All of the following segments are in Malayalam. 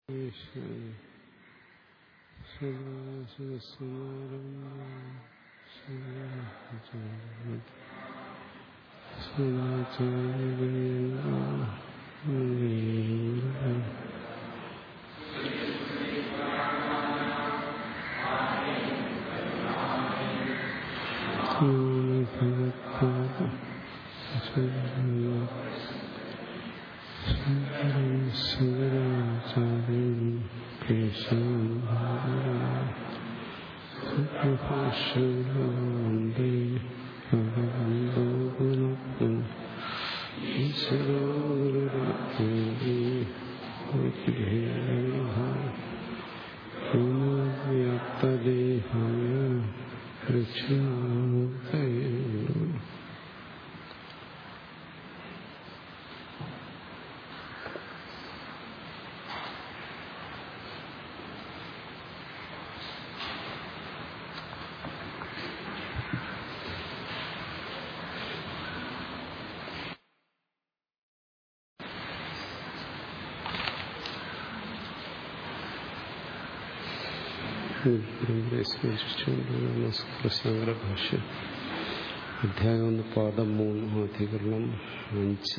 പ്രശ്നഭാഷ്യം അധ്യായം ഒന്ന് പാദം മൂന്ന് അധികരണം അഞ്ച്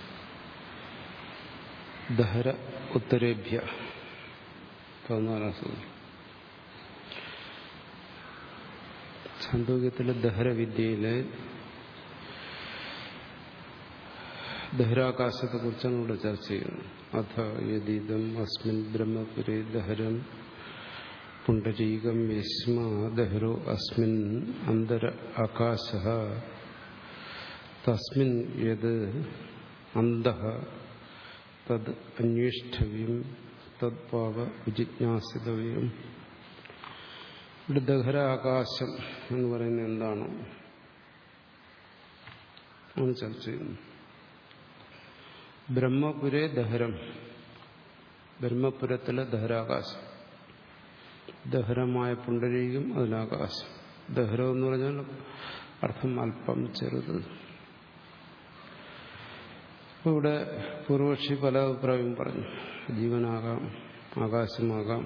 ദഹര ഉത്തരേഭ്യ പതിനാലാം സൂത്രം ഛാന്തോക്യത്തിലെ ദഹരവിദ്യയിലെ ദഹരാകാശത്തെ കുറിച്ചാണ് ഇവിടെ ചർച്ച ചെയ്യുന്നത് അഥ യതീതം അസ്മിൻ ബ്രഹ്മപുരേ ദഹരം പുണ്ടരീകം യസ്മ ദഹരോ അസ്മിൻ അന്തര ആകാശ തസ്മിൻ യത് അന്ത തത് അന്വേഷ്ടവ്യം തദ്ഭാവ വിജിജ്ഞാസിതവ്യം ഇവിടെ ദഹര ആകാശം എന്ന് പറയുന്നത് എന്താണ് ആണ് ചർച്ച ചെയ്യുന്നത് ബ്രഹ്മപുരേ ദഹരം ബ്രഹ്മപുരത്തിലെ ദഹരാകാശം ദഹരമായ പുണ്ടരീകം അതിനാകാശം ദഹരം എന്ന് പറഞ്ഞാൽ അർത്ഥം അല്പം ചെറുത് അപ്പോൾ ഇവിടെ പൂർവക്ഷി പല അഭിപ്രായവും പറഞ്ഞു ജീവനാകാം ആകാശമാകാം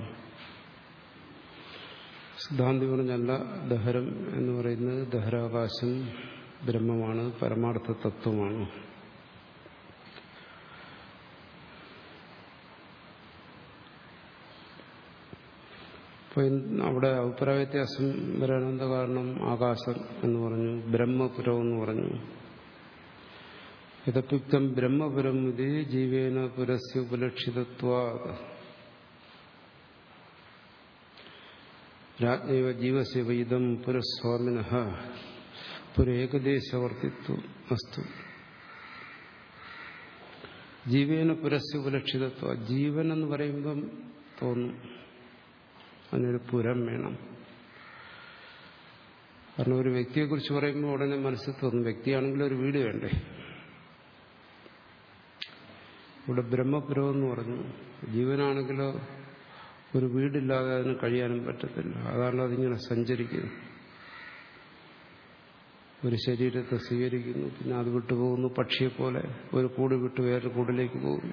സിദ്ധാന്തി പറഞ്ഞല്ല ദഹരം എന്ന് പറയുന്നത് ദഹരാകാശം ബ്രഹ്മമാണ് പരമാർത്ഥ തത്വമാണ് അപ്പൊ അവിടെ അഭിപ്രായ വ്യത്യാസം വരാനെന്താ കാരണം ആകാശം എന്ന് പറഞ്ഞു ബ്രഹ്മപുരം എന്ന് പറഞ്ഞു യഥപ്യുക്തം ബ്രഹ്മപുരം ഇത് ജീവേന പുരസ്യ ഉപലക്ഷിതത്വ രാജ്ഞൈവ ജീവസ്യ വൈദം പുരസ്വാമിന പുരേകദേശവർത്തിത്വം അസ്തു ജീവേന പുരസ്യ ഉപലക്ഷിതത്വ ജീവൻ എന്ന് പറയുമ്പം തോന്നും അതിനൊരു പുരം വേണം കാരണം ഒരു വ്യക്തിയെക്കുറിച്ച് പറയുമ്പോൾ ഉടനെ മനസ്സിൽ തോന്നും വ്യക്തിയാണെങ്കിൽ ഒരു വീട് വേണ്ടേ ഇവിടെ ബ്രഹ്മപുരം എന്ന് പറഞ്ഞു ജീവനാണെങ്കിലോ ഒരു വീടില്ലാതെ അതിന് കഴിയാനും പറ്റത്തില്ല അതാണ് അതിങ്ങനെ സഞ്ചരിക്കുന്നു ഒരു ശരീരത്തെ സ്വീകരിക്കുന്നു പിന്നെ അത് വിട്ടുപോകുന്നു പക്ഷിയെപ്പോലെ ഒരു കൂട് വിട്ട് വേറൊരു കൂടിലേക്ക് പോകുന്നു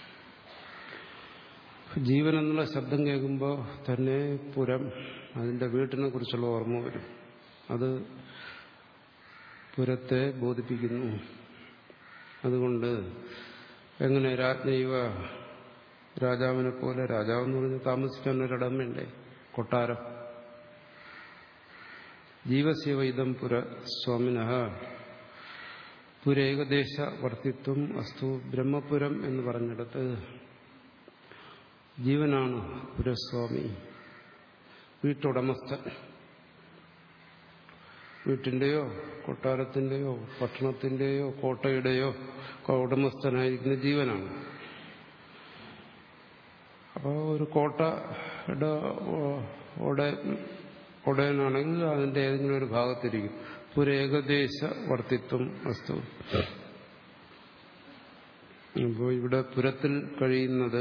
ജീവൻ എന്നുള്ള ശബ്ദം കേൾക്കുമ്പോൾ തന്നെ പുരം അതിന്റെ വീട്ടിനെ കുറിച്ചുള്ള ഓർമ്മ വരും അത് പുരത്തെ ബോധിപ്പിക്കുന്നു അതുകൊണ്ട് എങ്ങനെ രാജ്ഞൈവ രാജാവിനെ പോലെ രാജാവെന്ന് പറഞ്ഞ് താമസിക്കാൻ ഒരിടം വേണ്ടേ കൊട്ടാരം ജീവസ്യവൈദം പുര സ്വാമിന പുരേകദേശ വർത്തിത്വം അസ്തു ബ്രഹ്മപുരം എന്ന് പറഞ്ഞിടത്ത് ജീവനാണ് പുരസ്വാമി വീട്ടുടമസ്ഥൻ വീട്ടിന്റെയോ കൊട്ടാരത്തിന്റെയോ പട്ടണത്തിന്റെയോ കോട്ടയുടെയോ ഉടമസ്ഥനായിരിക്കുന്ന ജീവനാണ് അപ്പോൾ ഒരു കോട്ടയുടെ ഉടയനാണെങ്കിൽ അതിന്റെ ഏതെങ്കിലും ഒരു ഭാഗത്തിരിക്കും പുരേകദേശ വർത്തിത്വം വസ്തു അപ്പോൾ ഇവിടെ പുരത്തിൽ കഴിയുന്നത്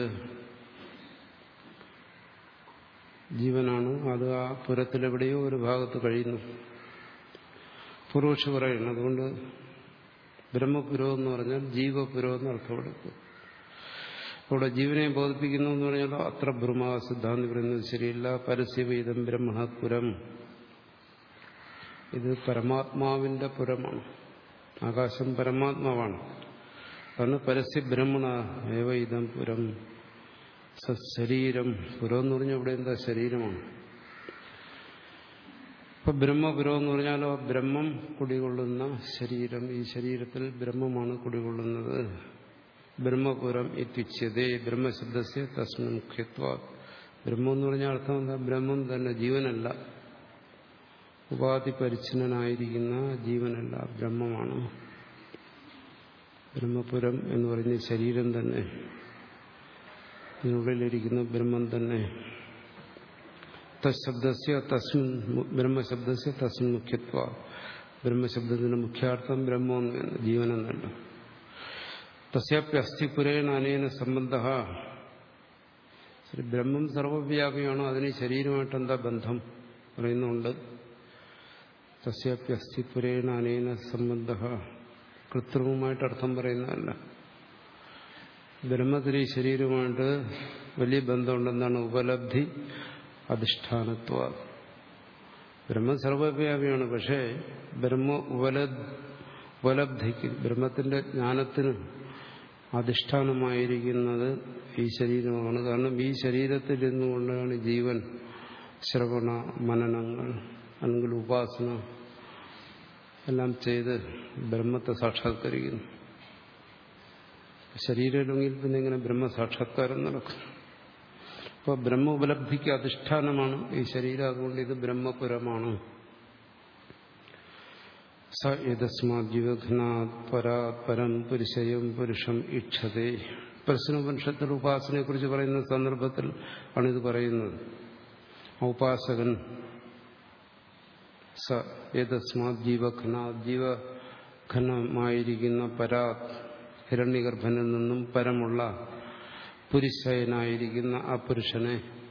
ജീവനാണ് അത് ആ പുരത്തിലെവിടെയോ ഒരു ഭാഗത്ത് കഴിയുന്നു പുരുഷ പറയുന്നു അതുകൊണ്ട് ബ്രഹ്മപുരം എന്ന് പറഞ്ഞാൽ ജീവപുരം എന്ന് അർത്ഥമെടുക്കും അവിടെ ജീവനെ ബോധിപ്പിക്കുന്നു എന്ന് പറഞ്ഞാൽ അത്ര ബ്രഹ്മ സിദ്ധാന്തി പറയുന്നത് ശരിയല്ല പരസ്യവേദം ബ്രഹ്മപുരം ഇത് പരമാത്മാവിന്റെ പുരമാണ് ആകാശം പരമാത്മാവാണ് കാരണം പരസ്യ ബ്രഹ്മണ ഏവ ഇതം പുരം ശരീരം പുരം എന്ന് പറഞ്ഞാൽ ഇവിടെ എന്താ ശരീരമാണ് ഇപ്പൊ ബ്രഹ്മപുരം എന്ന് പറഞ്ഞാലോ ബ്രഹ്മം കുടികൊള്ളുന്ന ശരീരം ഈ ശരീരത്തിൽ ബ്രഹ്മമാണ് കുടികൊള്ളുന്നത് ബ്രഹ്മപുരം ഇത്യുച്യതേ ബ്രഹ്മശബ്ദസ്യ തസ്മിൻ മുഖ്യത്വ ബ്രഹ്മം എന്ന് പറഞ്ഞ അർത്ഥം എന്താ ബ്രഹ്മം തന്നെ ജീവനല്ല ഉപാധി പരിച്ഛിന്നനായിരിക്കുന്ന ജീവനല്ല ബ്രഹ്മമാണ് ബ്രഹ്മപുരം എന്ന് പറയുന്ന ശരീരം തന്നെ ഇതിനുള്ളിലിരിക്കുന്ന ബ്രഹ്മം തന്നെ തശബ്ദസ്യ തസ്മിൻ ബ്രഹ്മശബ്ദസ്യ തസ്മിൻ മുഖ്യത്വ ബ്രഹ്മശബ്ദത്തിന്റെ മുഖ്യാർത്ഥം ബ്രഹ്മം ജീവനെന്നല്ല തസ്യാപ്യസ്ഥിപുരേണ അനേന സംബന്ധ ശരി ബ്രഹ്മം സർവവ്യാപിയാണോ അതിന് ശരീരമായിട്ട് എന്താ ബന്ധം പറയുന്നുണ്ട് തസ്യാപ്യസ്ഥിപുരേണ അനേന സംബന്ധ കൃത്രിമമായിട്ട് അർത്ഥം പറയുന്നതല്ല ബ്രഹ്മത്തിന് ഈ ശരീരമായിട്ട് വലിയ ബന്ധമുണ്ടെന്നാണ് ഉപലബ്ധി അധിഷ്ഠാനത്വ ബ്രഹ്മം സർവവ്യാപിയാണ് പക്ഷേ ബ്രഹ്മ ഉപല ഉപലബ്ധിക്ക് ബ്രഹ്മത്തിന്റെ ജ്ഞാനത്തിന് അധിഷ്ഠാനമായിരിക്കുന്നത് ഈ ശരീരമാണ് കാരണം ഈ ശരീരത്തിൽ ഇരുന്നുകൊണ്ടാണ് ജീവൻ ശ്രവണ മനനങ്ങൾ അല്ലെങ്കിൽ ഉപാസന എല്ലാം ചെയ്ത് ബ്രഹ്മത്തെ സാക്ഷാത്കരിക്കുന്നു ശരീരമില്ലെങ്കിൽ പിന്നെ ഇങ്ങനെ ബ്രഹ്മസാക്ഷാത്കാരം നടക്കും അപ്പോൾ ബ്രഹ്മ ഉപലബ്ധിക്ക് അധിഷ്ഠാനമാണ് ഈ ശരീരം അതുകൊണ്ട് ഇത് ബ്രഹ്മപുരമാണ് സ യതസ്മാത് ജീവഘ്നാത് പരാത് പരം പുരുഷയം പുരുഷം ഇക്ഷതേ പ്രശ്നോപനിഷത്തിൽ ഉപാസനയെ കുറിച്ച് പറയുന്ന സന്ദർഭത്തിൽ ആണ് ഇത് പറയുന്നത് ഉപാസകൻ സ യതസ്മാത് ജീവഘ്നാത് ജീവഘനമായിരിക്കുന്ന പരാത് ഹിരണ്യഗർഭനിൽ നിന്നും പരമുള്ള പുരുഷയനായിരിക്കുന്ന ആ പുരുഷനെ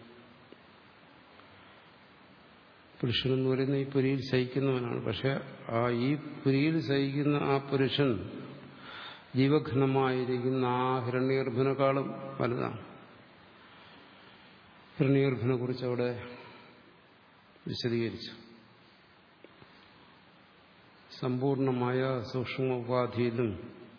പുരുഷൻ എന്ന് പറയുന്ന ഈ പുരിയിൽ ശയിക്കുന്നവനാണ് പക്ഷെ ആ ഈ പുരിയിൽ ശയിക്കുന്ന ആ പുരുഷൻ ജീവഘനമായിരിക്കുന്ന ആ ഹിരണ്യഗർഭനെക്കാളും വലുതാണ് ഹിരണ്യഗർഭനെ കുറിച്ച് അവിടെ വിശദീകരിച്ചു സമ്പൂർണമായ സൂക്ഷ്മ ഉപാധിയിലും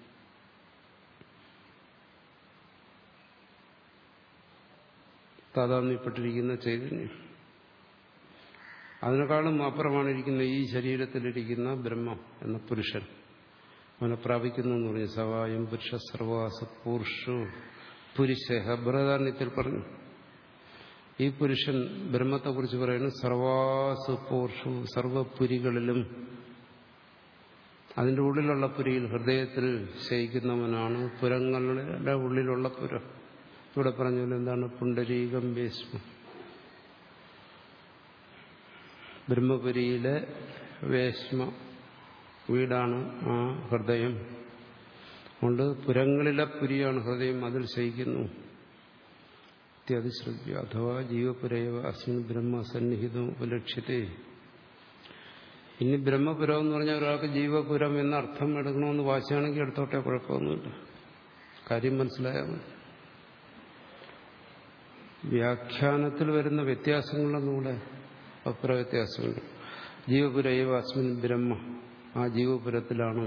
താതാമ്യപ്പെട്ടിരിക്കുന്ന ചൈതന്യം അതിനേക്കാളും അപ്പുറമാണ് ഇരിക്കുന്ന ഈ ശരീരത്തിലിരിക്കുന്ന ബ്രഹ്മം എന്ന പുരുഷൻ അവനെ പ്രാപിക്കുന്നു എന്ന് പറഞ്ഞു സവായം പുരുഷ സർവാസ പൂർഷു പുരുഷ ബൃഹദാന്യത്തിൽ പറഞ്ഞു ഈ പുരുഷൻ ബ്രഹ്മത്തെക്കുറിച്ച് പറയുന്നു സർവാസു പൂർഷു സർവപുരികളിലും അതിന്റെ ഉള്ളിലുള്ള പുരിയിൽ ഹൃദയത്തിൽ ശയിക്കുന്നവനാണ് പുരങ്ങളുടെ ഉള്ളിലുള്ള പുരം ഇവിടെ പറഞ്ഞ എന്താണ് പുണ്ടരീകം വേശ്മ ബ്രഹ്മപുരിയിലെ വേശ്മ വീടാണ് ആ ഹൃദയം അതുകൊണ്ട് പുരങ്ങളിലെ പുരിയാണ് ഹൃദയം അതിൽ ശയിക്കുന്നു ഇത്യതിശ്രദ്ധ്യ അഥവാ ജീവപുരയവ അസ്മിൻ ബ്രഹ്മസന്നിഹിതം ഉപലക്ഷ്യത്തെ ഇനി ബ്രഹ്മപുരം എന്ന് പറഞ്ഞാൽ ഒരാൾക്ക് ജീവപുരം എന്ന അർത്ഥം എടുക്കണമെന്ന് വാശിയാണെങ്കിൽ എടുത്തോട്ടെ കുഴപ്പമൊന്നുമില്ല കാര്യം മനസ്സിലായാൽ മതി വ്യാഖ്യാനത്തിൽ വരുന്ന വ്യത്യാസങ്ങളൊന്നുകൂടെ അഭിപ്രായ വ്യത്യാസമുണ്ട് ജീവപുരയവ അസ്മിൻ ബ്രഹ്മ ആ ജീവപുരത്തിലാണ്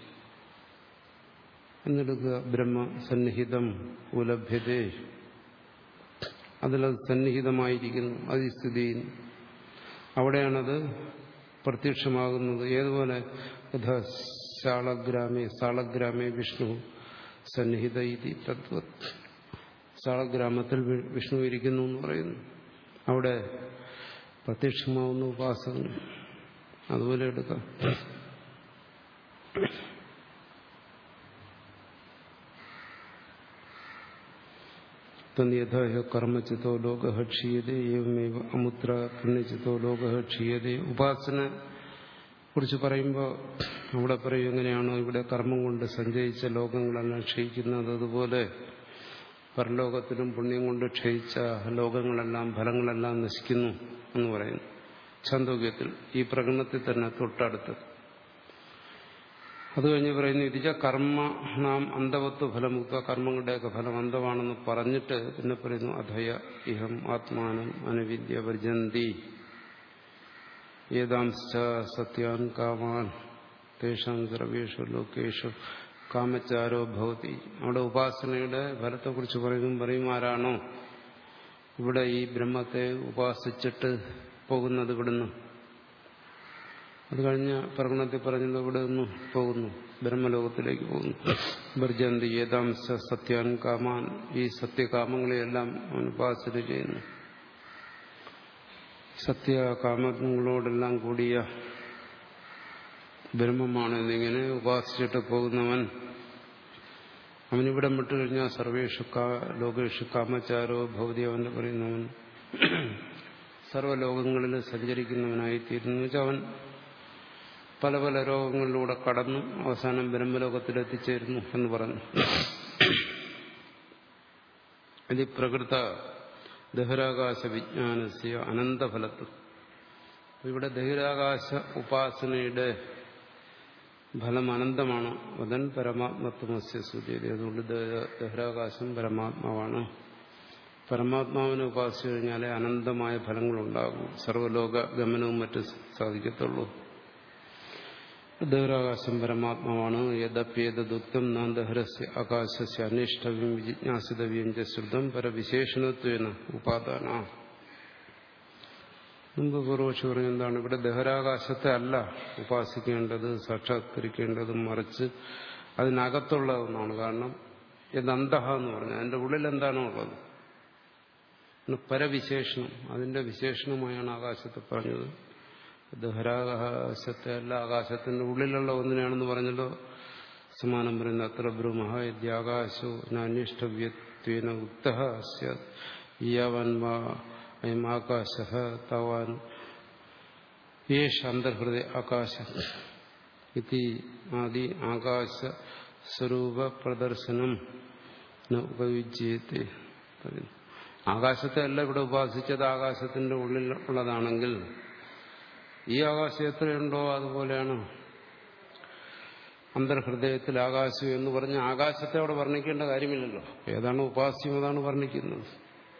എന്നെടുക്കുക ബ്രഹ്മ സന്നിഹിതം ഉലഭ്യതേ അതിലത് സന്നിഹിതമായിരിക്കുന്നു അത് സ്ഥിതി ചെയ്യുന്നു അവിടെയാണത് പ്രത്യക്ഷമാകുന്നത് ഏതുപോലെ യഥാ ശാളഗ്രാമേ സാളഗ്രാമേ വിഷ്ണു സന്നിഹിത ഇതി തത്വത് സാളഗ്രാമത്തിൽ വിഷ്ണു ഇരിക്കുന്നു എന്ന് പറയുന്നു അവിടെ പ്രത്യക്ഷമാവുന്ന ഉപാസകൻ അതുപോലെ എടുക്കാം തന്യഥ കർമ്മചിത്തോ ലോക ക്ഷീയതേ ഏവമേവ അമുത്ര പുണ്യചിത്തോ ലോക ക്ഷീയതേ ഉപാസന കുറിച്ച് പറയുമ്പോൾ അവിടെ പറയും എങ്ങനെയാണോ ഇവിടെ കർമ്മം കൊണ്ട് സഞ്ചയിച്ച ലോകങ്ങളെല്ലാം ക്ഷയിക്കുന്നത് അതുപോലെ പരലോകത്തിലും പുണ്യം കൊണ്ട് ക്ഷയിച്ച ലോകങ്ങളെല്ലാം ഫലങ്ങളെല്ലാം നശിക്കുന്നു എന്ന് പറയുന്നു ഛാന്തോക്യത്തിൽ ഈ പ്രകടനത്തിൽ തന്നെ തൊട്ടടുത്ത് അത് കഴിഞ്ഞ് പറയുന്നു ഇതിച്ച കർമ്മ നാം അന്തവത്വ ഫലമുക്ത കർമ്മങ്ങളുടെയൊക്കെ ഫലം അന്തമാണെന്ന് പറഞ്ഞിട്ട് പിന്നെ പറയുന്നു അധയ ഇഹം ആത്മാനം അനുവിദ്യ വർജന്തി ഏതാംശ സത്യാൻ കാമാൻ തേഷാം സർവേഷു ലോകേഷു കാമച്ചാരോ ഭവതി അവിടെ ഉപാസനയുടെ ഫലത്തെക്കുറിച്ച് പറയുന്നു പറയും ആരാണോ ഇവിടെ ഈ ബ്രഹ്മത്തെ ഉപാസിച്ചിട്ട് പോകുന്നത് ഇവിടുന്ന് അത് കഴിഞ്ഞ പ്രകടനത്തിൽ പറഞ്ഞത് ഇവിടെ നിന്ന് പോകുന്നു ബ്രഹ്മലോകത്തിലേക്ക് പോകുന്നു ബർജന്തി ഏതാംശ സത്യാൻ കാമാൻ ഈ സത്യകാമങ്ങളെയെല്ലാം അവൻ ഉപാസന ചെയ്യുന്നു സത്യകാമങ്ങളോടെല്ലാം കൂടിയ ബ്രഹ്മമാണ് എന്നിങ്ങനെ ഉപാസിച്ചിട്ട് പോകുന്നവൻ അവനിവിടം വിട്ടുകഴിഞ്ഞാൽ സർവേഷു ലോകേഷു കാമചാരോ ഭൗതി അവന്റെ പറയുന്നവൻ സർവ്വലോകങ്ങളിൽ സഞ്ചരിക്കുന്നവനായി തീരുന്നു വെച്ചാൽ അവൻ പല പല രോഗങ്ങളിലൂടെ കടന്നു അവസാനം ബ്രഹ്മലോകത്തിലെത്തിച്ചേരുന്നു എന്ന് പറഞ്ഞു ഇത് പ്രകൃത ദഹരാകാശ വിജ്ഞാനസ്യ അനന്തഫലത്വം ഇവിടെ ദഹിരാകാശ ഉപാസനയുടെ ഫലം അനന്തമാണ് വദൻ പരമാത്മത്വമസ്യ സൂചിയത് അതുകൊണ്ട് ദഹരാകാശം പരമാത്മാവാണ് പരമാത്മാവിനെ ഉപാസിച്ചു കഴിഞ്ഞാലേ അനന്തമായ ഫലങ്ങളുണ്ടാകും സർവ്വലോക ഗമനവും മറ്റും സാധിക്കത്തുള്ളൂ ദഹരാകാശം പരമാത്മാവാണ് യദപ്യേതദുക്തം നാന്തഹരസ്യ ആകാശസ്യ അനിഷ്ടവ്യം വിജിജ്ഞാസിതവ്യം ച ശ്രുതം പരവിശേഷണത്വേന ഉപാദാന മുമ്പ് പൂർവക്ഷി പറഞ്ഞ എന്താണ് ഇവിടെ ദഹരാകാശത്തെ അല്ല ഉപാസിക്കേണ്ടത് സാക്ഷാത്കരിക്കേണ്ടതും മറിച്ച് അതിനകത്തുള്ള ഒന്നാണ് കാരണം യദന്തഹ എന്ന് പറഞ്ഞാൽ അതിന്റെ ഉള്ളിൽ എന്താണോ ഉള്ളത് പരവിശേഷണം അതിന്റെ വിശേഷണമായാണ് ആകാശത്തെ പറഞ്ഞത് ദഹരാകാശത്തെ അല്ല ആകാശത്തിന്റെ ഉള്ളിലുള്ള ഒന്നിനാണെന്ന് പറഞ്ഞല്ലോ സമാനം പറയുന്നത് അത്ര ബ്രഹ്മ യദ്യാകാശോ നാന്യഷ്ടവ്യത്വേന ഉക്ത യാവൻ അയം ആകാശ തവാൻ യേഷ അന്തർഹൃദയ ആകാശ ഇതി ആദി ആകാശ സ്വരൂപ പ്രദർശനം ഉപയുജ്യത്തെ ആകാശത്തെ അല്ല ഇവിടെ ഉപാസിച്ചത് ആകാശത്തിന്റെ ഉള്ളിൽ ഉള്ളതാണെങ്കിൽ ഈ ആകാശം എത്രയുണ്ടോ അതുപോലെയാണ് അന്തർഹൃദയത്തിൽ ആകാശം എന്ന് പറഞ്ഞ് ആകാശത്തെ അവിടെ വർണ്ണിക്കേണ്ട കാര്യമില്ലല്ലോ ഏതാണ് ഉപാസ്യം അതാണ് വർണ്ണിക്കുന്നത്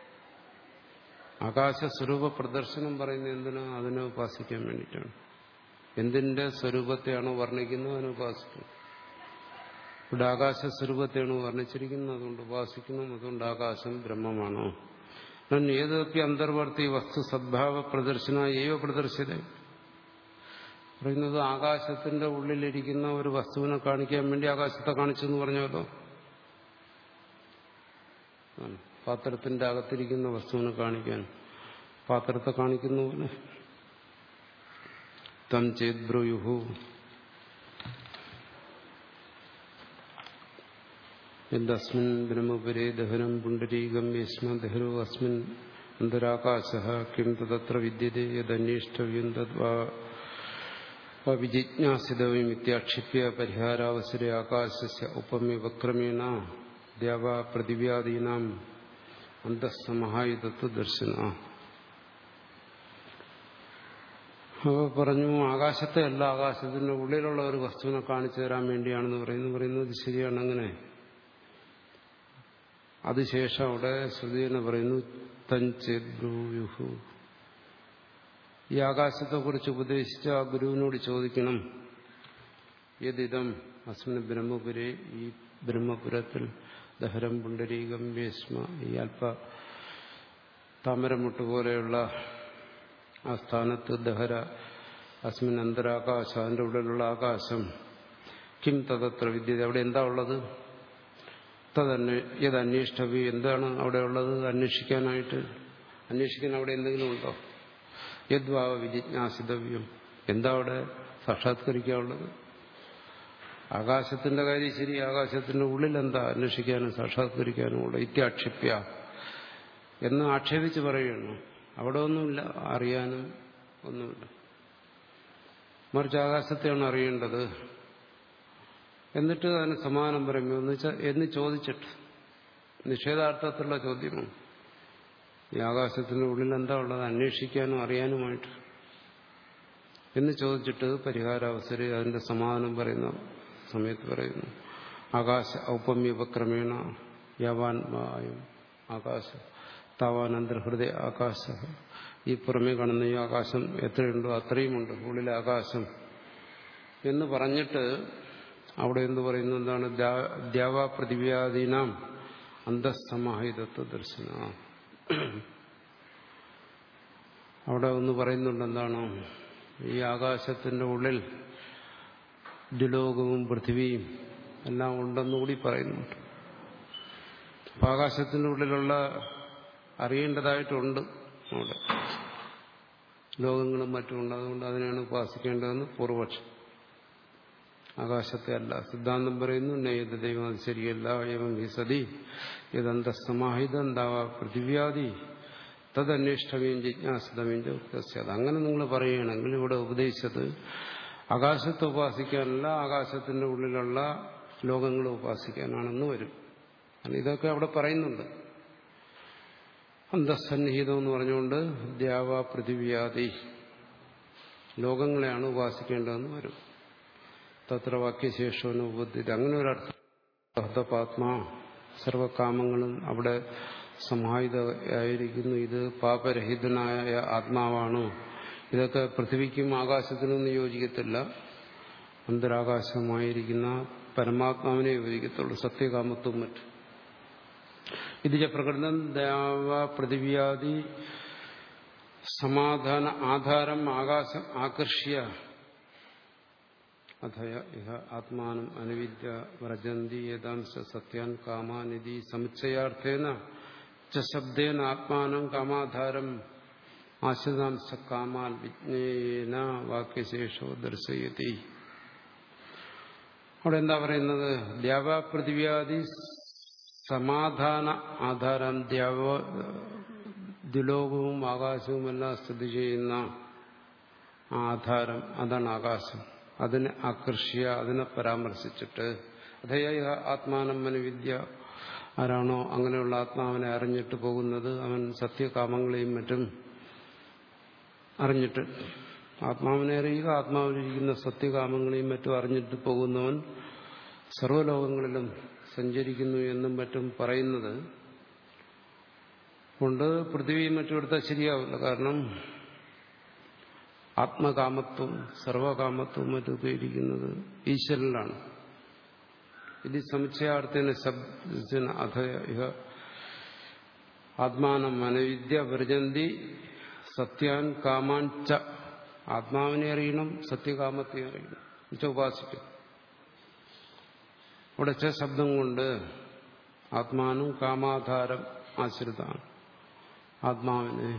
ആകാശ സ്വരൂപ പ്രദർശനം പറയുന്നത് എന്തിനാ അതിനെ ഉപാസിക്കാൻ വേണ്ടിയിട്ടാണ് എന്തിന്റെ സ്വരൂപത്തെയാണോ വർണ്ണിക്കുന്നത് അതിനെ ഉപാസിക്കണം ഇവിടെ ആകാശ സ്വരൂപത്തെയാണ് വർണ്ണിച്ചിരിക്കുന്നത് അതുകൊണ്ട് ഉപാസിക്കണം അതുകൊണ്ട് ആകാശം ബ്രഹ്മമാണോ ഏതൊക്കെ അന്തർവർത്തി വസ്തു സദ്ഭാവ പ്രദർശന ഏവ പ്രദർശിത പറയുന്നത് ആകാശത്തിന്റെ ഉള്ളിലിരിക്കുന്ന ഒരു വസ്തുവിനെ കാണിക്കാൻ വേണ്ടി ആകാശത്തെ കാണിച്ചെന്ന് പറഞ്ഞല്ലോ പാത്രത്തിന്റെ അകത്തിരിക്കുന്ന വസ്തുവിനെ കാണിക്കാൻ പാത്രത്തെ കാണിക്കുന്ന പോലെ തം ചേത് ബ്രൂയുഹു യസ്മിൻ ബ്രഹ്മപുരേ ദഹനം പുണ്ടരീകം യസ്മ ദഹരോ അസ്മിൻ അന്തരാകാശ കിം തത്ര വിദ്യതേ യദന്വേഷ്ടവ്യം തദ്വാ വിജിജ്ഞാസിതവ്യം ഇത്യാക്ഷിപ്യ പരിഹാരാവസരെ ആകാശസ്യ ഉപമ്യ വക്രമേണ ദ്യാവ പൃഥിവ്യാദീനാം അന്തസ്സമഹായുധത്വ ദർശന പറഞ്ഞു ആകാശത്തെ അല്ല ആകാശത്തിന്റെ ഉള്ളിലുള്ള ഒരു വസ്തുവിനെ കാണിച്ചു തരാൻ വേണ്ടിയാണെന്ന് പറയുന്നു പറയുന്നത് ശരിയാണ് അങ്ങനെ അതിശേഷം അവിടെ ശ്രുതി എന്ന് പറയുന്നു തഞ്ചേദ്ബ്രൂയുഹു ഈ ആകാശത്തെക്കുറിച്ച് ഉപദേശിച്ച ആ ഗുരുവിനോട് ചോദിക്കണം യതിദം അസ്മിന് ബ്രഹ്മപുരെ ഈ ബ്രഹ്മപുരത്തിൽ ദഹരം പുണ്ടരീകം ഭീഷ്മ ഈ അല്പ താമരമുട്ട് പോലെയുള്ള ആ സ്ഥാനത്ത് ദഹര അസ്മിൻ അന്തരാകാശം അതിൻ്റെ ഉള്ളിലുള്ള ആകാശം കിം തതത്ര വിദ്യത അവിടെ എന്താ ഉള്ളത് തതന്നെ ഏത് അന്വേഷിഷ്ടവി എന്താണ് അവിടെ ഉള്ളത് അന്വേഷിക്കാനായിട്ട് അന്വേഷിക്കാൻ അവിടെ എന്തെങ്കിലും ഉണ്ടോ യദ്വാവ വിജിജ്ഞാസിതവ്യം എന്താ അവിടെ സാക്ഷാത്കരിക്കാനുള്ളത് ആകാശത്തിന്റെ കാര്യം ശരി ആകാശത്തിന്റെ ഉള്ളിൽ എന്താ അന്വേഷിക്കാനും സാക്ഷാത്കരിക്കാനും ഉള്ളത് ഇത്യാക്ഷേപ്യ എന്ന് ആക്ഷേപിച്ച് പറയുന്നു അവിടെ ഒന്നുമില്ല അറിയാനും ഒന്നുമില്ല മറിച്ച് ആകാശത്തെയാണ് അറിയേണ്ടത് എന്നിട്ട് അതിന് സമാനം പറയുമോ എന്ന് വെച്ചാൽ എന്ന് ചോദിച്ചിട്ട് നിഷേധാർത്ഥത്തിലുള്ള ചോദ്യമാണ് ഈ ആകാശത്തിന്റെ ഉള്ളിൽ എന്താ ഉള്ളത് അന്വേഷിക്കാനും അറിയാനുമായിട്ട് എന്ന് ചോദിച്ചിട്ട് പരിഹാരാവസരം അതിന്റെ സമാധാനം പറയുന്ന സമയത്ത് പറയുന്നു ആകാശ ഔപമ്യപക്രമേണ യവാൻമായും ആകാശ താവാനന്തർഹൃദയ ആകാശ ഈ പുറമേ കാണുന്ന ഈ ആകാശം എത്രയുണ്ടോ അത്രയുമുണ്ട് ഉള്ളിലെ ആകാശം എന്ന് പറഞ്ഞിട്ട് അവിടെ എന്ത് പറയുന്നു എന്താണ് ദ്യാവാ പ്രതിവ്യാധീനാം അന്തസ്സമാഹിതത്വ ദർശന അവിടെ ഒന്ന് പറയുന്നുണ്ട് എന്താണ് ഈ ആകാശത്തിന്റെ ഉള്ളിൽ ദ്വിലോകവും പൃഥിവിയും എല്ലാം ഉണ്ടെന്നുകൂടി പറയുന്നുണ്ട് അപ്പൊ ആകാശത്തിന്റെ ഉള്ളിലുള്ള അറിയേണ്ടതായിട്ടുണ്ട് അവിടെ ലോകങ്ങളും മറ്റുമുണ്ട് അതുകൊണ്ട് അതിനാണ് ഉപാസിക്കേണ്ടതെന്ന് പൂർവപക്ഷം ആകാശത്തെ അല്ല സിദ്ധാന്തം പറയുന്നു നയത് ദൈവം അത് ശരിയല്ല ഏവം ഹി സതി യദന്തസമാഹിത എന്താവ പൃഥിവ്യാദി തദന്വേഷ്ടമേയും ജിജ്ഞാസിതമേയും ഉക്തസ്യത് അങ്ങനെ നിങ്ങൾ പറയുകയാണെങ്കിൽ ഇവിടെ ഉപദേശിച്ചത് ആകാശത്തെ ഉപാസിക്കാനല്ല ആകാശത്തിന്റെ ഉള്ളിലുള്ള ലോകങ്ങളെ ഉപാസിക്കാനാണെന്ന് വരും ഇതൊക്കെ അവിടെ പറയുന്നുണ്ട് അന്തസന്നിഹിതം എന്ന് പറഞ്ഞുകൊണ്ട് ദ്യാവ പൃഥിവ്യാദി ലോകങ്ങളെയാണ് ഉപാസിക്കേണ്ടതെന്ന് വരും തത്ര വാക്യശേഷവും ഉപദ്ധിത അങ്ങനെ ഒരർത്ഥപാത്മാ സർവകാമങ്ങളും അവിടെ സമാഹിതയായിരിക്കുന്നു ഇത് പാപരഹിതനായ ആത്മാവാണ് ഇതൊക്കെ പൃഥ്വിക്കും ആകാശത്തിനും യോജിക്കത്തില്ല അന്തരാകാശമായിരിക്കുന്ന പരമാത്മാവിനെ യോജിക്കത്തുള്ളൂ സത്യകാമത്വം മറ്റും ഇത് പ്രകടനം ദേവ പൃഥിവ്യാദി സമാധാന ആധാരം ആകാശം ആകർഷ്യ അഥയ ഇഹ ആത്മാനം അനുവിദ്യ വ്രജന്തി ഏതാംശ സത്യാൻ കാമാനിധി സമുച്ചയാർത്ഥേന ച ശബ്ദേന ആത്മാനം കാമാധാരം ആശ്രിതാംശ കാമാൽ വിജ്ഞേന വാക്യശേഷോ ദർശയതി അവിടെ എന്താ പറയുന്നത് ദ്യാവപൃഥിവ്യാദി സമാധാന ആധാരം ദ്യാവ ദ്വിലോകവും ആകാശവുമെല്ലാം സ്ഥിതി ചെയ്യുന്ന ആധാരം അതാണ് ആകാശം അതിനെ ആകർഷ്യ അതിനെ പരാമർശിച്ചിട്ട് അതേ ആത്മാനം മനവിദ്യ ആരാണോ അങ്ങനെയുള്ള ആത്മാവിനെ അറിഞ്ഞിട്ട് പോകുന്നത് അവൻ സത്യകാമങ്ങളെയും മറ്റും അറിഞ്ഞിട്ട് ആത്മാവിനെ അറിയുക ആത്മാവിലിരിക്കുന്ന സത്യകാമങ്ങളെയും മറ്റും അറിഞ്ഞിട്ട് പോകുന്നവൻ സർവ്വലോകങ്ങളിലും സഞ്ചരിക്കുന്നു എന്നും മറ്റും പറയുന്നത് കൊണ്ട് പൃഥ്വിയും മറ്റും എടുത്താൽ ശരിയാവില്ല കാരണം ആത്മകാമത്വം സർവകാമത്വം മറ്റും ഉപയോഗിക്കുന്നത് ഈശ്വരനിലാണ് ഇത് സമുച്ചയാർത്ഥന ശബ്ദ അധ ഇഹ ആത്മാനം മനവിദ്യ വ്രജന്തി സത്യാൻ കാമാൻ ച ആത്മാവിനെ അറിയണം സത്യകാമത്തെ അറിയണം എന്നുവെച്ചാൽ ഉപാസിക്കും ഇവിടെ ച ശബ്ദം കൊണ്ട് ആത്മാനും കാമാധാരം ആശ്രിതാണ് ആത്മാവിനെ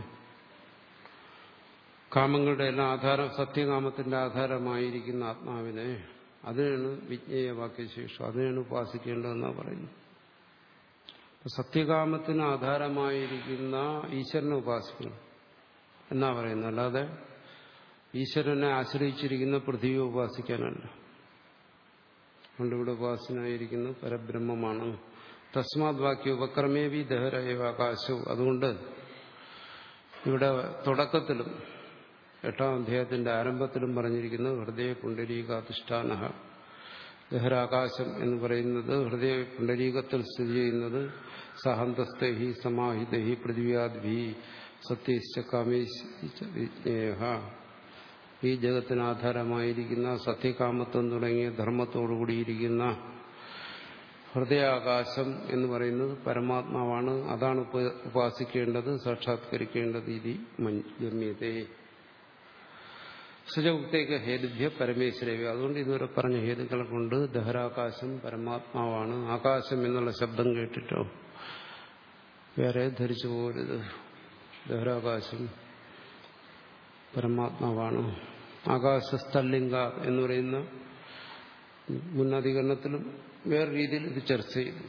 കാമങ്ങളുടെ എല്ലാം ആധാരം സത്യകാമത്തിന്റെ ആധാരമായിരിക്കുന്ന ആത്മാവിനെ അതിനാണ് വിജ്ഞേയ വാക്യശേഷം അതിനാണ് ഉപാസിക്കേണ്ടതെന്നാണ് പറയുന്നത് സത്യകാമത്തിന് ആധാരമായിരിക്കുന്ന ഈശ്വരനെ ഉപാസിക്കണം എന്നാ പറയുന്നത് അല്ലാതെ ഈശ്വരനെ ആശ്രയിച്ചിരിക്കുന്ന പൃഥ്വിയെ ഉപാസിക്കാനല്ല അതുകൊണ്ട് ഇവിടെ ഉപാസനായിരിക്കുന്ന പരബ്രഹ്മമാണ് തസ്മാത് വാക്യ ഉപക്രമേവി ദഹരയവ ആകാശവും അതുകൊണ്ട് ഇവിടെ തുടക്കത്തിലും എട്ടാം അധ്യായത്തിന്റെ ആരംഭത്തിലും പറഞ്ഞിരിക്കുന്നത് ഹൃദയ പുണ്ടരീകാധിഷ്ഠാന ദഹരാകാശം എന്ന് പറയുന്നത് ഹൃദയ പുണ്ടരീകത്തിൽ സ്ഥിതി ചെയ്യുന്നത് സഹന്തസ്ഥഹി സമാഹിതഹി പൃഥ്വിയാദ്ഭി സത്യശ്ച കാമേശ ഈ ജഗത്തിന് ആധാരമായിരിക്കുന്ന സത്യകാമത്വം തുടങ്ങിയ ധർമ്മത്തോടുകൂടിയിരിക്കുന്ന ഹൃദയാകാശം എന്ന് പറയുന്നത് പരമാത്മാവാണ് അതാണ് ഉപാസിക്കേണ്ടത് സാക്ഷാത്കരിക്കേണ്ടത് ഇതി ഗമ്യതേ സുജമുക്തേക്ക് ഹേതുഭ്യ പരമേശ്വരവ്യ അതുകൊണ്ട് ഇതുവരെ പറഞ്ഞ ഹേതുക്കളെ കൊണ്ട് ദഹരാകാശം പരമാത്മാവാണ് ആകാശം എന്നുള്ള ശബ്ദം കേട്ടിട്ടോ വേറെ ധരിച്ചു പോകരുത് ദഹരാകാശം പരമാത്മാവാണ് ആകാശസ്ഥലിംഗ എന്ന് പറയുന്ന മുന്നധികരണത്തിലും വേറെ രീതിയിൽ ഇത് ചർച്ച ചെയ്തു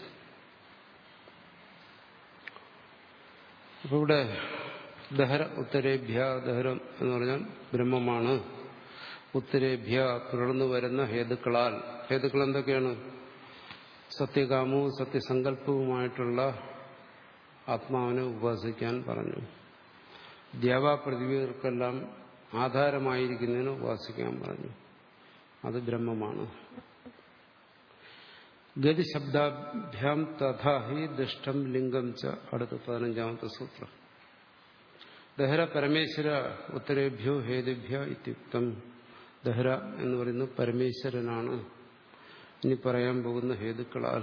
അപ്പൊ ഇവിടെ ദഹര ഉത്തരേഭ്യ ദഹരം എന്ന് പറഞ്ഞാൽ ബ്രഹ്മമാണ് ഉത്തരേഭ്യ തുടർന്നു വരുന്ന ഹേതുക്കളാൽ ഹേതുക്കൾ എന്തൊക്കെയാണ് സത്യകാമവും സത്യസങ്കല്പവുമായിട്ടുള്ള ആത്മാവിനെ ഉപാസിക്കാൻ പറഞ്ഞു ദ്യാവാപ്രതിഭകൾക്കെല്ലാം ആധാരമായിരിക്കുന്നതിന് ഉപാസിക്കാൻ പറഞ്ഞു അത് ബ്രഹ്മമാണ് ഗതിശബ്ദാഭ്യാം തഥാ ഹി ദുഷ്ടം ലിംഗം ച അടുത്ത പതിനഞ്ചാമത്തെ സൂത്രം ദഹര പരമേശ്വര ഉത്തരേഭ്യോ ഹേതുഭ്യ ഇത്യുക്തം ദഹര എന്ന് പറയുന്നത് പരമേശ്വരനാണ് ഇനി പറയാൻ പോകുന്ന ഹേതുക്കളാൽ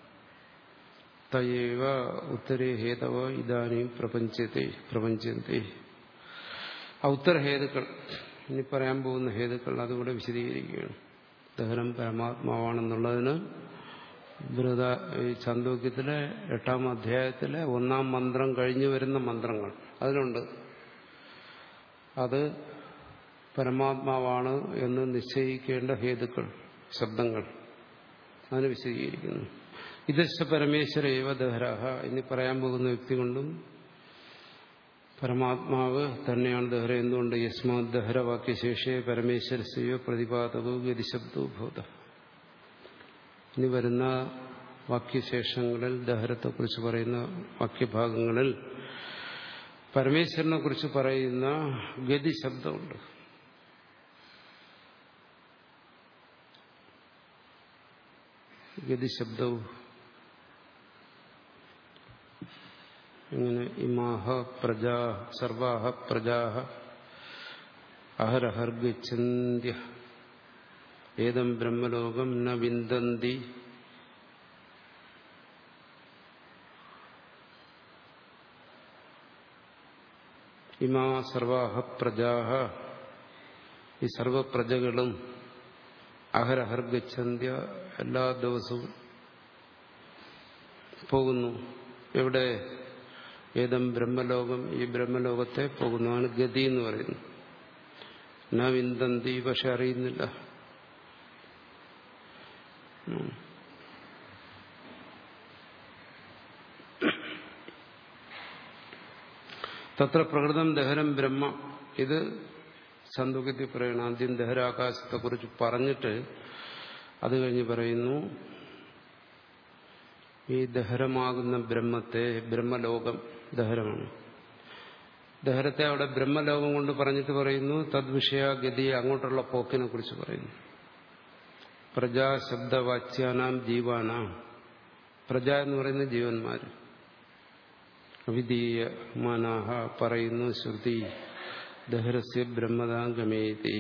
തയേവ ഉത്തരേ ഹേതവ ഇതാനും പ്രപഞ്ചത്തെ പ്രപഞ്ചത്തെ ആ ഉത്തരഹേതുക്കൾ ഇനി പറയാൻ പോകുന്ന ഹേതുക്കൾ അതുകൂടെ വിശദീകരിക്കുകയാണ് ദഹനം പരമാത്മാവാണെന്നുള്ളതിന് ബൃഹദ ഈ ചാന്തോക്യത്തിലെ എട്ടാം അധ്യായത്തിലെ ഒന്നാം മന്ത്രം കഴിഞ്ഞു വരുന്ന മന്ത്രങ്ങൾ അതിലുണ്ട് അത് പരമാത്മാവാണ് എന്ന് നിശ്ചയിക്കേണ്ട ഹേതുക്കൾ ശബ്ദങ്ങൾ അതിന് വിശദീകരിക്കുന്നു ഇതശ പരമേശ്വര ഏവ ദഹരാഹ ഇനി പറയാൻ പോകുന്ന വ്യക്തി കൊണ്ടും പരമാത്മാവ് തന്നെയാണ് ദഹര എന്തുകൊണ്ട് യസ്മാത് ദഹര വാക്യശേഷിയെ പരമേശ്വരസ്യോ പ്രതിപാദകവും ഗതിശബ്ദവും ഭൂത ഇനി വരുന്ന വാക്യശേഷങ്ങളിൽ ദഹരത്തെക്കുറിച്ച് പറയുന്ന വാക്യഭാഗങ്ങളിൽ പരമേശ്വരനെ കുറിച്ച് പറയുന്ന ഗതി ശബ്ദമുണ്ട് ഗതി ശബ്ദവും ഇങ്ങനെ ഇമാഹ പ്രജാ സർവാഹ പ്രജാ അഹരഹർഗച്ഛന്ത്യ ഏതം ബ്രഹ്മലോകം ന വിന്ദന്തി ഇമാ സർവാഹ പ്രജാഹ ഈ സർവപ്രജകളും അഹരഹർഗച്ഛന്ത്യ എല്ലാ ദിവസവും പോകുന്നു എവിടെ ഏതം ബ്രഹ്മലോകം ഈ ബ്രഹ്മലോകത്തെ പോകുന്നതാണ് ഗതി എന്ന് പറയുന്നു ന വിന്ദന്തി പക്ഷെ അറിയുന്നില്ല തത്ര പ്രകൃതം ദഹനം ബ്രഹ്മ ഇത് സന്തുകത്തിൽ പറയണം ആദ്യം ദഹരാകാശത്തെക്കുറിച്ച് പറഞ്ഞിട്ട് അത് കഴിഞ്ഞ് പറയുന്നു ഈ ദഹരമാകുന്ന ബ്രഹ്മത്തെ ബ്രഹ്മലോകം ദഹരമാണ് ദഹരത്തെ അവിടെ ബ്രഹ്മലോകം കൊണ്ട് പറഞ്ഞിട്ട് പറയുന്നു തദ്വിഷയഗതി അങ്ങോട്ടുള്ള പോക്കിനെ കുറിച്ച് പറയുന്നു പ്രജാശബ്ദവാച്യാനാം ജീവാനാം പ്രജ എന്ന് പറയുന്ന ജീവന്മാര് അവിധീയമാനാഹ പറയുന്നു ശ്രുതി ദഹരസ്യ ബ്രഹ്മതാംഗമേതി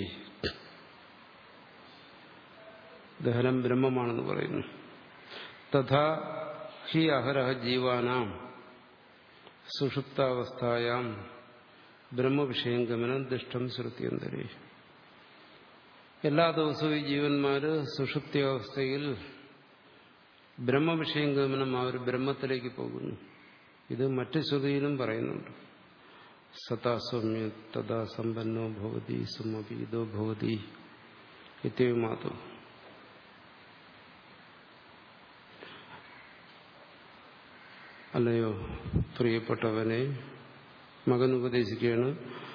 ദഹനം ബ്രഹ്മമാണെന്ന് പറയുന്നു തഥാ ഹി അഹരഹ ജീവാനാം സുഷുപ്താവസ്ഥായാം ബ്രഹ്മവിഷയം ഗമനം ദുഷ്ടം ശ്രുതിയന്തരേ എല്ലാ ദിവസവും ഈ ജീവന്മാര് സുഷുപ്തി അവസ്ഥയിൽ ബ്രഹ്മവിഷയം ഗമനം അവർ ബ്രഹ്മത്തിലേക്ക് പോകുന്നു ഇത് മറ്റു ശ്രുതിയിലും പറയുന്നുണ്ട് സതാ സൗമ്യ തഥാ സമ്പന്നോ ഭവതി സുമപീതോ ഭവതി ഇത്യമാതു അല്ലയോ പ്രിയപ്പെട്ടവനെ മകൻ ഉപദേശിക്കുകയാണ്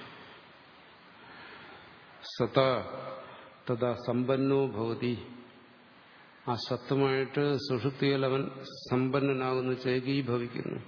സത തഥാ സമ്പന്നോ ഭവതി ആ സത്വമായിട്ട് സുഷുപ്തിയിൽ അവൻ സമ്പന്നനാകുന്നു ചേകീഭവിക്കുന്നു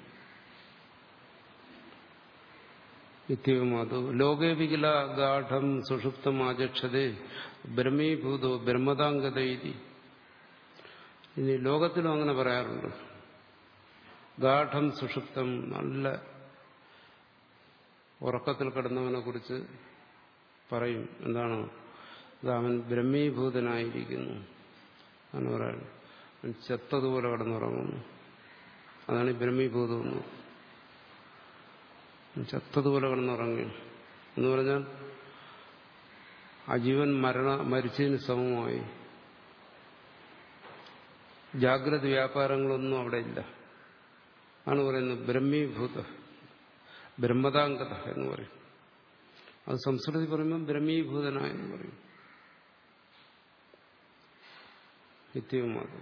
നിത്യവുമാതു ലോകേ വികില ഗാഠം സുഷുപ്തം ആചക്ഷതേ ബ്രഹ്മീഭൂതോ ബ്രഹ്മതാംഗതൈതി ഇനി ലോകത്തിലും അങ്ങനെ പറയാറുണ്ട് ഗാഠം സുഷുപ്തം നല്ല ഉറക്കത്തിൽ കിടന്നവനെ കുറിച്ച് പറയും എന്താണ് അവൻ ബ്രഹ്മീഭൂതനായിരിക്കുന്നു എന്ന് പറയുന്നത് അവൻ ചെത്തതുപോലെ കിടന്നുറങ്ങുന്നു അതാണ് ഈ ബ്രഹ്മീഭൂതം ചത്തതുപോലെ കിടന്നുറങ്ങി എന്ന് പറഞ്ഞാൽ ആ ജീവൻ മരണ മരിച്ചതിന് സമമായി ജാഗ്രത വ്യാപാരങ്ങളൊന്നും അവിടെ ഇല്ല ആണ് പറയുന്നത് ബ്രഹ്മീഭൂത ബ്രഹ്മതാംഗത എന്ന് പറയും അത് സംസ്കൃതി പറയുമ്പോൾ ബ്രഹ്മീഭൂതനായെന്ന് പറയും നിത്യവും അത്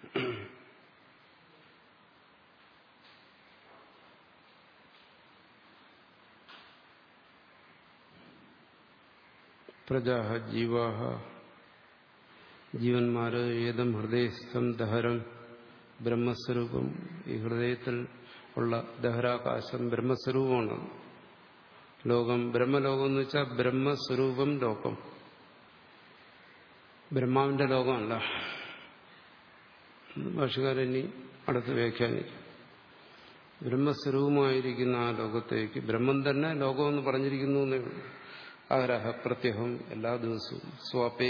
പ്രജാ ജീവാഹ ജീവന്മാര് ഏതം ഹൃദയസ്ഥം ദഹരം ബ്രഹ്മസ്വരൂപം ഈ ഹൃദയത്തിൽ ഉള്ള ദഹരാകാശം ബ്രഹ്മസ്വരൂപമാണ് ലോകം ബ്രഹ്മലോകം എന്ന് വെച്ചാൽ ബ്രഹ്മസ്വരൂപം ലോകം ബ്രഹ്മാവിന്റെ ലോകമല്ല ഭാഷകാരൻ ഇനി അടുത്ത് വ്യാഖ്യാനിക്കും ബ്രഹ്മസ്വരൂപമായിരിക്കുന്ന ആ ലോകത്തേക്ക് ബ്രഹ്മം തന്നെ ലോകമെന്ന് പറഞ്ഞിരിക്കുന്നു എന്നേ ഉള്ളൂ ആഗ്രഹ പ്രത്യഹം എല്ലാ ദിവസവും സ്വാപേ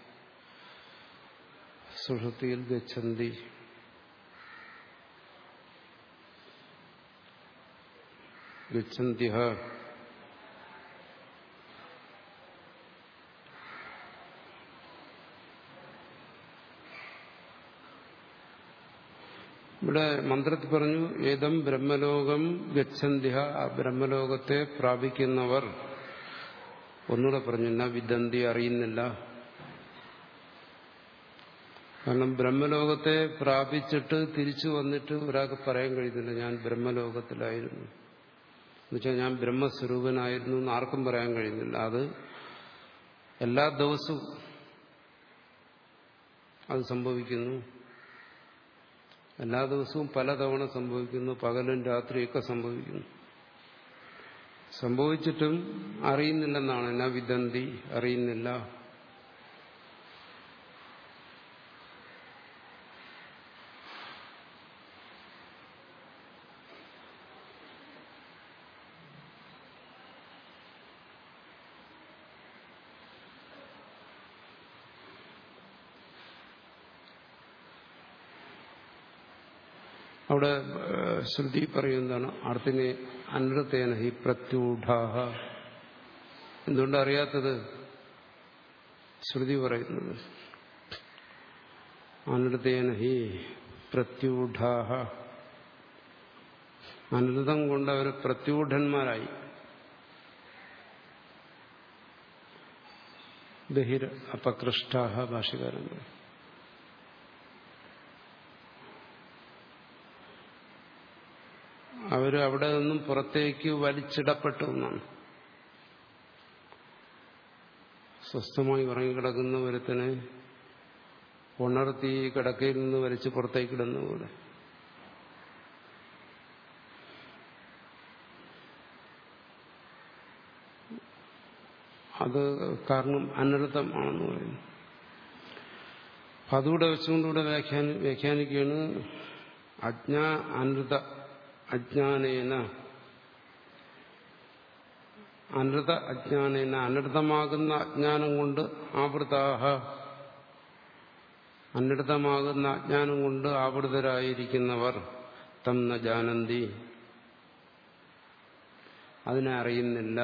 സുഷുതിയിൽ ഗച്ഛന്തി ഗച്ഛന്തിഹ ഇവിടെ മന്ത്രത്തിൽ പറഞ്ഞു ഏതം ബ്രഹ്മലോകം ഗച്ഛന്തിഹ ആ ബ്രഹ്മലോകത്തെ പ്രാപിക്കുന്നവർ ഒന്നുകൂടെ പറഞ്ഞു എന്നാ വിദന്തി അറിയുന്നില്ല കാരണം ബ്രഹ്മലോകത്തെ പ്രാപിച്ചിട്ട് തിരിച്ചു വന്നിട്ട് ഒരാൾക്ക് പറയാൻ കഴിയുന്നില്ല ഞാൻ ബ്രഹ്മലോകത്തിലായിരുന്നു എന്നുവെച്ചാൽ ഞാൻ ബ്രഹ്മസ്വരൂപനായിരുന്നു എന്ന് ആർക്കും പറയാൻ കഴിയുന്നില്ല അത് എല്ലാ ദിവസവും അത് സംഭവിക്കുന്നു എല്ലാ ദിവസവും പലതവണ സംഭവിക്കുന്നു പകലും രാത്രിയൊക്കെ സംഭവിക്കുന്നു സംഭവിച്ചിട്ടും അറിയുന്നില്ലെന്നാണ് എന്നാ വിദന്തി അറിയുന്നില്ല അവിടെ ശ്രുതി പറയുന്നതാണ് അർത്ഥിനെ അനൃതേന ഹി പ്രത്യൂഢാഹ എന്തുകൊണ്ട് അറിയാത്തത് ശ്രുതി പറയുന്നത് അനൃതേന ഹി പ്രത്യൂഢാഹ അനൃതം കൊണ്ട് അവർ പ്രത്യൂഢന്മാരായി ബഹിർ അപകൃഷ്ടാഹ ഭാഷകാരൻ അവർ അവിടെ നിന്നും പുറത്തേക്ക് വലിച്ചിടപ്പെട്ടു എന്നാണ് സ്വസ്ഥമായി ഉറങ്ങിക്കിടക്കുന്ന ഒരുത്തനെ ഉണർത്തി കിടക്കയിൽ നിന്ന് വലിച്ച് പുറത്തേക്ക് ഇടുന്ന പോലെ അത് കാരണം അനർത്ഥം ആണെന്ന് പറയുന്നു അപ്പൊ അതുകൂടെ വെച്ചുകൊണ്ടുകൂടെ വ്യാഖ്യാനി വ്യാഖ്യാനിക്കുകയാണ് അജ്ഞാ അനൃത അജ്ഞാനേന അനൃത അജ്ഞാനേന അനൃതമാകുന്ന അജ്ഞാനം കൊണ്ട് ആവൃതാഹ അനൃതമാകുന്ന അജ്ഞാനം കൊണ്ട് ആവൃതരായിരിക്കുന്നവർ തം ന ജാനന്തി അതിനെ അറിയുന്നില്ല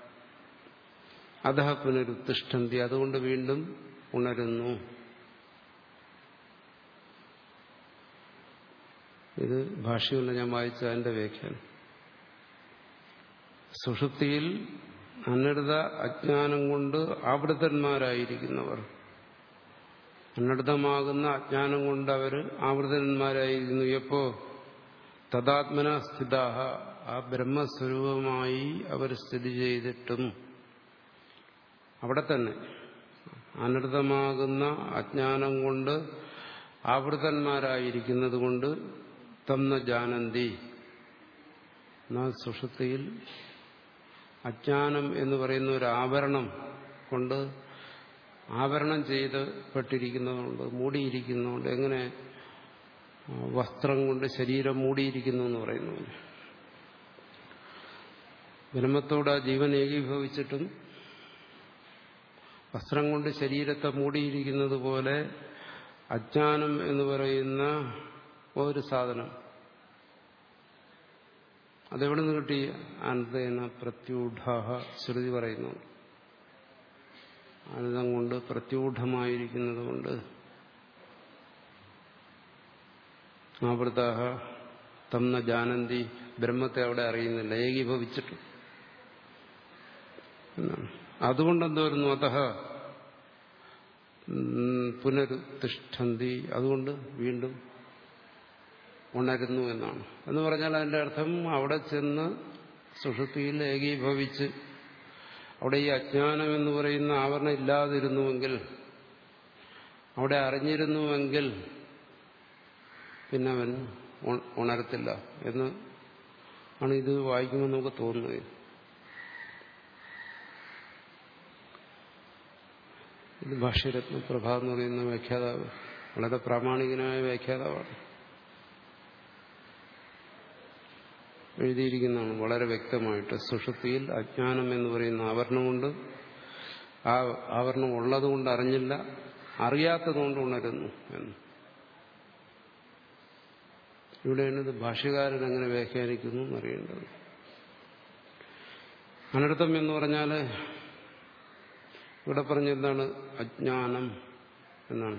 അധ പുനരുത്തിഷ്ഠന്തി അതുകൊണ്ട് വീണ്ടും ഉണരുന്നു ഇത് ഭാഷയുള്ള ഞാൻ വായിച്ച അതിന്റെ വ്യാഖ്യാനം സുഷുപ്തിയിൽ അനൃത അജ്ഞാനം കൊണ്ട് ആവൃതന്മാരായിരിക്കുന്നവർ അനൃതമാകുന്ന അജ്ഞാനം കൊണ്ട് അവർ ആവൃതന്മാരായിരിക്കുന്നു എപ്പോ തദാത്മന സ്ഥിതാഹ ആ ബ്രഹ്മസ്വരൂപമായി അവർ സ്ഥിതി ചെയ്തിട്ടും അവിടെ തന്നെ അനൃതമാകുന്ന അജ്ഞാനം കൊണ്ട് ആവൃതന്മാരായിരിക്കുന്നത് കൊണ്ട് തന്ന ജാനന്തി എന്നാൽ സുഷുപ്തിയിൽ അജ്ഞാനം എന്ന് പറയുന്ന ഒരു ആവരണം കൊണ്ട് ആവരണം ചെയ്ത് പെട്ടിരിക്കുന്നതുകൊണ്ട് മൂടിയിരിക്കുന്നതുകൊണ്ട് എങ്ങനെ വസ്ത്രം കൊണ്ട് ശരീരം മൂടിയിരിക്കുന്നു എന്ന് പറയുന്നു ബ്രഹ്മത്തോട് ആ ജീവൻ ഏകീഭവിച്ചിട്ടും വസ്ത്രം കൊണ്ട് ശരീരത്തെ മൂടിയിരിക്കുന്നത് പോലെ അജ്ഞാനം എന്ന് പറയുന്ന ഒരു സാധനം അതെവിടെ നിന്ന് കിട്ടി അനന്തേന പ്രത്യൂഢ ശ്രുതി പറയുന്നു അനന്തം കൊണ്ട് പ്രത്യൂഢമായിരിക്കുന്നത് കൊണ്ട് ആവൃത തന്ന ജാനന്തി ബ്രഹ്മത്തെ അവിടെ അറിയുന്നില്ല ഏകീഭവിച്ചിട്ട് എന്നാണ് അതുകൊണ്ട് എന്ത് വരുന്നു അത പുനരുത്തിഷ്ഠന്തി അതുകൊണ്ട് വീണ്ടും ഉണരുന്നു എന്നാണ് എന്ന് പറഞ്ഞാൽ അതിന്റെ അർത്ഥം അവിടെ ചെന്ന് സുഷുതിയിൽ ഏകീഭവിച്ച് അവിടെ ഈ അജ്ഞാനം എന്ന് പറയുന്ന ആവരണം ഇല്ലാതിരുന്നുവെങ്കിൽ അവിടെ അറിഞ്ഞിരുന്നുവെങ്കിൽ പിന്നെ അവൻ ഉണരത്തില്ല എന്ന് ആണ് ഇത് വായിക്കുമ്പോൾ നമുക്ക് തോന്നുന്നത് ഇത് ഭാഷ്യരത്ന പ്രഭ എന്ന് പറയുന്ന വ്യാഖ്യാതാവ് വളരെ പ്രാമാണികനായ വ്യാഖ്യാതാവാണ് എഴുതിയിരിക്കുന്നതാണ് വളരെ വ്യക്തമായിട്ട് സുഷുപ്തിയിൽ അജ്ഞാനം എന്ന് പറയുന്ന ആവരണമുണ്ട് ആ ആവരണം ഉള്ളതുകൊണ്ട് അറിഞ്ഞില്ല അറിയാത്തതുകൊണ്ട് ഉണരുന്നു എന്ന് ഇവിടെയാണ് ഇത് ഭാഷ്യകാരൻ എങ്ങനെ വ്യാഖ്യാനിക്കുന്നു എന്നറിയേണ്ടത് അനർത്ഥം എന്ന് പറഞ്ഞാൽ ഇവിടെ പറഞ്ഞ എന്താണ് അജ്ഞാനം എന്നാണ്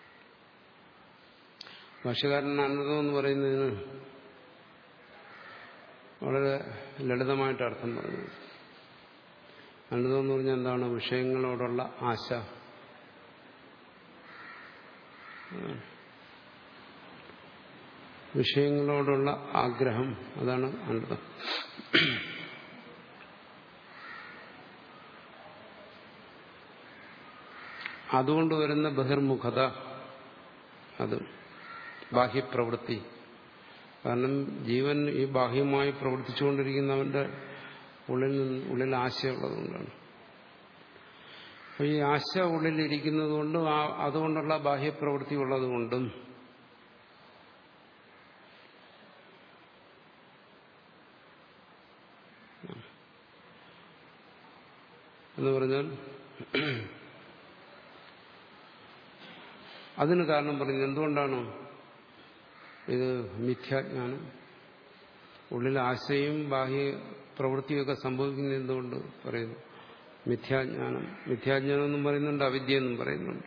ഭാഷ്യകാരൻ അനർത്ഥം എന്ന് പറയുന്നതിന് വളരെ ലളിതമായിട്ട് അർത്ഥം പറഞ്ഞു അനന്തം എന്ന് പറഞ്ഞാൽ എന്താണ് വിഷയങ്ങളോടുള്ള ആശ വിഷയങ്ങളോടുള്ള ആഗ്രഹം അതാണ് അനന്തം അതുകൊണ്ട് വരുന്ന ബഹിർമുഖത അത് ബാഹ്യപ്രവൃത്തി കാരണം ജീവൻ ഈ ബാഹ്യമായി പ്രവർത്തിച്ചുകൊണ്ടിരിക്കുന്നവന്റെ ഉള്ളിൽ നിന്ന് ഉള്ളിൽ ആശയമുള്ളതുകൊണ്ടാണ് അപ്പോൾ ഈ ആശ ഉള്ളിലിരിക്കുന്നതുകൊണ്ടും അതുകൊണ്ടുള്ള ബാഹ്യപ്രവൃത്തി ഉള്ളതുകൊണ്ടും എന്ന് പറഞ്ഞാൽ അതിന് കാരണം പറയുന്നത് എന്തുകൊണ്ടാണ് ഇത് മിഥ്യാജ്ഞാനം ഉള്ളിൽ ആശയും ബാഹ്യ പ്രവൃത്തിയൊക്കെ സംഭവിക്കുന്നത് എന്തുകൊണ്ട് പറയുന്നു മിഥ്യാജ്ഞാനം മിഥ്യാജ്ഞാനം എന്നും പറയുന്നുണ്ട് അവിദ്യ എന്നും പറയുന്നുണ്ട്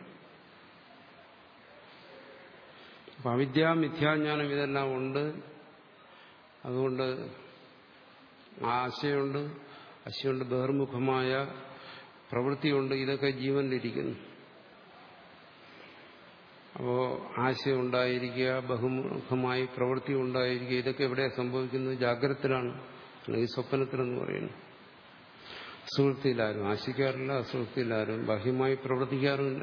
അപ്പൊ അവിദ്യ മിഥ്യാജ്ഞാനം ഇതെല്ലാം ഉണ്ട് അതുകൊണ്ട് ആശയുണ്ട് ആശയുണ്ട് ബഹിർമുഖമായ പ്രവൃത്തിയുണ്ട് ഇതൊക്കെ ജീവനിലിരിക്കുന്നു അപ്പോൾ ആശയം ഉണ്ടായിരിക്കുക ബഹുമുഖമായി പ്രവൃത്തി ഉണ്ടായിരിക്കുക ഇതൊക്കെ എവിടെയാണ് സംഭവിക്കുന്നത് ജാഗ്രതത്തിലാണ് അല്ലെങ്കിൽ സ്വപ്നത്തിലെന്ന് പറയുന്നു സുഹൃത്തിയിലാരും ആശിക്കാറില്ല അസുഹൃത്തിയിലാരും ബാഹ്യമായി പ്രവർത്തിക്കാറുമില്ല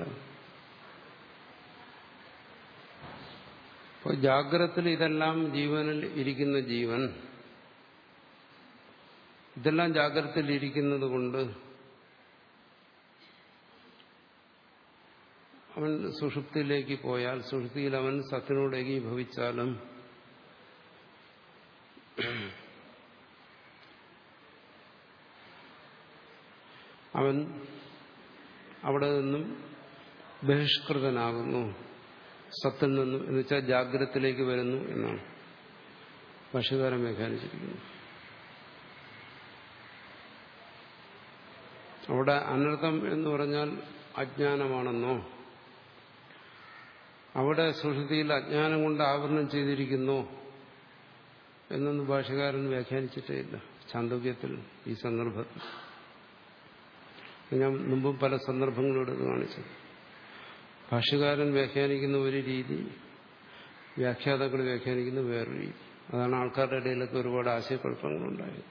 അപ്പോൾ ജാഗ്രതത്തിൽ ഇതെല്ലാം ജീവനിൽ ഇരിക്കുന്ന ജീവൻ ഇതെല്ലാം ജാഗ്രതയിൽ ഇരിക്കുന്നത് കൊണ്ട് അവൻ സുഷുപ്തിയിലേക്ക് പോയാൽ സുഷുപ്തിയിൽ അവൻ സത്തിനോട് ഏകീഭവിച്ചാലും അവൻ അവിടെ നിന്നും ബഹിഷ്കൃതനാകുന്നു സത്തിൽ നിന്നും എന്ന് വെച്ചാൽ ജാഗ്രതത്തിലേക്ക് വരുന്നു എന്നാണ് ഭാഷകാരം വ്യാഖ്യാനിച്ചിരിക്കുന്നു അവിടെ അനർത്ഥം എന്ന് പറഞ്ഞാൽ അജ്ഞാനമാണെന്നോ അവിടെ സുഷുതിയിൽ അജ്ഞാനം കൊണ്ട് ആവരണം ചെയ്തിരിക്കുന്നു എന്നൊന്നും ഭാഷകാരൻ വ്യാഖ്യാനിച്ചിട്ടേ ഇല്ല ചാന്തോക്യത്തിൽ ഈ സന്ദർഭത്തിൽ ഞാൻ മുമ്പും പല സന്ദർഭങ്ങളും എടുത്ത് കാണിച്ചു ഭാഷകാരൻ വ്യാഖ്യാനിക്കുന്ന ഒരു രീതി വ്യാഖ്യാതാക്കൾ വ്യാഖ്യാനിക്കുന്ന വേറൊരു രീതി അതാണ് ആൾക്കാരുടെ ഇടയിലൊക്കെ ഒരുപാട് ആശയക്കുഴപ്പങ്ങളുണ്ടായത്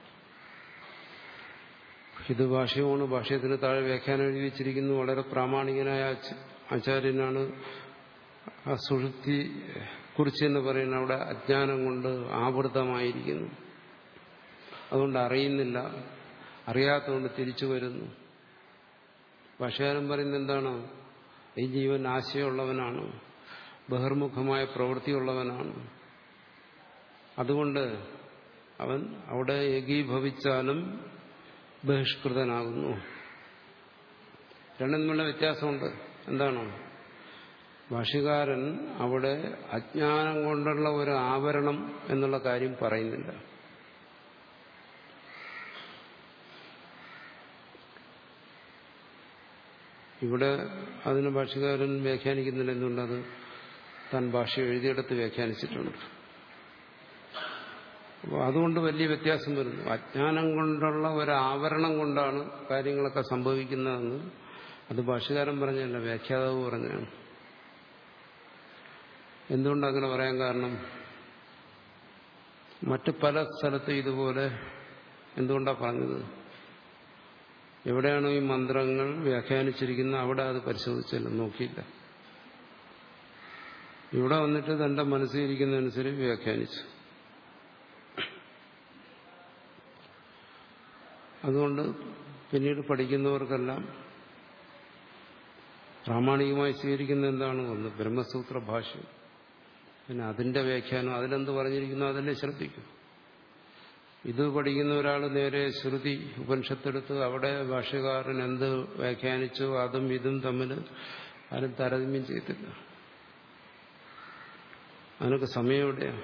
ഇത് ഭാഷയുമാണ് ഭാഷയത്തിന് താഴെ വ്യാഖ്യാനം എഴുതി വെച്ചിരിക്കുന്നു വളരെ പ്രാമാണികനായ ആചാര്യനാണ് ആ സുഷുപ്തി കുറിച്ച് എന്ന് പറയുന്ന അവിടെ അജ്ഞാനം കൊണ്ട് ആവൃതമായിരിക്കുന്നു അതുകൊണ്ട് അറിയുന്നില്ല അറിയാത്തതുകൊണ്ട് തിരിച്ചു വരുന്നു ഭാഷകാരൻ പറയുന്നത് എന്താണ് ഈ ജീവൻ ആശയമുള്ളവനാണ് ബഹിർമുഖമായ പ്രവൃത്തിയുള്ളവനാണ് അതുകൊണ്ട് അവൻ അവിടെ ഏകീഭവിച്ചാലും ബഹിഷ്കൃതനാകുന്നു രണ്ടും തമ്മിലുള്ള വ്യത്യാസമുണ്ട് എന്താണ് ഭാഷകാരൻ അവിടെ അജ്ഞാനം കൊണ്ടുള്ള ഒരു ആവരണം എന്നുള്ള കാര്യം പറയുന്നില്ല ഇവിടെ അതിന് ഭാഷകാരൻ വ്യാഖ്യാനിക്കുന്നില്ല എന്തുകൊണ്ടത് താൻ ഭാഷ എഴുതിയെടുത്ത് വ്യാഖ്യാനിച്ചിട്ടുണ്ട് അപ്പോൾ അതുകൊണ്ട് വലിയ വ്യത്യാസം വരുന്നു അജ്ഞാനം കൊണ്ടുള്ള ഒരു ആവരണം കൊണ്ടാണ് കാര്യങ്ങളൊക്കെ സംഭവിക്കുന്നതെന്ന് അത് ഭാഷകാരൻ പറഞ്ഞല്ല വ്യാഖ്യാതാവ് പറഞ്ഞാണ് എന്തുകൊണ്ട് അങ്ങനെ പറയാൻ കാരണം മറ്റ് പല സ്ഥലത്തും ഇതുപോലെ എന്തുകൊണ്ടാണ് പറഞ്ഞത് എവിടെയാണോ ഈ മന്ത്രങ്ങൾ വ്യാഖ്യാനിച്ചിരിക്കുന്നത് അവിടെ അത് പരിശോധിച്ചല്ല നോക്കിയില്ല ഇവിടെ വന്നിട്ട് തന്റെ മനസ്സിലിരിക്കുന്നതനുസരിച്ച് വ്യാഖ്യാനിച്ചു അതുകൊണ്ട് പിന്നീട് പഠിക്കുന്നവർക്കെല്ലാം പ്രാമാണികമായി സ്വീകരിക്കുന്ന എന്താണ് ഒന്ന് ബ്രഹ്മസൂത്ര ഭാഷ്യം പിന്നെ അതിന്റെ വ്യാഖ്യാനം അതിലെന്ത് പറഞ്ഞിരിക്കുന്നു അതല്ലേ ശ്രദ്ധിക്കും ഇത് പഠിക്കുന്ന ഒരാൾ നേരെ ശ്രുതി ഉപനിഷത്തെടുത്ത് അവിടെ ഭാഷ്യകാരൻ എന്ത് വ്യാഖ്യാനിച്ചോ അതും ഇതും തമ്മിൽ ആരും താരതമ്യം ചെയ്തില്ല അതിനൊക്കെ സമയം എവിടെയാണ്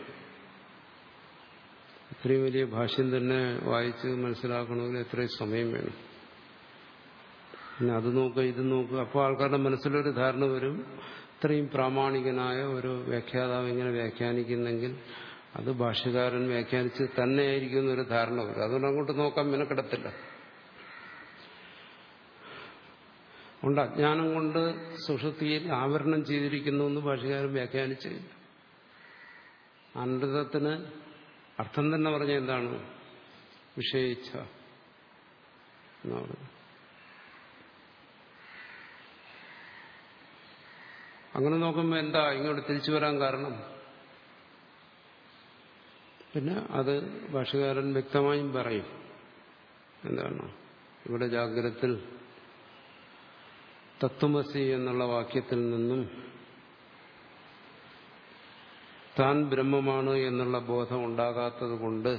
ഇത്രയും വലിയ ഭാഷ്യം തന്നെ വായിച്ച് മനസ്സിലാക്കണമെങ്കിൽ എത്രയും സമയം വേണം പിന്നെ അത് നോക്കുക ഇത് നോക്കുക അപ്പോൾ ആൾക്കാരുടെ മനസ്സിലൊരു ധാരണ വരും ഇത്രയും പ്രാമാണികനായ ഒരു വ്യാഖ്യാതാവ് ഇങ്ങനെ വ്യാഖ്യാനിക്കുന്നെങ്കിൽ അത് ഭാഷ്യകാരൻ വ്യാഖ്യാനിച്ച് തന്നെയായിരിക്കും എന്നൊരു ധാരണ വരും അതുകൊണ്ട് അങ്ങോട്ട് നോക്കാൻ മെനക്കെടത്തില്ല ഉണ്ട് അജ്ഞാനം കൊണ്ട് സുഷുതിയിൽ ആവരണം ചെയ്തിരിക്കുന്നു എന്ന് ഭാഷകാരൻ വ്യാഖ്യാനിച്ചില്ല അനന്തത്തിന് അർത്ഥം തന്നെ പറഞ്ഞ എന്താണ് വിഷയിച്ച എന്നാണ് അങ്ങനെ നോക്കുമ്പോൾ എന്താ ഇങ്ങോട്ട് തിരിച്ചു വരാൻ കാരണം പിന്നെ അത് ഭാഷകാരൻ വ്യക്തമായും പറയും എന്താണ് ഇവിടെ ജാഗ്രത്തിൽ തത്വമസി എന്നുള്ള വാക്യത്തിൽ നിന്നും താൻ ബ്രഹ്മമാണ് എന്നുള്ള ബോധം ഉണ്ടാകാത്തത് കൊണ്ട്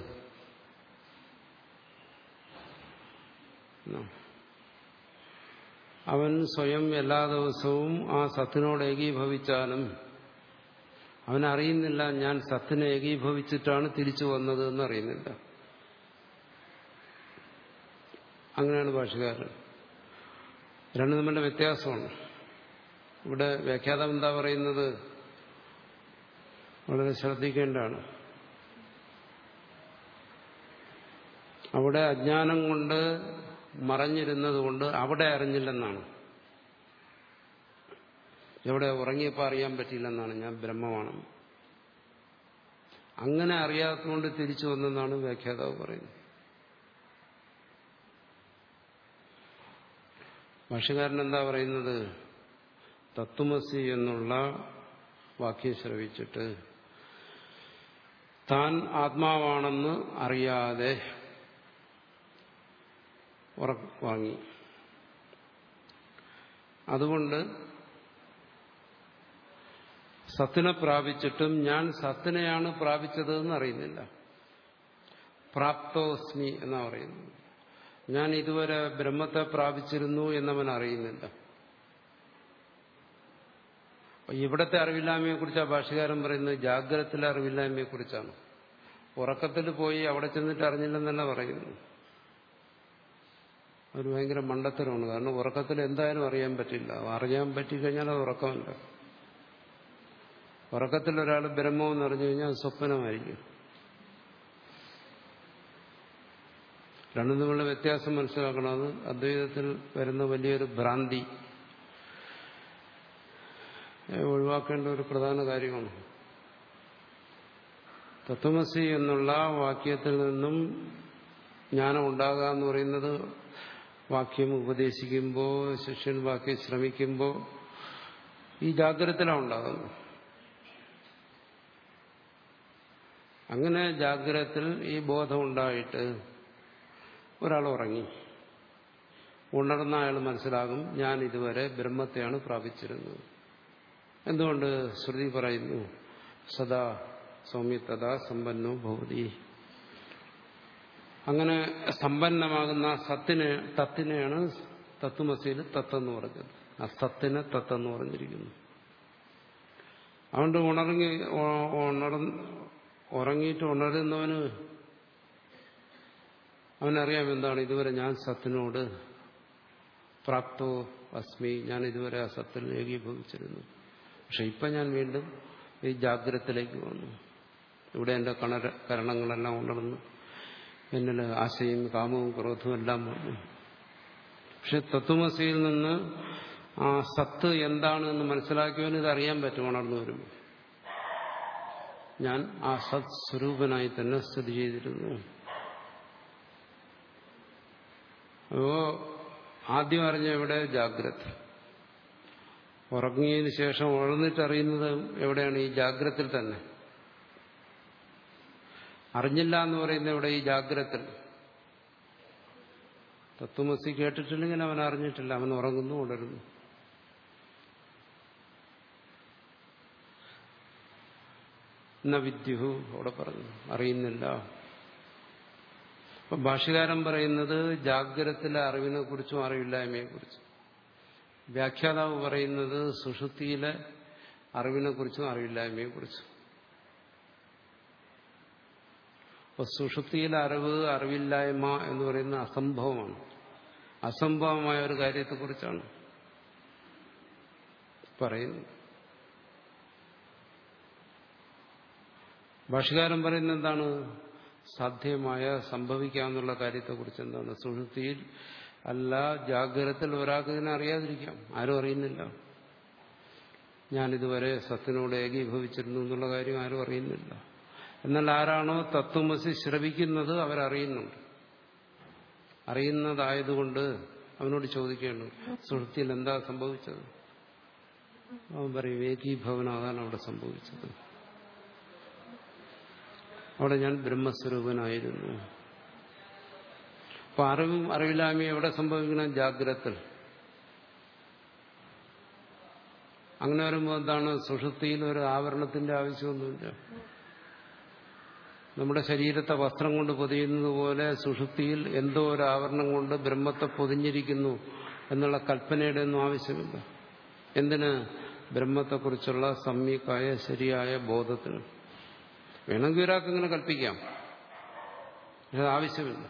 അവൻ സ്വയം എല്ലാ ദിവസവും ആ സത്തിനോട് ഏകീഭവിച്ചാലും അവനറിയുന്നില്ല ഞാൻ സത്തിനെ ഏകീഭവിച്ചിട്ടാണ് തിരിച്ചു വന്നത് എന്ന് അറിയുന്നില്ല അങ്ങനെയാണ് ഭാഷകാരൻ രണ്ടു തമ്മിലുള്ള വ്യത്യാസമാണ് ഇവിടെ വ്യാഖ്യാതം എന്താ പറയുന്നത് വളരെ ശ്രദ്ധിക്കേണ്ടതാണ് അവിടെ അജ്ഞാനം കൊണ്ട് മറഞ്ഞിരുന്നത് കൊണ്ട് അവിടെ അറിഞ്ഞില്ലെന്നാണ് എവിടെ ഉറങ്ങിയപ്പോൾ അറിയാൻ പറ്റിയില്ലെന്നാണ് ഞാൻ ബ്രഹ്മമാണ് അങ്ങനെ അറിയാത്തതുകൊണ്ട് തിരിച്ചു വന്നെന്നാണ് വ്യാഖ്യാതാവ് പറയുന്നത് ഭാഷകാരൻ എന്താ പറയുന്നത് തത്വമസി എന്നുള്ള വാക്യം ശ്രവിച്ചിട്ട് താൻ ആത്മാവാണെന്ന് അറിയാതെ വാങ്ങി അതുകൊണ്ട് സത്തിനെ പ്രാപിച്ചിട്ടും ഞാൻ സത്തിനെയാണ് പ്രാപിച്ചതെന്ന് അറിയുന്നില്ല പ്രാപ്തോസ്മി എന്നാ പറയുന്നത് ഞാൻ ഇതുവരെ ബ്രഹ്മത്തെ പ്രാപിച്ചിരുന്നു എന്നവൻ അറിയുന്നില്ല ഇവിടത്തെ അറിവില്ലായ്മയെ കുറിച്ച് ആ ഭാഷകാരൻ പറയുന്നത് ജാഗ്രതത്തിലെ അറിവില്ലായ്മയെ കുറിച്ചാണ് ഉറക്കത്തിൽ പോയി അവിടെ ചെന്നിട്ട് അറിഞ്ഞില്ലെന്നല്ല പറയുന്നു അത് ഭയങ്കര മണ്ടത്തരമാണ് കാരണം ഉറക്കത്തിൽ എന്തായാലും അറിയാൻ പറ്റില്ല അറിയാൻ പറ്റിക്കഴിഞ്ഞാൽ അത് ഉറക്കമല്ല ഉറക്കത്തിൽ ഒരാൾ ബ്രഹ്മമെന്ന് അറിഞ്ഞു കഴിഞ്ഞാൽ സ്വപ്നമായിരിക്കും രണ്ടും തമ്മിലുള്ള വ്യത്യാസം മനസ്സിലാക്കണം അത് അദ്വൈതത്തിൽ വരുന്ന വലിയൊരു ഭ്രാന്തി ഒഴിവാക്കേണ്ട ഒരു പ്രധാന കാര്യമാണ് തത്വമസി എന്നുള്ള വാക്യത്തിൽ നിന്നും ജ്ഞാനം ഉണ്ടാകുക എന്ന് പറയുന്നത് വാക്യം ഉപദേശിക്കുമ്പോൾ ശിഷ്യൻ വാക്യം ശ്രമിക്കുമ്പോൾ ഈ ജാഗ്രതത്തിലാണ് ഉണ്ടാകുന്നത് അങ്ങനെ ജാഗ്രതത്തിൽ ഈ ബോധം ഉണ്ടായിട്ട് ഒരാൾ ഉറങ്ങി ഉണർന്ന അയാൾ മനസ്സിലാകും ഞാൻ ഇതുവരെ ബ്രഹ്മത്തെയാണ് പ്രാപിച്ചിരുന്നത് എന്തുകൊണ്ട് ശ്രുതി പറയുന്നു സദാ സൗമ്യതഥ സമ്പന്നോ ഭവതി അങ്ങനെ സമ്പന്നമാകുന്ന സത്തിനെ തത്തിനെയാണ് തത്വമസിയിൽ തത്തെന്ന് പറഞ്ഞത് ആ സത്തിനെ തത്തെന്ന് പറഞ്ഞിരിക്കുന്നു അതുകൊണ്ട് ഉണർങ്ങി ഉണർ ഉറങ്ങിയിട്ട് ഉണരുന്നവന് അവനറിയാം എന്താണ് ഇതുവരെ ഞാൻ സത്തിനോട് പ്രാപ്തോ അസ്മി ഞാൻ ഇതുവരെ ആ സത്തിൽ ഏകീഭവിച്ചിരുന്നു പക്ഷെ ഇപ്പം ഞാൻ വീണ്ടും ഈ ജാഗ്രതത്തിലേക്ക് വന്നു ഇവിടെ എൻ്റെ കണര കരണങ്ങളെല്ലാം ഉണർന്നു എന്നിൽ ആശയും കാമവും ക്രോധവും എല്ലാം വന്നു പക്ഷെ തത്വമസിയിൽ നിന്ന് ആ സത്ത് എന്താണ് എന്ന് മനസ്സിലാക്കിയവന് ഇത് അറിയാൻ പറ്റും ഉണർന്നു വരുമ്പോൾ ഞാൻ ആ സത് സ്വരൂപനായി തന്നെ സ്ഥിതി ചെയ്തിരുന്നു അപ്പോ ആദ്യം അറിഞ്ഞ എവിടെ ജാഗ്രത ഉറങ്ങിയതിന് ശേഷം ഉണർന്നിട്ട് അറിയുന്നത് എവിടെയാണ് ഈ ജാഗ്രത്തിൽ തന്നെ അറിഞ്ഞില്ല എന്ന് പറയുന്നത് ഇവിടെ ഈ ജാഗ്രത്തിൽ തത്വമസി കേട്ടിട്ടില്ലെങ്കിൽ അവൻ അറിഞ്ഞിട്ടില്ല അവൻ ഉറങ്ങുന്നു ഉണരുന്നു എന്ന വിദ്യുഹു അവിടെ പറഞ്ഞു അറിയുന്നില്ല അപ്പൊ ഭാഷ്യകാരൻ പറയുന്നത് ജാഗ്രതത്തിലെ അറിവിനെ കുറിച്ചും അറിവില്ലായ്മയെ കുറിച്ചും വ്യാഖ്യാതാവ് പറയുന്നത് സുഷുതിയിലെ അറിവിനെ കുറിച്ചും അറിവില്ലായ്മയെ കുറിച്ചും അപ്പൊ സുഷുപ്തിയിലെ അറിവ് അറിവില്ലായ്മ എന്ന് പറയുന്ന അസംഭവമാണ് അസംഭവമായ ഒരു കാര്യത്തെക്കുറിച്ചാണ് പറയുന്നത് ഭാഷകാരൻ പറയുന്നത് എന്താണ് സാധ്യമായ സംഭവിക്കാമെന്നുള്ള കാര്യത്തെക്കുറിച്ച് എന്താണ് സുഷുപ്തിയിൽ അല്ല ജാഗ്രതത്തിൽ ഒരാൾക്ക് ഇതിനെ അറിയാതിരിക്കാം ആരും അറിയുന്നില്ല ഞാനിതുവരെ സത്തിനോട് ഏകീഭവിച്ചിരുന്നു എന്നുള്ള കാര്യം ആരും അറിയുന്നില്ല എന്നാൽ ആരാണോ തത്വമസി ശ്രവിക്കുന്നത് അവരറിയുന്നുണ്ട് അറിയുന്നതായതുകൊണ്ട് അവനോട് ചോദിക്കേണ്ടു സുഹൃത്തിയിൽ എന്താ സംഭവിച്ചത് അവൻ പറയും ഏകീഭവനാകാൻ അവിടെ സംഭവിച്ചത് അവിടെ ഞാൻ ബ്രഹ്മസ്വരൂപനായിരുന്നു അപ്പൊ അറിവും അറിവില്ലായ്മയും എവിടെ സംഭവിക്കണം ജാഗ്രതത്തിൽ അങ്ങനെ വരുമ്പോൾ എന്താണ് സുഷുപ്തിയിൽ ഒരു ആവരണത്തിന്റെ ആവശ്യമൊന്നുമില്ല നമ്മുടെ ശരീരത്തെ വസ്ത്രം കൊണ്ട് പൊതിയുന്നത് പോലെ സുഷുപ്തിയിൽ എന്തോ ഒരു ആവരണം കൊണ്ട് ബ്രഹ്മത്തെ പൊതിഞ്ഞിരിക്കുന്നു എന്നുള്ള കൽപ്പനയുടെ ഒന്നും ആവശ്യമില്ല എന്തിന് ബ്രഹ്മത്തെക്കുറിച്ചുള്ള സമ്യക്കായ ശരിയായ ബോധത്തിന് വേണമെങ്കിൽ ഒരാൾക്ക് ഇങ്ങനെ കൽപ്പിക്കാം അത് ആവശ്യമില്ല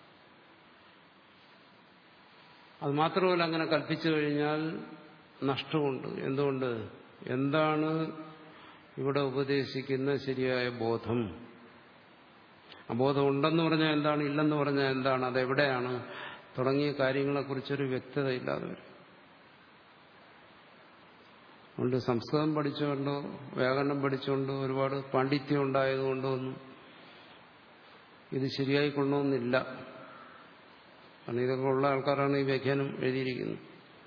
അത് മാത്രമല്ല അങ്ങനെ കൽപ്പിച്ചു കഴിഞ്ഞാൽ നഷ്ടമുണ്ട് എന്തുകൊണ്ട് എന്താണ് ഇവിടെ ഉപദേശിക്കുന്ന ശരിയായ ബോധം അബോധം ഉണ്ടെന്ന് പറഞ്ഞാൽ എന്താണ് ഇല്ലെന്ന് പറഞ്ഞാൽ എന്താണ് അതെവിടെയാണ് തുടങ്ങിയ കാര്യങ്ങളെക്കുറിച്ചൊരു വ്യക്തത ഇല്ലാതെ വരും അതുകൊണ്ട് സംസ്കൃതം പഠിച്ചുകൊണ്ടോ വ്യാകരണം പഠിച്ചുകൊണ്ടോ ഒരുപാട് പാണ്ഡിത്യം ഉണ്ടായതുകൊണ്ടോ ഒന്നും ഇത് ശരിയായി കൊള്ളണമെന്നില്ല കാരണം ഇതൊക്കെ ഉള്ള ആൾക്കാരാണ് ഈ വ്യാഖ്യാനം എഴുതിയിരിക്കുന്നത്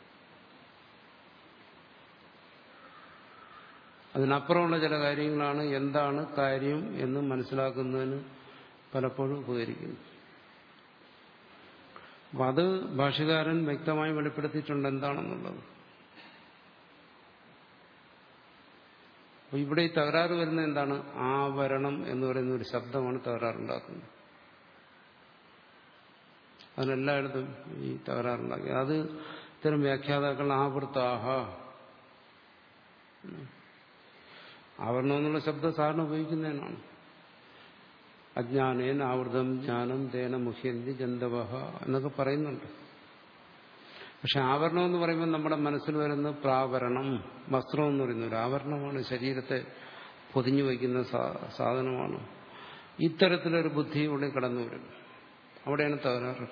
അതിനപ്പുറമുള്ള ചില കാര്യങ്ങളാണ് എന്താണ് കാര്യം എന്ന് മനസ്സിലാക്കുന്നതിന് പലപ്പോഴും ഉപകരിക്കുന്നു അപ്പം അത് ഭാഷകാരൻ വ്യക്തമായി വെളിപ്പെടുത്തിയിട്ടുണ്ട് എന്താണെന്നുള്ളത് അപ്പൊ ഇവിടെ ഈ തകരാറ് വരുന്നത് എന്താണ് ആവരണം എന്ന് പറയുന്ന ഒരു ശബ്ദമാണ് തകരാറുണ്ടാക്കുന്നത് അതിനെല്ലായിടത്തും ഈ തകരാറുണ്ടാക്കി അത് ഇത്തരം വ്യാഖ്യാതാക്കൾ ആവൃത്താഹ ആവരണം എന്നുള്ള ശബ്ദം സാറിന് ഉപയോഗിക്കുന്നതിനാണ് അജ്ഞാനേൻ ആവൃതം ജ്ഞാനം തേന മുഹ്യന്തി ജന്തവഹ എന്നൊക്കെ പറയുന്നുണ്ട് പക്ഷെ ആവരണം എന്ന് പറയുമ്പോൾ നമ്മുടെ മനസ്സിൽ വരുന്ന പ്രാവരണം വസ്ത്രം എന്ന് പറയുന്ന ഒരു ആവരണമാണ് ശരീരത്തെ പൊതിഞ്ഞു വയ്ക്കുന്ന സാധനമാണ് ഇത്തരത്തിലൊരു ബുദ്ധി ഇവിടെ കടന്നു വരും അവിടെയാണ് തകരാറ്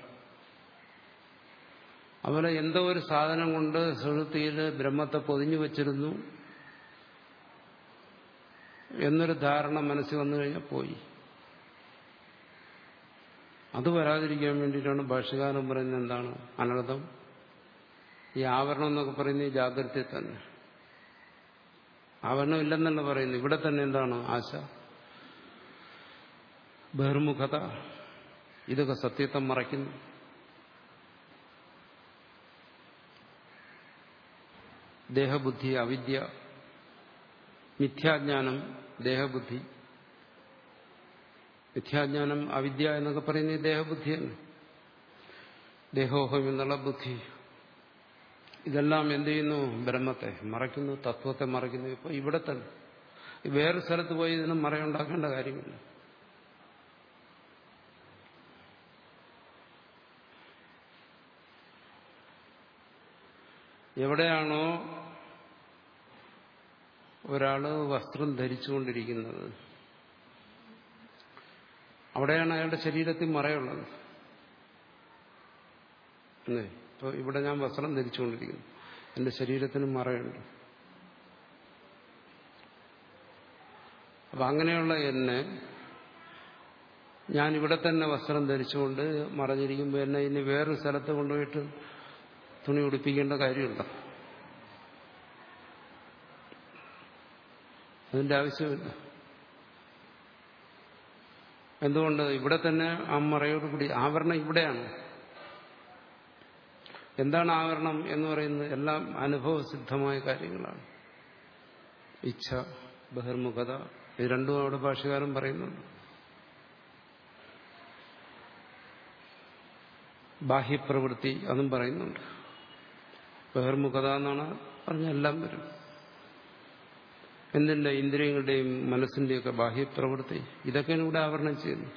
അതുപോലെ എന്തോ ഒരു സാധനം കൊണ്ട് സുഹൃത്തിയിൽ ബ്രഹ്മത്തെ പൊതിഞ്ഞു വച്ചിരുന്നു എന്നൊരു ധാരണ മനസ്സിൽ വന്നു കഴിഞ്ഞാൽ പോയി അത് വരാതിരിക്കാൻ വേണ്ടിയിട്ടാണ് ഭാഷകാരൻ പറയുന്നത് എന്താണ് അനർത്ഥം ഈ ആവരണം എന്നൊക്കെ പറയുന്നത് ഈ ജാഗ്രതയിൽ തന്നെ ആവരണം ഇല്ലെന്നല്ല പറയുന്നു ഇവിടെ തന്നെ എന്താണ് ആശ ബഹിർമുഖത ഇതൊക്കെ സത്യത്തെ മറയ്ക്കുന്നു ദേഹബുദ്ധി അവിദ്യ മിഥ്യാജ്ഞാനം ദേഹബുദ്ധി മിഥ്യാജ്ഞാനം അവിദ്യ എന്നൊക്കെ പറയുന്നത് ദേഹബുദ്ധിയാണ് ദേഹോഹം എന്നുള്ള ബുദ്ധി ഇതെല്ലാം എന്ത് ചെയ്യുന്നു ബ്രഹ്മത്തെ മറയ്ക്കുന്നു തത്വത്തെ മറയ്ക്കുന്നു ഇപ്പൊ ഇവിടെ തന്നെ വേറെ സ്ഥലത്ത് പോയി ഇതിന് മറയുണ്ടാക്കേണ്ട കാര്യമില്ല എവിടെയാണോ ഒരാള് വസ്ത്രം ധരിച്ചുകൊണ്ടിരിക്കുന്നത് അവിടെയാണ് അയാളുടെ ശരീരത്തിൽ മറയുള്ളത് അല്ലേ ഇപ്പോൾ ഇവിടെ ഞാൻ വസ്ത്രം ധരിച്ചുകൊണ്ടിരിക്കുന്നു എൻ്റെ ശരീരത്തിന് മറയുണ്ട് അപ്പം അങ്ങനെയുള്ള എന്നെ ഞാൻ ഇവിടെ തന്നെ വസ്ത്രം ധരിച്ചുകൊണ്ട് മറഞ്ഞിരിക്കുമ്പോൾ എന്നെ ഇനി വേറൊരു സ്ഥലത്ത് കൊണ്ടുപോയിട്ട് തുണി ഉടുപ്പിക്കേണ്ട കാര്യമുണ്ടോ അതിന്റെ ആവശ്യമില്ല എന്തുകൊണ്ട് ഇവിടെ തന്നെ ആ മറയോടുകൂടി ആവരണം ഇവിടെയാണ് എന്താണ് ആവരണം എന്ന് പറയുന്നത് എല്ലാം അനുഭവസിദ്ധമായ കാര്യങ്ങളാണ് ഇച്ഛ ബഹിർമുഖത ഇത് രണ്ടും അവിടെ ഭാഷകാരൻ പറയുന്നുണ്ട് ബാഹ്യപ്രവൃത്തി അതും പറയുന്നുണ്ട് ബഹിർമുഖത എന്നാണ് പറഞ്ഞ എല്ലാം വരും എന്തിന്റെ ഇന്ദ്രിയങ്ങളുടെയും മനസ്സിന്റെയൊക്കെ ബാഹ്യപ്രവൃത്തി ഇതൊക്കെയാണ് ഇവിടെ ആവരണം ചെയ്യുന്നത്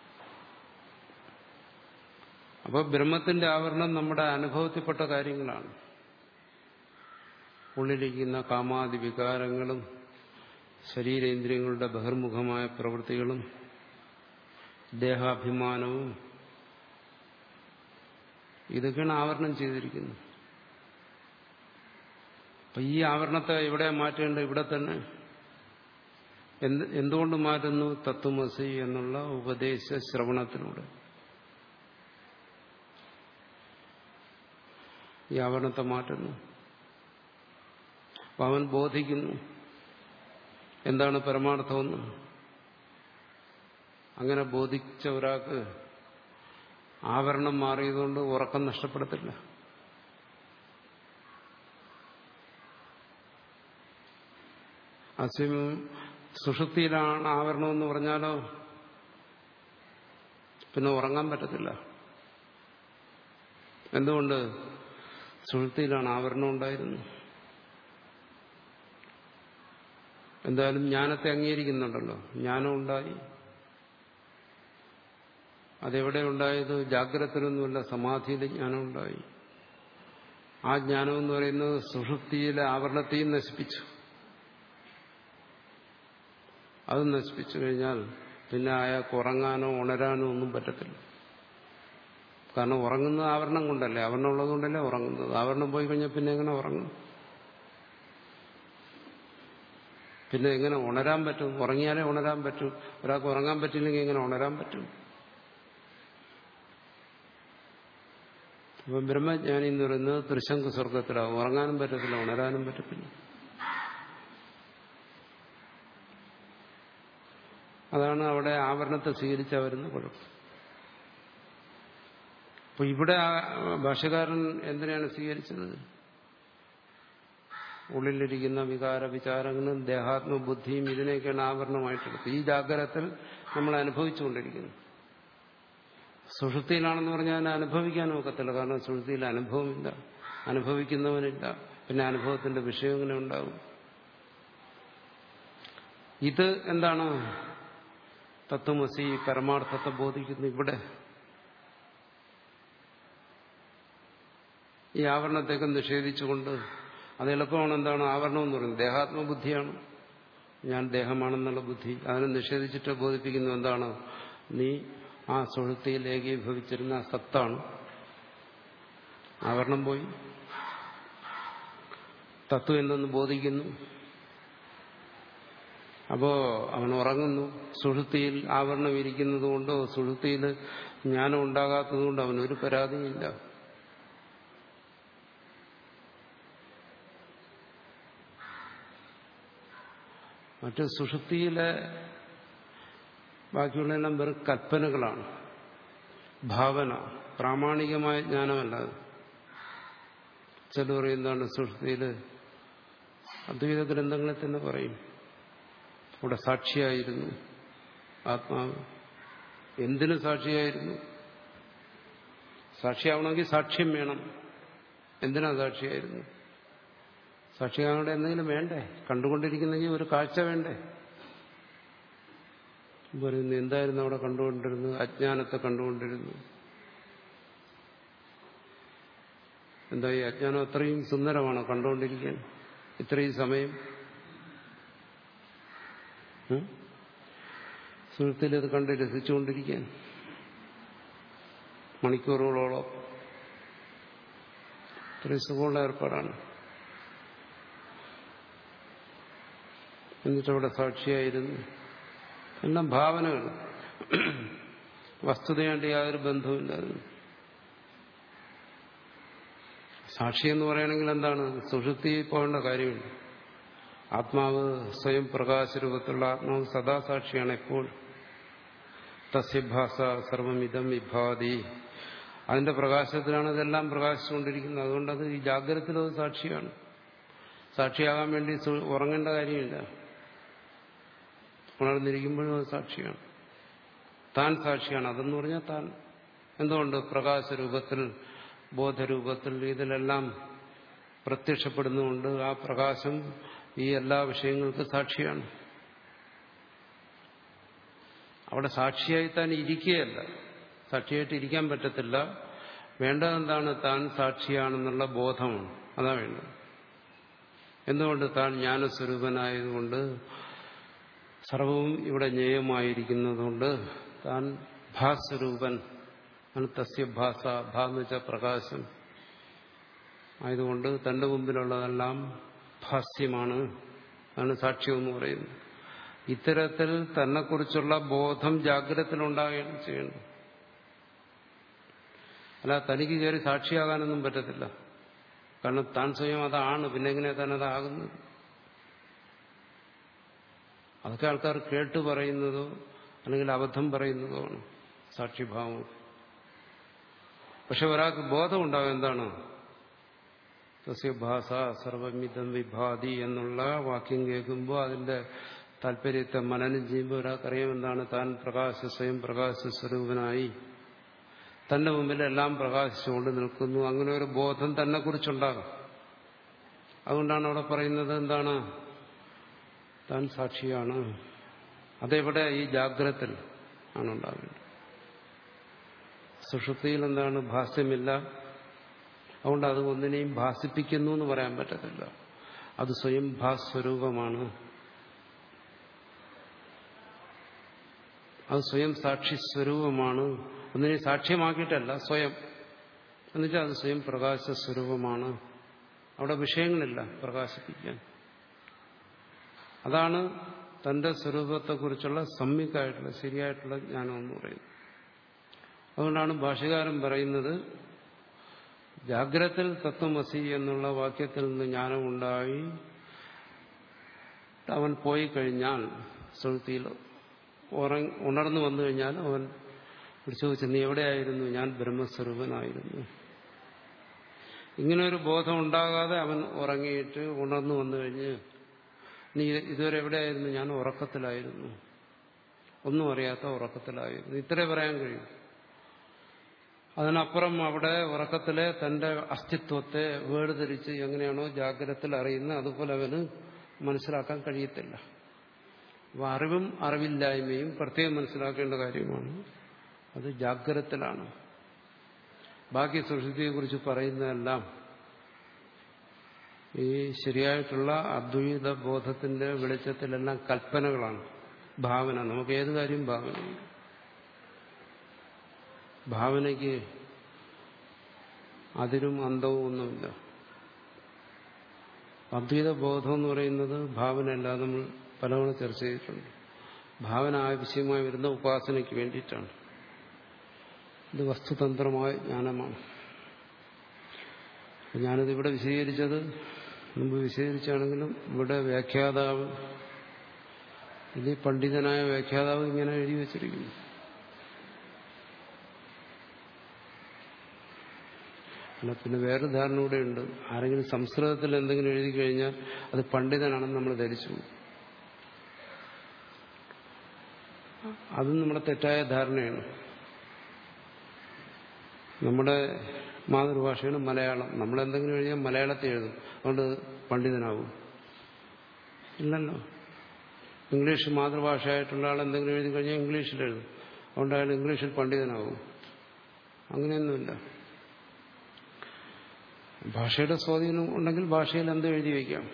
അപ്പോൾ ബ്രഹ്മത്തിന്റെ ആവരണം നമ്മുടെ അനുഭവത്തിൽപ്പെട്ട കാര്യങ്ങളാണ് ഉള്ളിലിരിക്കുന്ന കാമാദി വികാരങ്ങളും ശരീരേന്ദ്രിയങ്ങളുടെ ബഹിർമുഖമായ പ്രവൃത്തികളും ദേഹാഭിമാനവും ഇതൊക്കെയാണ് ആവരണം ചെയ്തിരിക്കുന്നത് അപ്പൊ ഈ ആവരണത്തെ എവിടെ മാറ്റേണ്ടത് ഇവിടെ തന്നെ എന്ത് എന്തുകൊണ്ട് മാറ്റുന്നു തത്വമസി എന്നുള്ള ഉപദേശ ശ്രവണത്തിലൂടെ ഈ ആവരണത്തെ മാറ്റുന്നു അപ്പൊ അവൻ ബോധിക്കുന്നു എന്താണ് പരമാർത്ഥമെന്ന് അങ്ങനെ ബോധിച്ച ഒരാൾക്ക് ആവരണം മാറിയതുകൊണ്ട് ഉറക്കം നഷ്ടപ്പെടത്തില്ല അസ്യം സുഷുപ്തിയിലാണ് ആവരണമെന്ന് പറഞ്ഞാലോ പിന്നെ ഉറങ്ങാൻ പറ്റത്തില്ല എന്തുകൊണ്ട് സുഷുപ്തിയിലാണ് ആവരണം ഉണ്ടായിരുന്നത് എന്തായാലും ജ്ഞാനത്തെ അംഗീകരിക്കുന്നുണ്ടല്ലോ ജ്ഞാനം ഉണ്ടായി അതെവിടെ ഉണ്ടായത് ജാഗ്രതയിലൊന്നുമല്ല സമാധിയിൽ ജ്ഞാനം ഉണ്ടായി ആ ജ്ഞാനം എന്ന് പറയുന്നത് സുഷുപ്തിയിലെ ആവരണത്തെയും നശിപ്പിച്ചു അത് നശിപ്പിച്ചു കഴിഞ്ഞാൽ പിന്നെ അയാൾക്ക് ഉറങ്ങാനോ ഉണരാനോ ഒന്നും പറ്റത്തില്ല കാരണം ഉറങ്ങുന്നത് ആവരണം കൊണ്ടല്ലേ ആവരണം ഉള്ളതുകൊണ്ടല്ലേ ഉറങ്ങുന്നത് ആവരണം പോയി കഴിഞ്ഞാൽ പിന്നെ എങ്ങനെ ഉറങ്ങും പിന്നെ എങ്ങനെ ഉണരാൻ പറ്റും ഉറങ്ങിയാലേ ഉണരാൻ പറ്റൂ ഒരാൾക്ക് ഉറങ്ങാൻ പറ്റില്ലെങ്കിൽ എങ്ങനെ ഉണരാൻ പറ്റും അപ്പൊ ബ്രഹ്മജ്ഞാനി എന്ന് പറയുന്നത് തൃശങ്കു സ്വർഗത്തിലാവും ഉറങ്ങാനും പറ്റത്തില്ല ഉണരാനും പറ്റത്തില്ല അതാണ് അവിടെ ആവരണത്തെ സ്വീകരിച്ച വരുന്ന കുഴപ്പം അപ്പൊ ഇവിടെ ഭാഷകാരൻ എന്തിനാണ് സ്വീകരിച്ചത് ഉള്ളിലിരിക്കുന്ന വികാര വിചാരങ്ങളും ദേഹാത്മബുദ്ധിയും ഇതിനെയൊക്കെയാണ് ആവരണമായിട്ടെടുത്തത് ഈ ജാഗ്രതത്തിൽ നമ്മൾ അനുഭവിച്ചുകൊണ്ടിരിക്കുന്നു സുഷുപ്തിയിലാണെന്ന് പറഞ്ഞാൽ അതിനെ അനുഭവിക്കാൻ ഒക്കത്തില്ല കാരണം സുഷുപ്തിയിൽ അനുഭവമില്ല അനുഭവിക്കുന്നവനില്ല പിന്നെ അനുഭവത്തിന്റെ വിഷയം ഇങ്ങനെ ഉണ്ടാവും ഇത് എന്താണ് തത്വമസി പരമാർത്ഥത്തെ ബോധിക്കുന്നു ഇവിടെ ഈ ആവരണത്തേക്ക് നിഷേധിച്ചുകൊണ്ട് അത് എളുപ്പമാണ് എന്താണ് ആവരണം എന്ന് പറയുന്നത് ദേഹാത്മബുദ്ധിയാണ് ഞാൻ ദേഹമാണെന്നുള്ള ബുദ്ധി അതിനെ നിഷേധിച്ചിട്ട് ബോധിപ്പിക്കുന്നു എന്താണ് നീ ആ സുഹൃത്തിയിൽ ഏകീഭവിച്ചിരുന്ന സത്താണ് ആവരണം പോയി തത്വം എന്തെന്ന് ബോധിക്കുന്നു അപ്പോ അവൻ ഉറങ്ങുന്നു സുഹൃത്തിയിൽ ആവരണം ഇരിക്കുന്നത് കൊണ്ടോ സുഹൃത്തിയിൽ ജ്ഞാനം ഉണ്ടാകാത്തത് കൊണ്ട് അവനൊരു പരാതിയില്ല മറ്റ് സുഷുപ്തിയിലെ ബാക്കിയുള്ളതെല്ലാം വെറും കൽപ്പനകളാണ് ഭാവന പ്രാമാണികമായ ജ്ഞാനമല്ല അത് ചിലർ എന്താണ് സുഷുപ്തിയിൽ അദ്വൈത ഗ്രന്ഥങ്ങളിൽ തന്നെ പറയും അവിടെ സാക്ഷിയായിരുന്നു ആത്മാവ് എന്തിനു സാക്ഷിയായിരുന്നു സാക്ഷിയാവണമെങ്കിൽ സാക്ഷ്യം വേണം എന്തിനാ സാക്ഷിയായിരുന്നു സാക്ഷിയാകേണ്ട എന്തെങ്കിലും വേണ്ടേ കണ്ടുകൊണ്ടിരിക്കുന്നെങ്കിൽ ഒരു കാഴ്ച വേണ്ടേ പറയുന്നു എന്തായിരുന്നു അവിടെ കണ്ടുകൊണ്ടിരുന്നത് അജ്ഞാനത്തെ കണ്ടുകൊണ്ടിരുന്നു എന്താ ഈ അജ്ഞാനം അത്രയും സുന്ദരമാണോ കണ്ടുകൊണ്ടിരിക്കാൻ ഇത്രയും സമയം സുഹൃത്തിൽ ഇത് കണ്ട് രസിച്ചുകൊണ്ടിരിക്കാൻ മണിക്കൂറുകളോളം ഇത്രയും സുഖമുള്ള ഏർപ്പാടാണ് എന്നിട്ടവിടെ സാക്ഷിയായിരുന്നു എല്ലാം ഭാവനകൾ വസ്തുതയായിട്ട് യാതൊരു ബന്ധവുമില്ലാതെ സാക്ഷി എന്ന് പറയണമെങ്കിൽ എന്താണ് സുഷുപ്തി പോകേണ്ട കാര്യമില്ല ആത്മാവ് സ്വയം പ്രകാശരൂപത്തിലുള്ള ആത്മാവ് സദാ സാക്ഷിയാണ് എപ്പോൾ തസ്യഭാസ സർവമിതം വിഭാതി അതിന്റെ പ്രകാശത്തിലാണ് ഇതെല്ലാം പ്രകാശിച്ചുകൊണ്ടിരിക്കുന്നത് അതുകൊണ്ടത് ഈ ജാഗ്രതത്തിലത് സാക്ഷിയാണ് സാക്ഷിയാകാൻ വേണ്ടി ഉറങ്ങേണ്ട കാര്യമില്ല ഉണർന്നിരിക്കുമ്പോഴും അത് സാക്ഷിയാണ് താൻ സാക്ഷിയാണ് അതെന്ന് പറഞ്ഞാൽ താൻ എന്തുകൊണ്ട് പ്രകാശരൂപത്തിൽ ബോധരൂപത്തിൽ ഇതിലെല്ലാം പ്രത്യക്ഷപ്പെടുന്നുകൊണ്ട് ആ പ്രകാശം ഈ എല്ലാ വിഷയങ്ങൾക്കും സാക്ഷിയാണ് അവിടെ സാക്ഷിയായി താൻ ഇരിക്കുകയല്ല സാക്ഷിയായിട്ട് ഇരിക്കാൻ പറ്റത്തില്ല വേണ്ടതെന്താണ് താൻ സാക്ഷിയാണെന്നുള്ള ബോധമാണ് അതാ വേണ്ടത് എന്തുകൊണ്ട് താൻ ജ്ഞാനസ്വരൂപനായതുകൊണ്ട് സർവവും ഇവിടെ ജ്ഞേയമായിരിക്കുന്നതുകൊണ്ട് താൻ ഭാസ്വരൂപൻ ആണ് തസ്യ ഭാസ ഭാ എന്ന് വെച്ചാൽ പ്രകാശം ആയതുകൊണ്ട് തന്റെ മുമ്പിലുള്ളതെല്ലാം ഭാസ്യമാണ് അതാണ് സാക്ഷ്യം എന്ന് പറയുന്നത് ഇത്തരത്തിൽ തന്നെക്കുറിച്ചുള്ള ബോധം ജാഗ്രതത്തിലുണ്ടാകുകയാണ് ചെയ്യേണ്ടത് അല്ല തനിക്ക് കയറി സാക്ഷിയാകാനൊന്നും പറ്റത്തില്ല കാരണം താൻ സ്വയം അതാണ് പിന്നെ എങ്ങനെയാ താൻ അതാകുന്നത് അതൊക്കെ ആൾക്കാർ കേട്ട് പറയുന്നതോ അല്ലെങ്കിൽ അബദ്ധം പറയുന്നതോ ആണ് സാക്ഷിഭാവം പക്ഷെ ഒരാൾക്ക് ബോധമുണ്ടാകും എന്താണ് സസ്യഭാസ സർവമിതം വിഭാതി എന്നുള്ള വാക്യം കേൾക്കുമ്പോൾ അതിന്റെ താല്പര്യത്തെ മനനം ചെയ്യുമ്പോൾ ഒരാൾക്കറിയാം എന്താണ് താൻ പ്രകാശ സ്വയം പ്രകാശ സ്വരൂപനായി തന്റെ മുമ്പിൽ എല്ലാം പ്രകാശിച്ചുകൊണ്ട് നിൽക്കുന്നു അങ്ങനെ ഒരു ബോധം തന്നെ കുറിച്ചുണ്ടാകും അതുകൊണ്ടാണ് അവിടെ പറയുന്നത് എന്താണ് താൻ സാക്ഷിയാണ് അതെവിടെ ഈ ജാഗ്രത്തിൽ ആണ് ഉണ്ടാകേണ്ടത് സുഷുപ്തിയിൽ എന്താണ് ഭാസ്യമില്ല അതുകൊണ്ട് അത് ഒന്നിനെയും ഭാസിപ്പിക്കുന്നു എന്ന് പറയാൻ പറ്റത്തില്ല അത് സ്വയം ഭാസ്വരൂപമാണ് അത് സ്വയം സാക്ഷി സ്വരൂപമാണ് ഒന്നിനെ സാക്ഷ്യമാക്കിയിട്ടല്ല സ്വയം എന്നുവെച്ചാൽ അത് സ്വയം പ്രകാശ സ്വരൂപമാണ് അവിടെ വിഷയങ്ങളില്ല പ്രകാശിപ്പിക്കാൻ അതാണ് തന്റെ സ്വരൂപത്തെക്കുറിച്ചുള്ള സമ്യക്കായിട്ടുള്ള ശരിയായിട്ടുള്ള ജ്ഞാനം എന്ന് പറയുന്നത് അതുകൊണ്ടാണ് ഭാഷകാരൻ പറയുന്നത് ജാഗ്രത്തിൽ തത്വമസി എന്നുള്ള വാക്യത്തിൽ നിന്ന് ജ്ഞാനമുണ്ടായി അവൻ പോയി കഴിഞ്ഞാൽ സുഹൃത്തിയിൽ ഉണർന്നു വന്നു കഴിഞ്ഞാൽ അവൻ ചോദിച്ചു നീ എവിടെയായിരുന്നു ഞാൻ ബ്രഹ്മസ്വരൂപനായിരുന്നു ഇങ്ങനെ ഒരു ബോധം ഉണ്ടാകാതെ അവൻ ഉറങ്ങിയിട്ട് ഉണർന്നു വന്നു കഴിഞ്ഞ് നീ ഇതുവരെ എവിടെയായിരുന്നു ഞാൻ ഉറക്കത്തിലായിരുന്നു ഒന്നും അറിയാത്ത ഉറക്കത്തിലായിരുന്നു ഇത്രേ പറയാൻ കഴിയും അതിനപ്പുറം അവിടെ ഉറക്കത്തിലെ തന്റെ അസ്തിത്വത്തെ വേർതിരിച്ച് എങ്ങനെയാണോ ജാഗ്രതത്തിൽ അറിയുന്നത് അതുപോലെ അവന് മനസ്സിലാക്കാൻ കഴിയത്തില്ല അപ്പൊ അറിവും അറിവില്ലായ്മയും പ്രത്യേകം മനസ്സിലാക്കേണ്ട കാര്യമാണ് അത് ജാഗ്രതത്തിലാണ് ബാക്കി സുഷുതിയെക്കുറിച്ച് പറയുന്നതെല്ലാം ഈ ശരിയായിട്ടുള്ള അദ്വൈത ബോധത്തിന്റെ വെളിച്ചത്തിലെല്ലാം കൽപ്പനകളാണ് ഭാവന നമുക്ക് ഏത് കാര്യം ഭാവനയുണ്ട് ഭാവനയ്ക്ക് അതിരും അന്തവും ഒന്നുമില്ല അദ്വൈത ബോധം എന്ന് പറയുന്നത് ഭാവനയല്ല നമ്മൾ പലതവണ ചർച്ച ചെയ്തിട്ടുണ്ട് ഭാവന ആവശ്യമായി വരുന്ന ഉപാസനയ്ക്ക് വേണ്ടിയിട്ടാണ് ഇത് വസ്തുതന്ത്രമായ ജ്ഞാനമാണ് ഞാനിത് ഇവിടെ വിശദീകരിച്ചത് മുമ്പ് വിശദീകരിച്ചാണെങ്കിലും ഇവിടെ വ്യാഖ്യാതാവ് ഇത് പണ്ഡിതനായ വ്യാഖ്യാതാവ് ഇങ്ങനെ എഴുതി വച്ചിരിക്കുന്നു അല്ല പിന്നെ വേറെ ധാരണ കൂടെ ഉണ്ട് ആരെങ്കിലും സംസ്കൃതത്തിൽ എന്തെങ്കിലും എഴുതി കഴിഞ്ഞാൽ അത് പണ്ഡിതനാണെന്ന് നമ്മൾ ധരിച്ചു അതും നമ്മുടെ തെറ്റായ ധാരണയാണ് നമ്മുടെ മാതൃഭാഷയാണ് മലയാളം നമ്മൾ എന്തെങ്കിലും എഴുതിയാൽ മലയാളത്തിൽ എഴുതും അതുകൊണ്ട് പണ്ഡിതനാവും ഇല്ലല്ലോ ഇംഗ്ലീഷ് മാതൃഭാഷയായിട്ടുള്ള ആൾ എന്തെങ്കിലും എഴുതി കഴിഞ്ഞാൽ ഇംഗ്ലീഷിൽ എഴുതും അതുകൊണ്ട് അയാൾ ഇംഗ്ലീഷിൽ പണ്ഡിതനാവും അങ്ങനെയൊന്നുമില്ല ഭാഷയുടെ സ്വാധീനം ഉണ്ടെങ്കിൽ ഭാഷയിൽ എന്ത് എഴുതി വയ്ക്കാം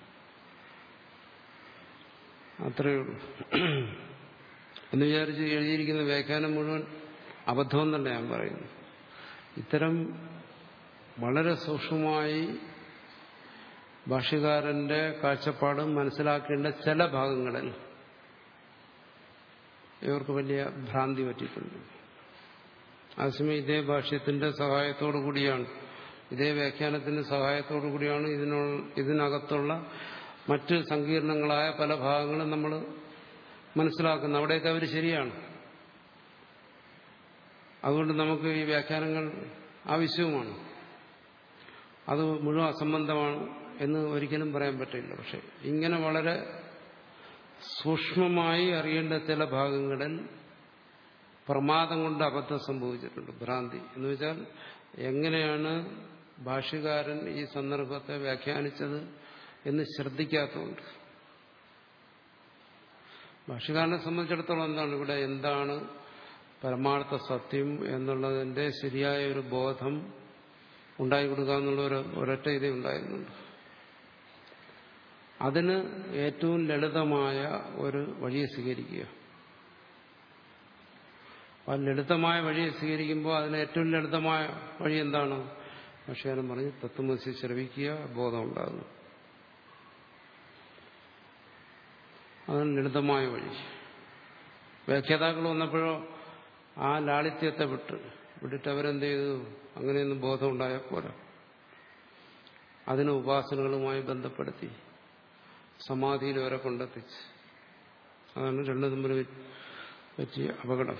അത്രയേ ഉള്ളൂ എന്ന് വിചാരിച്ച് എഴുതിയിരിക്കുന്ന വ്യാഖ്യാനം മുഴുവൻ അബദ്ധമെന്നല്ല ഞാൻ പറയുന്നു ഇത്തരം വളരെ സൂക്ഷ്മമായി ഭാഷ്യകാരന്റെ കാഴ്ചപ്പാട് മനസ്സിലാക്കേണ്ട ചില ഭാഗങ്ങളിൽ ഇവർക്ക് വലിയ ഭ്രാന്തി പറ്റിയിട്ടുണ്ട് അതേസമയം ഇതേ ഭാഷ്യത്തിന്റെ സഹായത്തോടു കൂടിയാണ് ഇതേ വ്യാഖ്യാനത്തിന്റെ സഹായത്തോടു കൂടിയാണ് ഇതിനു ഇതിനകത്തുള്ള മറ്റ് സങ്കീർണങ്ങളായ പല ഭാഗങ്ങളും നമ്മൾ മനസ്സിലാക്കുന്നത് അവിടെയൊക്കെ അവർ ശരിയാണ് അതുകൊണ്ട് നമുക്ക് ഈ വ്യാഖ്യാനങ്ങൾ ആവശ്യവുമാണ് അത് മുഴുവൻ അസംബന്ധമാണ് എന്ന് ഒരിക്കലും പറയാൻ പറ്റില്ല പക്ഷെ ഇങ്ങനെ വളരെ സൂക്ഷ്മമായി അറിയേണ്ട ചില ഭാഗങ്ങളിൽ പ്രമാദം കൊണ്ട് അബദ്ധം സംഭവിച്ചിട്ടുണ്ട് ഭ്രാന്തി എന്ന് വെച്ചാൽ എങ്ങനെയാണ് ഭാഷ്യകാരൻ ഈ സന്ദർഭത്തെ വ്യാഖ്യാനിച്ചത് എന്ന് ശ്രദ്ധിക്കാത്തതുകൊണ്ട് ഭാഷ്യകാരനെ സംബന്ധിച്ചിടത്തോളം എന്താണ് ഇവിടെ എന്താണ് പരമാർത്ഥ സത്യം എന്നുള്ളതിന്റെ ശരിയായ ഒരു ബോധം ഉണ്ടായി കൊടുക്കുക എന്നുള്ള ഒരു ഒരൊറ്റ ഇതേ ഉണ്ടായിരുന്നുണ്ട് അതിന് ഏറ്റവും ലളിതമായ ഒരു വഴിയെ സ്വീകരിക്കുക ആ ലളിതമായ വഴിയെ സ്വീകരിക്കുമ്പോൾ അതിന് ഏറ്റവും ലളിതമായ വഴി എന്താണ് ഭക്ഷ്യകാരൻ പറഞ്ഞ് തത്വമസി ശ്രവിക്കുക ബോധം ഉണ്ടാകുന്നു അതാണ് ലളിതമായ വഴി വ്യാഖ്യാതാക്കൾ വന്നപ്പോഴോ ആ ലാളിത്യത്തെ വിട്ട് വിട്ടിട്ട് അവരെന്ത് ചെയ്തു അങ്ങനെയൊന്നും ബോധം ഉണ്ടായാൽ പോരാ അതിനെ ഉപാസനകളുമായി ബന്ധപ്പെടുത്തി സമാധിയിൽ വരെ കൊണ്ടെത്തിച്ച് അതാണ് രണ്ടു തമ്മിൽ പറ്റിയ അപകടം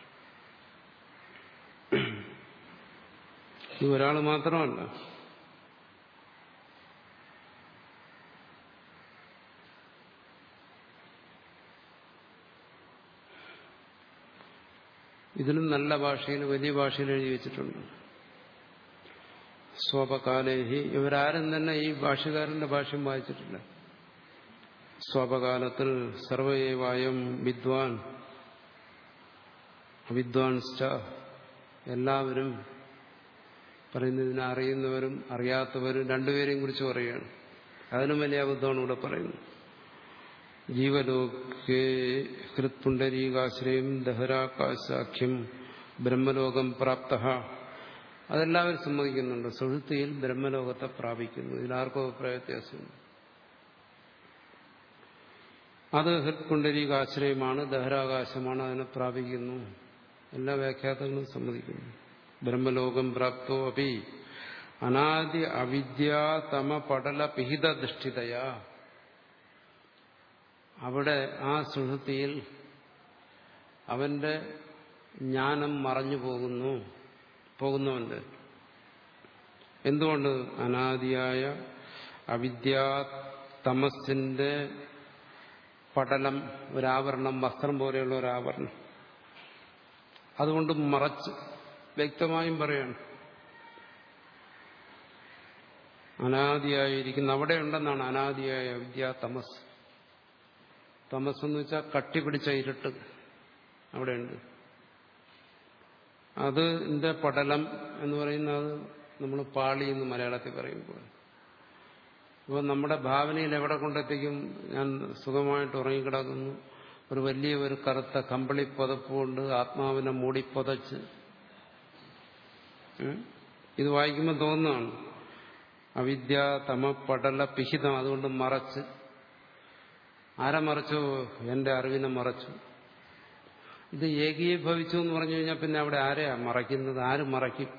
ഇത് ഒരാൾ മാത്രമല്ല ഇതിലും നല്ല ഭാഷയിൽ വലിയ ഭാഷയിൽ എഴുതി വെച്ചിട്ടുണ്ട് സ്വപകാലേഹി ഇവരാരും തന്നെ ഈ ഭാഷകാരന്റെ ഭാഷ്യം വായിച്ചിട്ടില്ല സ്വപകാലത്തിൽ സർവയേവായം വിദ്വാൻ അവിദ്വാൻസ്റ്റ എല്ലാവരും പറയുന്നതിനെ അറിയുന്നവരും അറിയാത്തവരും രണ്ടുപേരെയും കുറിച്ച് പറയുകയാണ് അതിനും വലിയ അബദ്ധമാണ് ഇവിടെ പറയുന്നത് ജീവലോകേ ഹൃത്പുണ്ടരീകാശ്രയം ദഹരാകാശാഖ്യം ബ്രഹ്മലോകം പ്രാപ്ത അതെല്ലാവരും സമ്മതിക്കുന്നുണ്ട് സുഹൃത്തിയിൽ ബ്രഹ്മലോകത്തെ പ്രാപിക്കുന്നു ഇതിലാർക്കോ അഭിപ്രായ വ്യത്യാസമുണ്ട് അത് ഹൃത്പുണ്ടരീകാശ്രയമാണ് ദഹരാകാശമാണ് അതിനെ പ്രാപിക്കുന്നു എല്ലാ വ്യാഖ്യാതങ്ങളും സമ്മതിക്കുന്നു ബ്രഹ്മലോകം പ്രാപ്തോ അപ്പി അനാദി അവിദ്യാതമ പടല പിഹിത ദൃഷ്ടിതയാ അവിടെ ആ സുഹൃത്തിയിൽ അവന്റെ ജ്ഞാനം മറഞ്ഞു പോകുന്നു പോകുന്നുണ്ട് എന്തുകൊണ്ട് അനാദിയായ അവിദ്യാ തമസിന്റെ പടലം ഒരാവരണം വസ്ത്രം പോലെയുള്ള ഒരാവരണം അതുകൊണ്ട് മറച്ച് വ്യക്തമായും പറയാണ് അനാദിയായിരിക്കുന്ന അവിടെ ഉണ്ടെന്നാണ് അനാദിയായ വിദ്യാ തമസ് തമസ് എന്ന് വെച്ചാൽ കട്ടിപിടിച്ച ഇരുട്ട് അവിടെയുണ്ട് അത് ഇതിന്റെ പടലം എന്ന് പറയുന്നത് നമ്മൾ പാളി എന്ന് മലയാളത്തിൽ പറയുമ്പോൾ അപ്പോൾ നമ്മുടെ ഭാവനയിൽ എവിടെ കൊണ്ടെത്തിക്കും ഞാൻ സുഖമായിട്ട് ഉറങ്ങിക്കിടക്കുന്നു ഒരു വലിയ ഒരു കറുത്ത കമ്പിളി പുതപ്പുകൊണ്ട് ആത്മാവിനെ മൂടിപ്പൊതച്ച് ഇത് വായിക്കുമ്പോൾ തോന്നുന്നതാണ് അവിദ്യ തമ പടല പിഹിതം അതുകൊണ്ട് മറച്ച് ആരെ മറച്ചു എന്റെ അറിവിനെ മറച്ചു ഇത് ഏകീഭവിച്ചു എന്ന് പറഞ്ഞു കഴിഞ്ഞാൽ പിന്നെ അവിടെ ആരെയാ മറയ്ക്കുന്നത് ആര് മറയ്ക്കും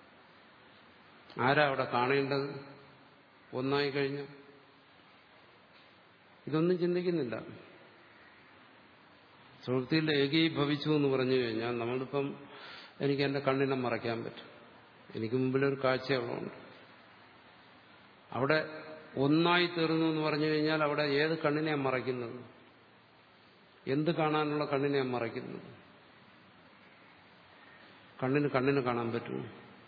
ആരാ അവിടെ കാണേണ്ടത് ഒന്നായി കഴിഞ്ഞു ഇതൊന്നും ചിന്തിക്കുന്നില്ല സുഹൃത്തിയിൽ ഏകീഭവിച്ചു എന്ന് പറഞ്ഞു കഴിഞ്ഞാൽ നമ്മളിപ്പം എനിക്ക് എന്റെ കണ്ണിനെ മറയ്ക്കാൻ പറ്റും എനിക്ക് മുമ്പിലൊരു കാഴ്ചയുള്ളതുകൊണ്ട് അവിടെ ഒന്നായി തീർന്നു എന്ന് പറഞ്ഞു കഴിഞ്ഞാൽ അവിടെ ഏത് കണ്ണിനെയാണ് മറയ്ക്കുന്നത് എന്ത് കാണാനുള്ള കണ്ണിനെയാണ് മറയ്ക്കുന്നത് കണ്ണിന് കണ്ണിന് കാണാൻ പറ്റുമോ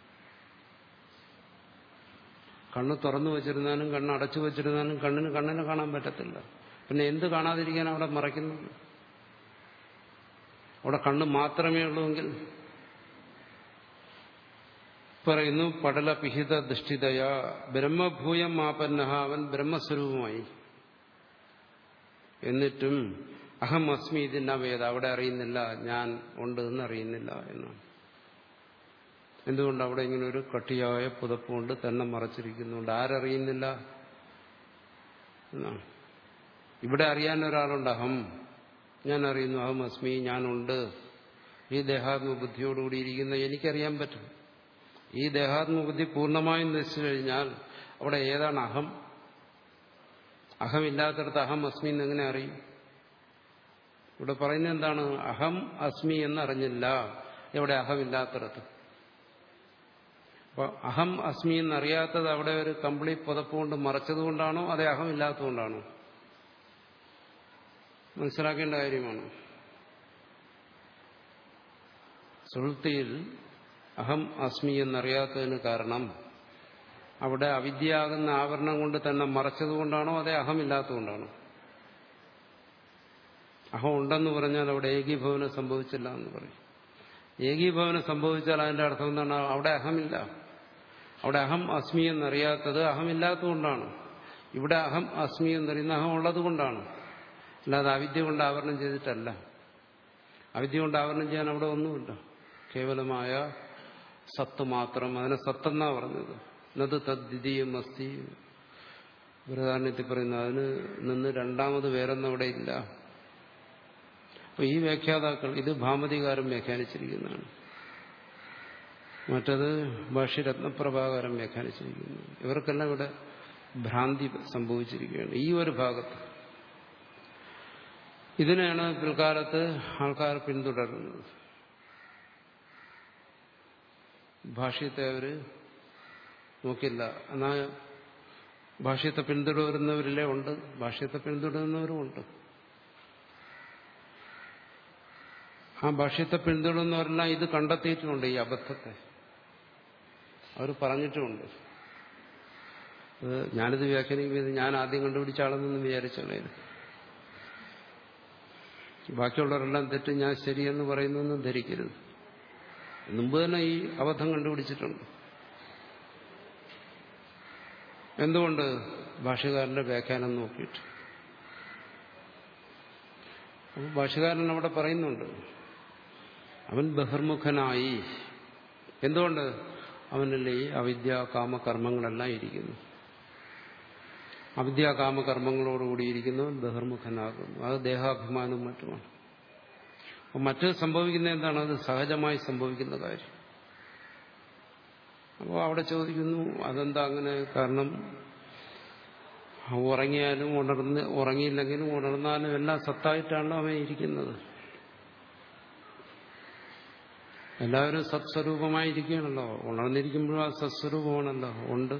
കണ്ണ് തുറന്നു വെച്ചിരുന്നാലും കണ്ണ് അടച്ചു വെച്ചിരുന്നാലും കണ്ണിന് കണ്ണിനെ കാണാൻ പറ്റത്തില്ല പിന്നെ എന്ത് കാണാതിരിക്കാൻ അവിടെ മറയ്ക്കുന്നത് അവിടെ കണ്ണ് മാത്രമേ ഉള്ളൂവെങ്കിൽ പറയുന്നു പടല പിഹിത ദൃഷ്ടിതയ ബ്രഹ്മഭൂയം മാപന്ന അവൻ ബ്രഹ്മസ്വരൂപമായി എന്നിട്ടും അഹം അസ്മി ഇതിന്റെ വേദ അവിടെ അറിയുന്നില്ല ഞാൻ ഉണ്ട് എന്ന് അറിയുന്നില്ല എന്നാണ് എന്തുകൊണ്ട് അവിടെ ഇങ്ങനെ ഒരു കട്ടിയായ പുതപ്പുകൊണ്ട് തന്നെ മറച്ചിരിക്കുന്നുണ്ട് ആരറിയുന്നില്ല എന്നാണ് ഇവിടെ അറിയാൻ ഒരാളുണ്ട് അഹം ഞാൻ അറിയുന്നു അഹം അസ്മി ഞാനുണ്ട് ഈ ദേഹാത്മബുദ്ധിയോടുകൂടി ഇരിക്കുന്ന എനിക്കറിയാൻ പറ്റും ഈ ദേഹാത്മബുദ്ധി പൂർണ്ണമായും നശിച്ചു കഴിഞ്ഞാൽ അവിടെ ഏതാണ് അഹം അഹമില്ലാത്തടത്ത് അഹം അസ്മി എന്ന് എങ്ങനെ അറിയും ഇവിടെ പറയുന്നത് എന്താണ് അഹം അസ്മി എന്നറിഞ്ഞില്ല എവിടെ അഹമില്ലാത്തടത്ത് അപ്പൊ അഹം അസ്മി എന്നറിയാത്തത് അവിടെ ഒരു കമ്പിളി പുതപ്പ് കൊണ്ട് മറച്ചതുകൊണ്ടാണോ അതേ അഹം ഇല്ലാത്തതുകൊണ്ടാണോ മനസ്സിലാക്കേണ്ട കാര്യമാണ് സുഹൃത്തിയിൽ അഹം അസ്മി എന്നറിയാത്തതിന് കാരണം അവിടെ അവിദ്യയാകുന്ന ആവരണം കൊണ്ട് തന്നെ മറച്ചതുകൊണ്ടാണോ അതേ അഹമില്ലാത്തതുകൊണ്ടാണോ അഹം ഉണ്ടെന്ന് പറഞ്ഞാൽ അവിടെ ഏകീഭവനം സംഭവിച്ചില്ല എന്ന് പറയും ഏകീഭവനം സംഭവിച്ചാൽ അതിന്റെ അർത്ഥം എന്താണ് അവിടെ അഹമില്ല അവിടെ അഹം അസ്മി എന്നറിയാത്തത് അഹമില്ലാത്തതുകൊണ്ടാണ് ഇവിടെ അഹം അസ്മി എന്നറിയുന്ന അഹം ഉള്ളത് കൊണ്ടാണ് അല്ലാതെ അവിദ്യ കൊണ്ട് ആവരണം ചെയ്തിട്ടല്ല അവിദ്യ കൊണ്ട് ആവരണം ചെയ്യാൻ അവിടെ ഒന്നുമില്ല കേവലമായ സത്ത് മാത്രം അതിനെ സത്തെന്നാ പറഞ്ഞത് എന്നത് തദ്വിതീയം അസ്തി ബൃഹദാരണ്യത്തിൽ പറയുന്ന അതിന് നിന്ന് രണ്ടാമത് വേറൊന്നും അവിടെ ഇല്ല അപ്പൊ ഈ വ്യാഖ്യാതാക്കൾ ഇത് ഭാമതികാരം വ്യാഖ്യാനിച്ചിരിക്കുന്നതാണ് മറ്റത് ഭാഷ്യരത്നപ്രഭാകാരം വ്യാഖ്യാനിച്ചിരിക്കുന്നു ഇവർക്കെല്ലാം ഇവിടെ ഭ്രാന്തി സംഭവിച്ചിരിക്കുകയാണ് ഈ ഒരു ഭാഗത്ത് ഇതിനെയാണ് പിൽക്കാലത്ത് ആൾക്കാർ പിന്തുടരുന്നത് ഭാഷ്യത്തെ അവര് നോക്കില്ല എന്നാ ഭാഷ്യത്തെ പിന്തുടരുന്നവരിലേ ഉണ്ട് ഭാഷ്യത്തെ പിന്തുടരുന്നവരും ഉണ്ട് ആ ഭാഷ്യത്തെ പിന്തുടരുന്നവരെല്ലാം ഇത് കണ്ടെത്തിയിട്ടുമുണ്ട് ഈ അബദ്ധത്തെ അവർ പറഞ്ഞിട്ടുമുണ്ട് അത് ഞാനിത് വ്യാഖ്യാനിക്കുന്നത് ഞാൻ ആദ്യം കണ്ടുപിടിച്ച ആളെന്നൊന്നും വിചാരിച്ചോളായിരുന്നു ബാക്കിയുള്ളവരെല്ലാം തെറ്റ് ഞാൻ ശരിയെന്ന് പറയുന്നൊന്നും ധരിക്കരുത് മുമ്പ് തന്നെ ഈ അബദ്ധം കണ്ടുപിടിച്ചിട്ടുണ്ട് എന്തുകൊണ്ട് ഭാഷകാരന്റെ വ്യാഖ്യാനം നോക്കിയിട്ട് അപ്പോൾ ഭാഷകാരൻ അവിടെ പറയുന്നുണ്ട് അവൻ ബഹിർമുഖനായി എന്തുകൊണ്ട് അവനല്ലേ ഈ അവിദ്യ കാമകർമ്മങ്ങളെല്ലാം ഇരിക്കുന്നു അവിദ്യ കാമകർമ്മങ്ങളോടുകൂടിയിരിക്കുന്നവൻ ബഹിർമുഖനാകുന്നു അത് ദേഹാഭിമാനവും മറ്റുമാണ് അപ്പം മറ്റ് സംഭവിക്കുന്ന എന്താണ് അത് സഹജമായി സംഭവിക്കുന്ന കാര്യം അപ്പോൾ അവിടെ ചോദിക്കുന്നു അതെന്താ അങ്ങനെ കാരണം ഉറങ്ങിയാലും ഉണർന്ന് ഉറങ്ങിയില്ലെങ്കിലും ഉണർന്നാലും എല്ലാം സത്തായിട്ടാണല്ലോ അവൻ ഇരിക്കുന്നത് എല്ലാവരും സത്സ്വരൂപമായിരിക്കുകയാണല്ലോ ഉണർന്നിരിക്കുമ്പോഴും ആ സത്സ്വരൂപമാണല്ലോ ഉണ്ട്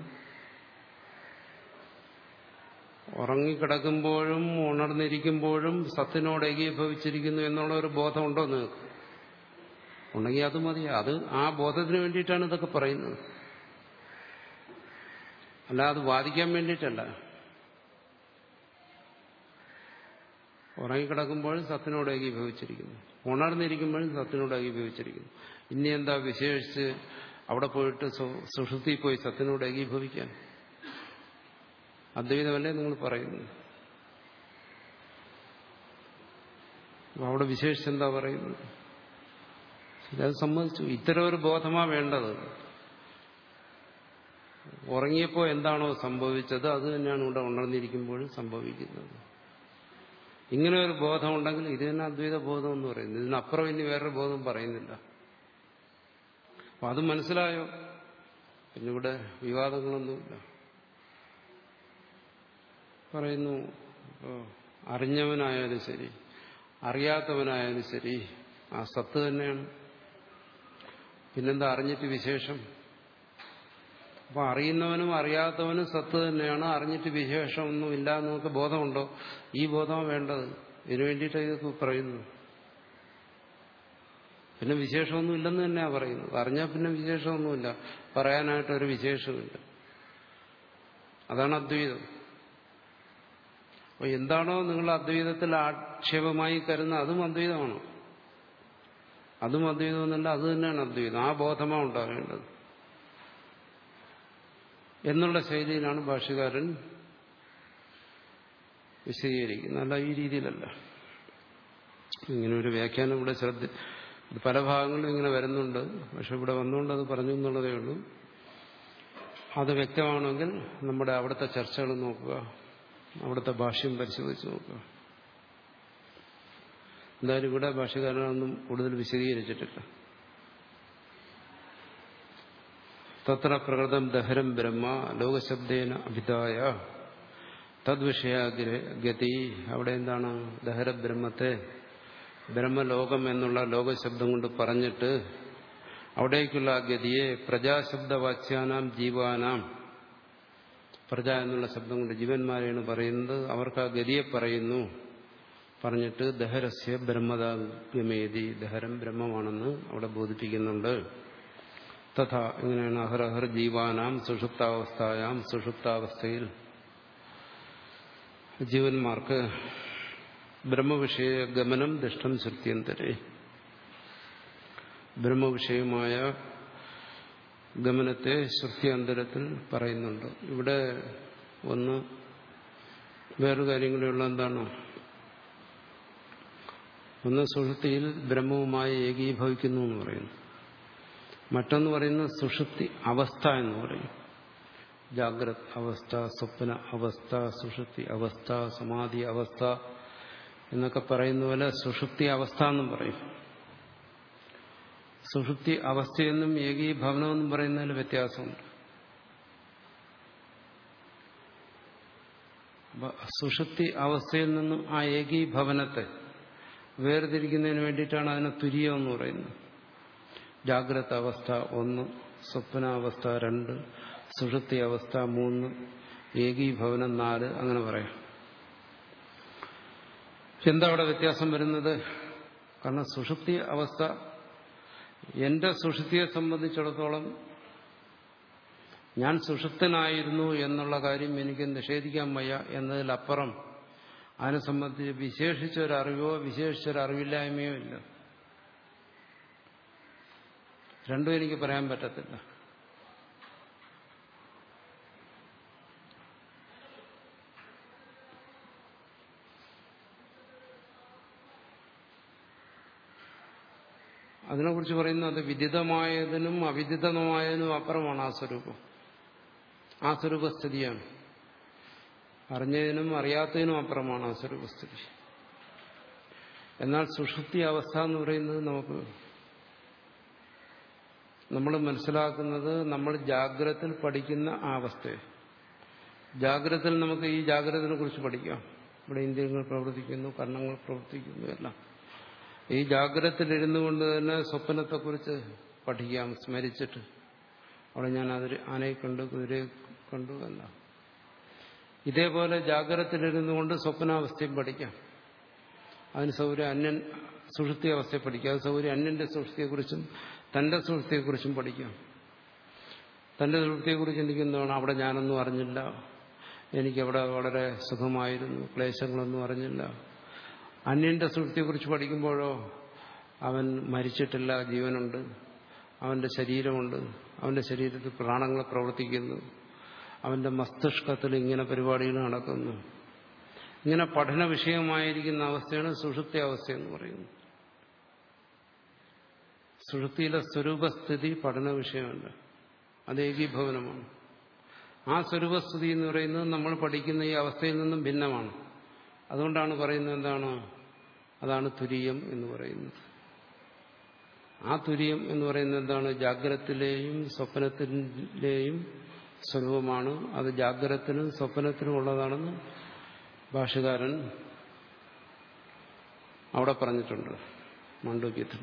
ഉറങ്ങിക്കിടക്കുമ്പോഴും ഉണർന്നിരിക്കുമ്പോഴും സത്തിനോട് ഏകീഭവിച്ചിരിക്കുന്നു എന്നുള്ള ഒരു ബോധമുണ്ടോ നിങ്ങൾക്ക് ഉണ്ടെങ്കിൽ അത് മതി അത് ആ ബോധത്തിന് വേണ്ടിയിട്ടാണ് ഇതൊക്കെ പറയുന്നത് അല്ല അത് വാദിക്കാൻ വേണ്ടിയിട്ടല്ല ഉറങ്ങിക്കിടക്കുമ്പോഴും സത്തിനോട് ഏകീഭവിച്ചിരിക്കുന്നു ഉണർന്നിരിക്കുമ്പോഴും സത്തിനോട് ഏകീഭവിച്ചിരിക്കുന്നു ഇനി എന്താ വിശേഷിച്ച് അവിടെ പോയിട്ട് സുഷുതി പോയി സത്തിനോട് ഏകീഭവിക്കാൻ അദ്വൈതമല്ലേ നിങ്ങൾ പറയുന്നു അവിടെ വിശേഷിച്ചെന്താ പറയുന്നത് അത് സമ്മതിച്ചു ഇത്തരം ഒരു ബോധമാ വേണ്ടത് ഉറങ്ങിയപ്പോൾ എന്താണോ സംഭവിച്ചത് അത് തന്നെയാണ് ഇവിടെ ഉണർന്നിരിക്കുമ്പോഴും സംഭവിക്കുന്നത് ഇങ്ങനെ ഒരു ബോധം ഉണ്ടെങ്കിൽ ഇത് തന്നെ അദ്വൈത ബോധം എന്ന് പറയുന്നത് ഇതിനപ്പുറം ഇനി വേറൊരു ബോധം പറയുന്നില്ല അപ്പൊ അത് മനസ്സിലായോ പിന്നെ ഇവിടെ വിവാദങ്ങളൊന്നുമില്ല പറയുന്നു അറിഞ്ഞവനായാലും ശരി അറിയാത്തവനായാലും ശരി ആ സത്ത് തന്നെയാണ് പിന്നെന്താ അറിഞ്ഞിട്ട് വിശേഷം അപ്പൊ അറിയുന്നവനും അറിയാത്തവനും സത്ത് തന്നെയാണ് അറിഞ്ഞിട്ട് വിശേഷമൊന്നും ഇല്ല എന്ന് നമുക്ക് ബോധമുണ്ടോ ഈ ബോധമാണ് വേണ്ടത് ഇതിനു വേണ്ടിയിട്ട് ഇതൊക്കെ പറയുന്നു പിന്നെ വിശേഷമൊന്നും ഇല്ലെന്ന് തന്നെയാണ് പറയുന്നത് അറിഞ്ഞാൽ പിന്നെ വിശേഷമൊന്നുമില്ല പറയാനായിട്ടൊരു വിശേഷമില്ല അതാണ് അദ്വൈതം അപ്പൊ എന്താണോ നിങ്ങൾ അദ്വൈതത്തിൽ ആക്ഷേപമായി കരുതുന്നത് അതും അദ്വൈതമാണ് അതും അദ്വൈതം എന്നല്ല അത് തന്നെയാണ് അദ്വൈതം ആ ബോധമാണ് ഉണ്ടാകേണ്ടത് എന്നുള്ള ശൈലിയിലാണ് ഭാഷകാരൻ വിശദീകരിക്കുന്നത് അല്ല ഈ രീതിയിലല്ല ഇങ്ങനെ ഒരു വ്യാഖ്യാനം ഇവിടെ ശ്രദ്ധ പല ഭാഗങ്ങളിലും ഇങ്ങനെ വരുന്നുണ്ട് പക്ഷെ ഇവിടെ വന്നുകൊണ്ട് അത് പറഞ്ഞു എന്നുള്ളതേ ഉള്ളൂ അത് വ്യക്തമാണെങ്കിൽ നമ്മുടെ അവിടുത്തെ ചർച്ചകൾ നോക്കുക അവിടുത്തെ ഭാഷ്യം പരിശോധിച്ച് നോക്കുക എന്തായാലും ഇവിടെ ഭാഷകാരനൊന്നും കൂടുതൽ വിശദീകരിച്ചിട്ടില്ല തത്ര പ്രകൃതം ദഹരം ബ്രഹ്മ ലോകശബ്ദേന അഭിതായ തദ്വിഷയ ഗതി അവിടെ എന്താണ് ദഹരബ്രഹ്മത്തെ ബ്രഹ്മലോകം എന്നുള്ള ലോകശബ്ദം കൊണ്ട് പറഞ്ഞിട്ട് അവിടേക്കുള്ള ഗതിയെ പ്രജാശബ്ദവാച്യാനാം ജീവാനാം പ്രജ എന്നുള്ള ശബ്ദം കൊണ്ട് ജീവന്മാരെയാണ് പറയുന്നത് അവർക്ക് ആ ഗതിയെ പറയുന്നു പറഞ്ഞിട്ട് ദഹരസ്യ ബ്രഹ്മദാഗമേതി ദഹരം ബ്രഹ്മമാണെന്ന് അവിടെ ബോധിപ്പിക്കുന്നുണ്ട് തഥാ ഇങ്ങനെയാണ് അഹരഹർ ജീവാനാം സുഷുപ്താവസ്ഥയാം സുഷുപ്താവസ്ഥയിൽ ജീവന്മാർക്ക് ബ്രഹ്മവിഷയ ഗമനം ദുഷ്ടം ശ്രുത്യന്തരെ ബ്രഹ്മവിഷയമായ ഗമനത്തെ ശ്രുത്യന്തരത്തിൽ പറയുന്നുണ്ട് ഇവിടെ ഒന്ന് വേറൊരു കാര്യം കൂടെയുള്ള എന്താണ് ഒന്ന് സുഷുപ്തിയിൽ ബ്രഹ്മവുമായി ഏകീഭവിക്കുന്നു എന്ന് പറയുന്നു മറ്റൊന്ന് പറയുന്നത് സുഷുപ്തി അവസ്ഥ എന്ന് പറയും ജാഗ്രത് അവസ്ഥ സ്വപ്ന അവസ്ഥ സുഷുപ്തി അവസ്ഥ സമാധി അവസ്ഥ എന്നൊക്കെ പറയുന്ന പോലെ സുഷുപ്തി അവസ്ഥ എന്നും പറയും സുഷുപ്തി അവസ്ഥയെന്നും ഏകീഭവനമെന്നും പറയുന്നതിൽ വ്യത്യാസമുണ്ട് സുഷുപ്തി അവസ്ഥയിൽ നിന്നും ആ ഏകീഭവനത്തെ വേർതിരിക്കുന്നതിന് വേണ്ടിയിട്ടാണ് അതിനെ തുര്യം എന്ന് പറയുന്നത് ജാഗ്രത അവസ്ഥ ഒന്ന് സ്വപ്നാവസ്ഥ രണ്ട് സുഷുപ്തി അവസ്ഥ മൂന്ന് ഏകീഭവനം നാല് അങ്ങനെ പറയാം എന്താ അവിടെ വ്യത്യാസം വരുന്നത് കാരണം സുഷുപ്തി അവസ്ഥ എന്റെ സുഷുപ്തിയെ സംബന്ധിച്ചിടത്തോളം ഞാൻ സുഷുപ്തനായിരുന്നു എന്നുള്ള കാര്യം എനിക്ക് നിഷേധിക്കാൻ വയ്യ എന്നതിലപ്പുറം അതിനെ സംബന്ധിച്ച് വിശേഷിച്ചൊരറിവോ വിശേഷിച്ചൊരറിവില്ലായ്മയോ ഇല്ല രണ്ടും എനിക്ക് പറയാൻ പറ്റത്തില്ല അതിനെക്കുറിച്ച് പറയുന്നത് വിദിതമായതിനും അവിദിതമായതിനും അപ്പുറമാണ് ആ സ്വരൂപം ആ സ്വരൂപസ്ഥിതിയാണ് അറിഞ്ഞതിനും അറിയാത്തതിനും അപ്പുറമാണ് ആ സ്വരൂപസ്ഥിതി എന്നാൽ സുഷുപ്തി അവസ്ഥ എന്ന് പറയുന്നത് നമുക്ക് നമ്മൾ മനസ്സിലാക്കുന്നത് നമ്മൾ ജാഗ്രതത്തിൽ പഠിക്കുന്ന ആ അവസ്ഥയെ ജാഗ്രതയിൽ നമുക്ക് ഈ ജാഗ്രതയെ കുറിച്ച് പഠിക്കാം ഇവിടെ ഇന്ദ്രിയങ്ങൾ പ്രവർത്തിക്കുന്നു കർണങ്ങൾ പ്രവർത്തിക്കുന്നു എല്ലാം ഈ ജാഗ്രതത്തിലിരുന്നു കൊണ്ട് തന്നെ സ്വപ്നത്തെക്കുറിച്ച് പഠിക്കാം സ്മരിച്ചിട്ട് അവിടെ ഞാൻ അതിൽ ആനയെ കണ്ടു കുതിരയെ കണ്ടു എന്ന ഇതേപോലെ ജാഗ്രതത്തിലിരുന്നു കൊണ്ട് സ്വപ്നാവസ്ഥയും പഠിക്കാം അതിന് സൗകര്യം അന്യൻ സുഷുപ്തി അവസ്ഥയെ പഠിക്കാം അത് സൗകര്യം അന്യന്റെ സുഷുപ്തിയെക്കുറിച്ചും തന്റെ സുഷുപ്തിയെക്കുറിച്ചും പഠിക്കാം തന്റെ സുഷുപ്തിയെക്കുറിച്ച് ചിന്തിക്കുന്നതാണ് അവിടെ ഞാനൊന്നും അറിഞ്ഞില്ല എനിക്കവിടെ വളരെ സുഖമായിരുന്നു ക്ലേശങ്ങളൊന്നും അറിഞ്ഞില്ല അന്യന്റെ സുഹൃത്തിയെക്കുറിച്ച് പഠിക്കുമ്പോഴോ അവൻ മരിച്ചിട്ടില്ല ജീവനുണ്ട് അവന്റെ ശരീരമുണ്ട് അവന്റെ ശരീരത്തിൽ പ്രാണങ്ങൾ പ്രവർത്തിക്കുന്നു അവന്റെ മസ്തിഷ്കത്തിൽ ഇങ്ങനെ പരിപാടികൾ നടക്കുന്നു ഇങ്ങനെ പഠന വിഷയമായിരിക്കുന്ന അവസ്ഥയാണ് സുഷുപ്തി അവസ്ഥ എന്ന് പറയുന്നത് സുഷുപ്തിയിലെ സ്വരൂപസ്ഥിതി പഠന വിഷയമല്ല അത് ഏകീഭവനമാണ് ആ സ്വരൂപസ്ഥിതി എന്ന് പറയുന്നത് നമ്മൾ പഠിക്കുന്ന ഈ അവസ്ഥയിൽ നിന്നും ഭിന്നമാണ് അതുകൊണ്ടാണ് പറയുന്നത് എന്താണ് അതാണ് തുരിയം എന്ന് പറയുന്നത് ആ തുരിയം എന്ന് പറയുന്നത് എന്താണ് ജാഗ്രതത്തിലെയും സ്വപ്നത്തിലെയും സ്വരൂപമാണ് അത് ജാഗ്രതത്തിനും സ്വപ്നത്തിനും ഉള്ളതാണെന്ന് ഭാഷകാരൻ അവിടെ പറഞ്ഞിട്ടുണ്ട് മാണ്ഡവ്യത്തിന്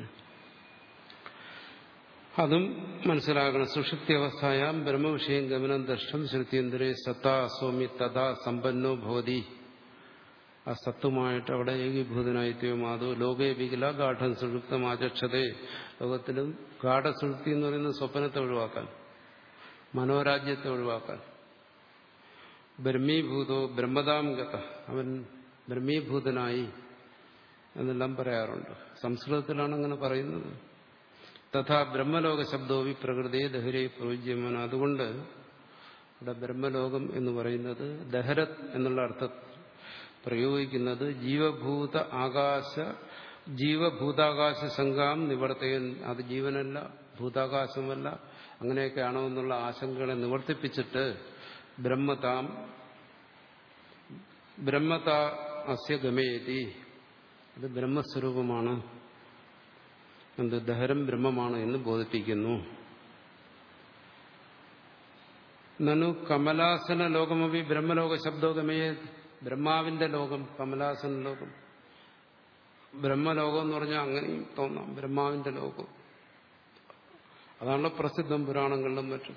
അതും മനസ്സിലാക്കണം സുഷുപ്തി അവസ്ഥയാം ബ്രഹ്മവിഷയം ഗമനം ദർശം ശ്രുതിയന്തരെ സത്താ സ്വാമി തഥാ സമ്പന്നോ ഭവതി ആ സത്തുമായിട്ട് അവിടെ ഏകീഭൂതനായിത്തീരും അതോ ലോകേ വികില ഗാഠം സുഷുപ്തം ആചക്ഷതേ ലോകത്തിലും ഗാഠസുഷുപ്തി എന്ന് പറയുന്നത് സ്വപ്നത്തെ ഒഴിവാക്കാൻ മനോരാജ്യത്തെ ഒഴിവാക്കാൻ ബ്രഹ്മീഭൂതോ ബ്രഹ്മതാം ഗത അവൻ ബ്രഹ്മീഭൂതനായി എന്നെല്ലാം പറയാറുണ്ട് സംസ്കൃതത്തിലാണ് അങ്ങനെ പറയുന്നത് തഥാ ബ്രഹ്മലോക ശബ്ദോവി പ്രകൃതിയെ ദഹരേ പ്രയോജ്യമാണ് അതുകൊണ്ട് ഇവിടെ ബ്രഹ്മലോകം എന്ന് പറയുന്നത് ദഹരത് എന്നുള്ള അർത്ഥത്തിൽ പ്രയോഗിക്കുന്നത് ജീവഭൂത ആകാശ ജീവഭൂതാകാശ സംഘാം നിവർത്തയൻ അത് ജീവനല്ല ഭൂതാകാശമല്ല അങ്ങനെയൊക്കെയാണോ എന്നുള്ള ആശങ്കകളെ നിവർത്തിപ്പിച്ചിട്ട് ബ്രഹ്മതാം ബ്രഹ്മത അസ്യ ഗമയതി അത് ബ്രഹ്മസ്വരൂപമാണ് എന്ത് ദഹരം ബ്രഹ്മമാണ് എന്ന് ബോധിപ്പിക്കുന്നു നനു കമലാസന ലോകമപി ബ്രഹ്മലോക ശബ്ദോഗമയെ ബ്രഹ്മാവിന്റെ ലോകം കമലാസന ലോകം ബ്രഹ്മലോകം എന്ന് പറഞ്ഞാൽ അങ്ങനെയും തോന്നാം ബ്രഹ്മാവിന്റെ ലോകം അതാണല്ലോ പ്രസിദ്ധം പുരാണങ്ങളിലും മറ്റും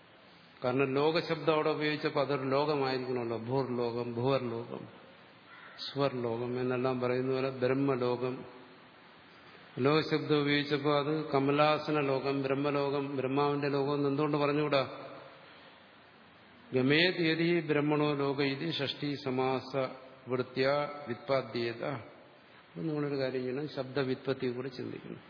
കാരണം ലോകശബ്ദം അവിടെ ഉപയോഗിച്ചപ്പോൾ അതൊരു ലോകമായിരിക്കണമല്ലോ ഭൂർലോകം ഭൂവർലോകം സ്വർലോകം എന്നെല്ലാം പറയുന്ന പോലെ ബ്രഹ്മലോകം ലോകശബ്ദം ഉപയോഗിച്ചപ്പോൾ അത് കമലാസന ലോകം ബ്രഹ്മലോകം ബ്രഹ്മാവിന്റെ ലോകം എന്ന് എന്തുകൊണ്ട് പറഞ്ഞുകൂടാ ഗമേ തീയതി ബ്രഹ്മണോ ലോക ഇത് ഷഷ്ടി സമാസ വൃത്യ വിത്പാദ്യത അപ്പം നിങ്ങളൊരു കാര്യം ചെയ്യണം ശബ്ദവിത്പത്തിയെ കൂടെ ചിന്തിക്കണം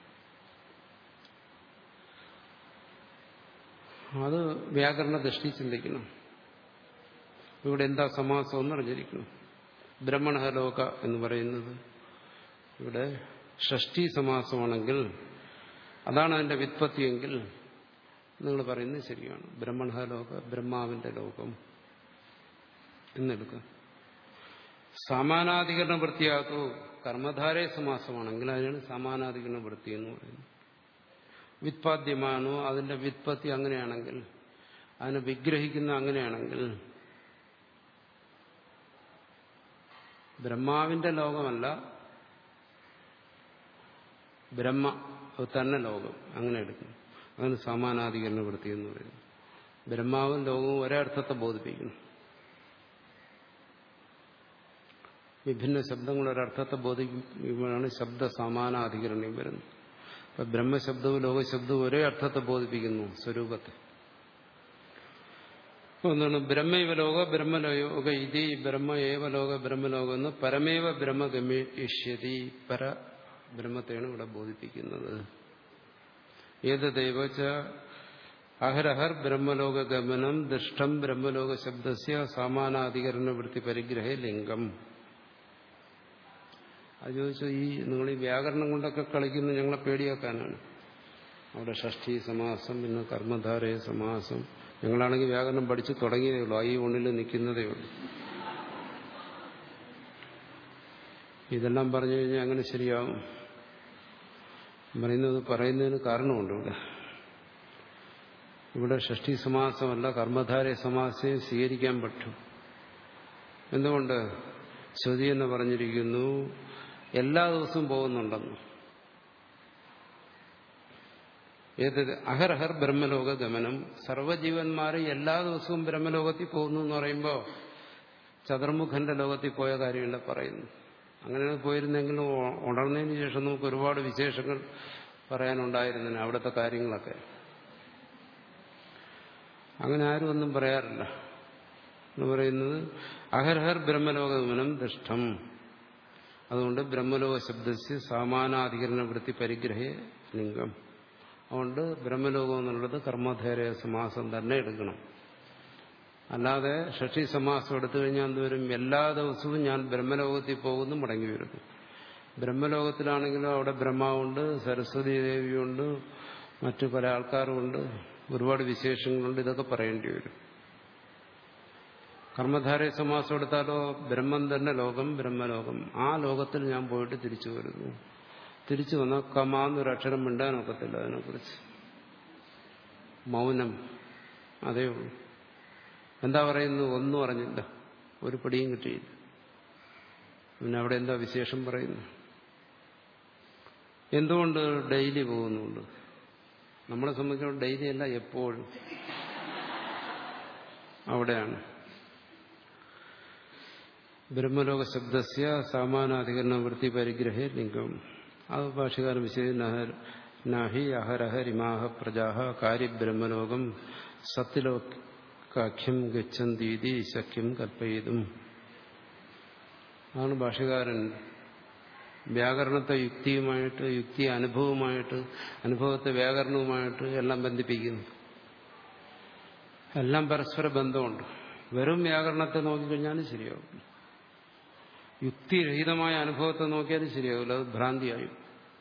അത് വ്യാകരണ ദൃഷ്ടി ചിന്തിക്കണം ഇവിടെ എന്താ സമാസം എന്ന് അറിഞ്ഞിരിക്കണം ബ്രഹ്മണഹലോക എന്ന് പറയുന്നത് ഇവിടെ ഷഷ്ടി സമാസമാണെങ്കിൽ അതാണ് അതിന്റെ വിത്പത്തിയെങ്കിൽ നിങ്ങൾ പറയുന്നത് ശരിയാണ് ബ്രഹ്മണഹലോക ബ്രഹ്മാവിന്റെ ലോകം എന്നെടുക്കുക സമാനാധികരണ വൃത്തിയാക്കൂ കർമ്മധാരയ സമാസമാണെങ്കിൽ അതിനാണ് സമാനാധികരണ വൃത്തി എന്ന് പറയുന്നത് വിത്പാദ്യമാണോ അതിന്റെ വിത്പത്തി അങ്ങനെയാണെങ്കിൽ അതിനെ വിഗ്രഹിക്കുന്ന അങ്ങനെയാണെങ്കിൽ ബ്രഹ്മാവിന്റെ ലോകമല്ല ബ്രഹ്മ അത് തന്നെ ലോകം അങ്ങനെ എടുക്കുന്നു അതാണ് സമാനാധികരണ വൃത്തി എന്ന് പറയുന്നത് ബ്രഹ്മാവും ലോകവും ഒരേ അർത്ഥത്തെ ബോധിപ്പിക്കുന്നു വിഭിന്ന ശബ്ദങ്ങൾ ഒരർത്ഥത്തെ ബോധിപ്പിക്കുമ്പോഴാണ് ശബ്ദ സമാനാധികരണം വരുന്നത് അപ്പൊ ബ്രഹ്മശബ്ദവും ലോകശബ്ദവും ഒരേ അർത്ഥത്തെ ബോധിപ്പിക്കുന്നു സ്വരൂപത്തെ ഒന്നാണ് ബ്രഹ്മൈവ ലോക ബ്രഹ്മലോക ഇതി ബ്രഹ്മ ഏവ ലോക ബ്രഹ്മലോകം എന്ന് പരമേവ ബ്രഹ്മ ഗമേഷ്യതി പര ബ്രഹ്മത്തെയാണ് ഇവിടെ ബോധിപ്പിക്കുന്നത് ഏത് ദൈവച്ച അഹരഹർ ബ്രഹ്മലോക ഗമനം ദൃഷ്ടം ബ്രഹ്മലോക ശബ്ദസ്യ സമാനാധികരണ വൃത്തി പരിഗ്രഹേ ലിംഗം അത് ചോദിച്ചു ഈ നിങ്ങൾ ഈ വ്യാകരണം കൊണ്ടൊക്കെ കളിക്കുന്നത് ഞങ്ങളെ പേടിയാക്കാനാണ് അവിടെ ഷഷ്ടി സമാസം പിന്നെ കർമ്മധാരയ സമാസം ഞങ്ങളാണെങ്കിൽ വ്യാകരണം പഠിച്ചു തുടങ്ങിയതേ ഉള്ളൂ ഈ ഉള്ളിൽ നിൽക്കുന്നതേ ഉള്ളൂ ഇതെല്ലാം പറഞ്ഞു കഴിഞ്ഞാൽ അങ്ങനെ ശരിയാവും പറയുന്നത് പറയുന്നതിന് കാരണമുണ്ട് ഇവിടെ ഇവിടെ ഷഷ്ടി സമാസമല്ല കർമ്മധാരയ സമാസയെ സ്വീകരിക്കാൻ പറ്റും എന്തുകൊണ്ട് ശ്രുതി എന്ന് പറഞ്ഞിരിക്കുന്നു എല്ലാ ദിവസവും പോകുന്നുണ്ടെന്ന് ഏത് അഹർഹർ ബ്രഹ്മലോക ഗമനം സർവ്വജീവന്മാർ എല്ലാ ദിവസവും ബ്രഹ്മലോകത്തിൽ പോകുന്നു എന്ന് പറയുമ്പോൾ ചതുർമുഖന്റെ ലോകത്തിൽ പോയ കാര്യമല്ല പറയുന്നു അങ്ങനെ പോയിരുന്നെങ്കിലും ഉണർന്നതിന് ശേഷം നമുക്ക് ഒരുപാട് വിശേഷങ്ങൾ പറയാനുണ്ടായിരുന്നതിന് അവിടുത്തെ കാര്യങ്ങളൊക്കെ അങ്ങനെ ആരും ഒന്നും പറയാറില്ല എന്ന് പറയുന്നത് അഹർഹർ ബ്രഹ്മലോകഗമനം ദൃഷ്ടം അതുകൊണ്ട് ബ്രഹ്മലോക ശബ്ദസ്യ സാമാനാധികരണ വൃത്തി പരിഗ്രഹ ലിംഗം അതുകൊണ്ട് ബ്രഹ്മലോകം എന്നുള്ളത് കർമ്മധേര സമാസം തന്നെ എടുക്കണം അല്ലാതെ ഷഷ്ടി സമാസം എടുത്തു കഴിഞ്ഞാൽ എന്തുവരും എല്ലാ ദിവസവും ഞാൻ ബ്രഹ്മലോകത്തിൽ പോകുന്നു മടങ്ങി വരുന്നു ബ്രഹ്മലോകത്തിലാണെങ്കിലും അവിടെ ബ്രഹ്മാവുണ്ട് സരസ്വതി ദേവിയുണ്ട് മറ്റു പല ആൾക്കാരുമുണ്ട് ഒരുപാട് വിശേഷങ്ങളുണ്ട് ഇതൊക്കെ പറയേണ്ടി വരും കർമ്മധാരയ സമാസം എടുത്താലോ ബ്രഹ്മം തന്നെ ലോകം ബ്രഹ്മലോകം ആ ലോകത്തിൽ ഞാൻ പോയിട്ട് തിരിച്ചു വരുന്നു തിരിച്ചു വന്നാൽ കമാന്നൊരു അക്ഷരം മിണ്ടാനൊക്കത്തില്ല അതിനെക്കുറിച്ച് മൗനം അതേ ഉള്ളൂ എന്താ പറയുന്നു ഒന്നും അറിഞ്ഞില്ല ഒരു പിടിയും കിട്ടിയില്ല പിന്നെ അവിടെ എന്താ വിശേഷം പറയുന്നു എന്തുകൊണ്ട് ഡെയിലി പോകുന്നുണ്ട് നമ്മളെ സംബന്ധിച്ചിടത്തോളം ഡെയിലി അല്ല എപ്പോഴും അവിടെയാണ് ബ്രഹ്മലോക ശബ്ദസ്യ സാമാനാധികരണ വൃത്തി പരിഗ്രഹേ ലിംഗം അത് ഭാഷകാരൻ വിശേഷ നാഹി അഹരഹരിമാഹ പ്രജാഹ കാര്യബ്രഹ്മലോകം സത്യലോകാഖ്യം ഗച്ഛന്തീതി ശക്യം കൽപ്പയിതും അതാണ് ഭാഷകാരൻ വ്യാകരണത്തെ യുക്തിയുമായിട്ട് യുക്തി അനുഭവമായിട്ട് അനുഭവത്തെ വ്യാകരണവുമായിട്ട് എല്ലാം ബന്ധിപ്പിക്കുന്നു എല്ലാം പരസ്പര ബന്ധമുണ്ട് വെറും വ്യാകരണത്തെ നോക്കിക്കഴിഞ്ഞാലും ശരിയാവും യുക്തിരഹിതമായ അനുഭവത്തെ നോക്കിയാലും ശരിയാവില്ല അത് ഭ്രാന്തിയായും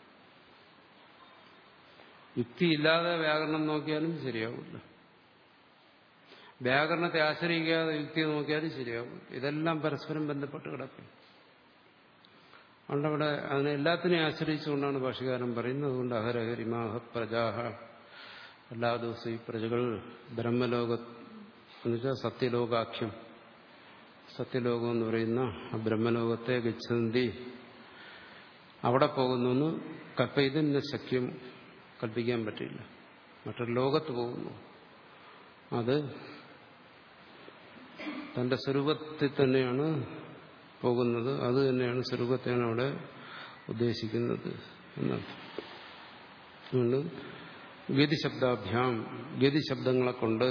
യുക്തിയില്ലാതെ വ്യാകരണം നോക്കിയാലും ശരിയാവില്ല വ്യാകരണത്തെ ആശ്രയിക്കാതെ യുക്തി നോക്കിയാലും ശരിയാവും ഇതെല്ലാം പരസ്പരം ബന്ധപ്പെട്ട് കിടക്കും അതുകൊണ്ട് അവിടെ അതിനെ എല്ലാത്തിനെയും ആശ്രയിച്ചുകൊണ്ടാണ് ഭാഷകാരൻ പറയുന്നത് അതുകൊണ്ട് അഹരഹരിമാഹ പ്രജാഹ എല്ലാ ദിവസവും ഈ പ്രജകൾ ബ്രഹ്മലോക എന്നുവെച്ചാൽ സത്യലോകാഖ്യം സത്യലോകം എന്ന് പറയുന്ന ആ ബ്രഹ്മലോകത്തെ ഗച്ഛന്തി അവിടെ പോകുന്നു കൽപ്പയിതിന് ശക്യം കൽപ്പിക്കാൻ പറ്റില്ല മറ്റൊരു ലോകത്ത് പോകുന്നു അത് തന്റെ സ്വരൂപത്തിൽ തന്നെയാണ് പോകുന്നത് അത് തന്നെയാണ് സ്വരൂപത്തെയാണ് അവിടെ ഉദ്ദേശിക്കുന്നത് എന്നർത്ഥം അതുകൊണ്ട് ഗതിശബ്ദാഭ്യാം ഗതിശബ്ദങ്ങളെ കൊണ്ട്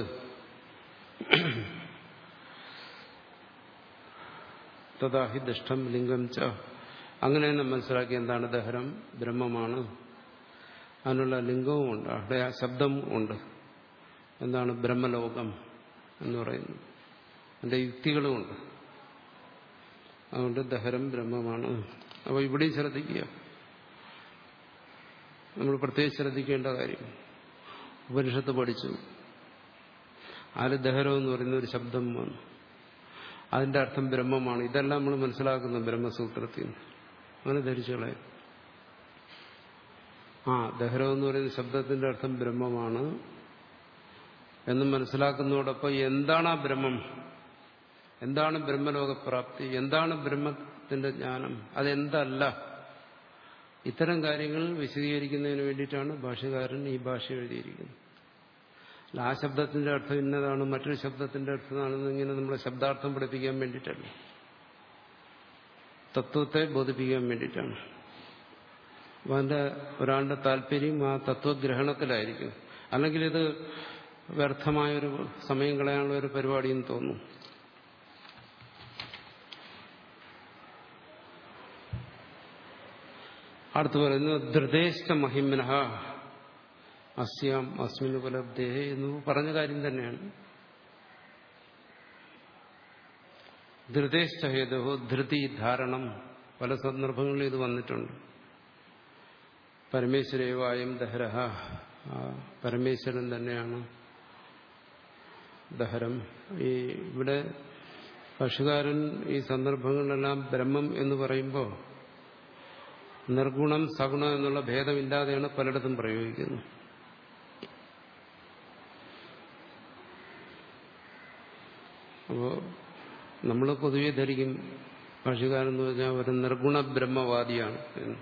തഥാഹി ദുഷ്ടം ലിംഗം ച അങ്ങനെ തന്നെ മനസ്സിലാക്കി എന്താണ് ദഹരം ബ്രഹ്മമാണ് അതിനുള്ള ലിംഗവും ഉണ്ട് അവിടെ ആ ശബ്ദം ഉണ്ട് എന്താണ് ബ്രഹ്മലോകം എന്ന് പറയുന്നത് അതിന്റെ യുക്തികളുമുണ്ട് അതുകൊണ്ട് ദഹരം ബ്രഹ്മമാണ് അപ്പോൾ ഇവിടെയും ശ്രദ്ധിക്കുക നമ്മൾ പ്രത്യേകിച്ച് ശ്രദ്ധിക്കേണ്ട കാര്യം ഉപനിഷത്ത് പഠിച്ചു ആര് ദഹരം എന്ന് പറയുന്ന ഒരു ശബ്ദം വന്നു അതിന്റെ അർത്ഥം ബ്രഹ്മമാണ് ഇതെല്ലാം നമ്മൾ മനസ്സിലാക്കുന്നു ബ്രഹ്മസൂത്രത്തിൽ നിന്ന് അങ്ങനെ ധരിച്ചു കളയും ആ ദഹരം എന്ന് പറയുന്ന ശബ്ദത്തിന്റെ അർത്ഥം ബ്രഹ്മമാണ് എന്ന് മനസ്സിലാക്കുന്നതോടൊപ്പം എന്താണ് ആ ബ്രഹ്മം എന്താണ് ബ്രഹ്മലോകപ്രാപ്തി എന്താണ് ബ്രഹ്മത്തിന്റെ ജ്ഞാനം അതെന്തല്ല ഇത്തരം കാര്യങ്ങൾ വിശദീകരിക്കുന്നതിന് വേണ്ടിയിട്ടാണ് ഭാഷകാരൻ ഈ ഭാഷ എഴുതിയിരിക്കുന്നത് അല്ല ആ ശബ്ദത്തിന്റെ അർത്ഥം ഇന്നതാണ് മറ്റൊരു ശബ്ദത്തിന്റെ അർത്ഥമാണെന്ന് ഇങ്ങനെ നമ്മളെ ശബ്ദാർത്ഥം പഠിപ്പിക്കാൻ വേണ്ടിയിട്ടല്ല തത്വത്തെ ബോധിപ്പിക്കാൻ വേണ്ടിയിട്ടാണ് അപ്പം അതിന്റെ ഒരാളുടെ താല്പര്യം ആ തത്വഗ്രഹണത്തിലായിരിക്കും അല്ലെങ്കിൽ ഇത് വ്യർത്ഥമായൊരു സമയം കളയാനുള്ള ഒരു പരിപാടിയെന്ന് തോന്നും അടുത്ത് പറയുന്നു ധൃതേഷ്ട മഹിമന അസ്യാം അസ്മിൻ ഉപലബ്ധേ എന്ന് പറഞ്ഞ കാര്യം തന്നെയാണ് ധൃതേഷ്ട ഹേതു ധൃതി ധാരണം പല സന്ദർഭങ്ങളിൽ ഇത് വന്നിട്ടുണ്ട് പരമേശ്വരേവായം ദഹരഹ പരമേശ്വരൻ തന്നെയാണ് ദഹരം ഈ ഇവിടെ ഭക്ഷ്യകാരൻ ഈ സന്ദർഭങ്ങളിലെല്ലാം ബ്രഹ്മം എന്ന് പറയുമ്പോൾ നിർഗുണം സഗുണം എന്നുള്ള ഭേദമില്ലാതെയാണ് പലയിടത്തും പ്രയോഗിക്കുന്നത് അപ്പോൾ നമ്മൾ പൊതുവെ ധരിക്കും ഭാഷകാരൻ എന്ന് പറഞ്ഞാൽ ഒരു നിർഗുണ ബ്രഹ്മവാദിയാണ് എന്ന്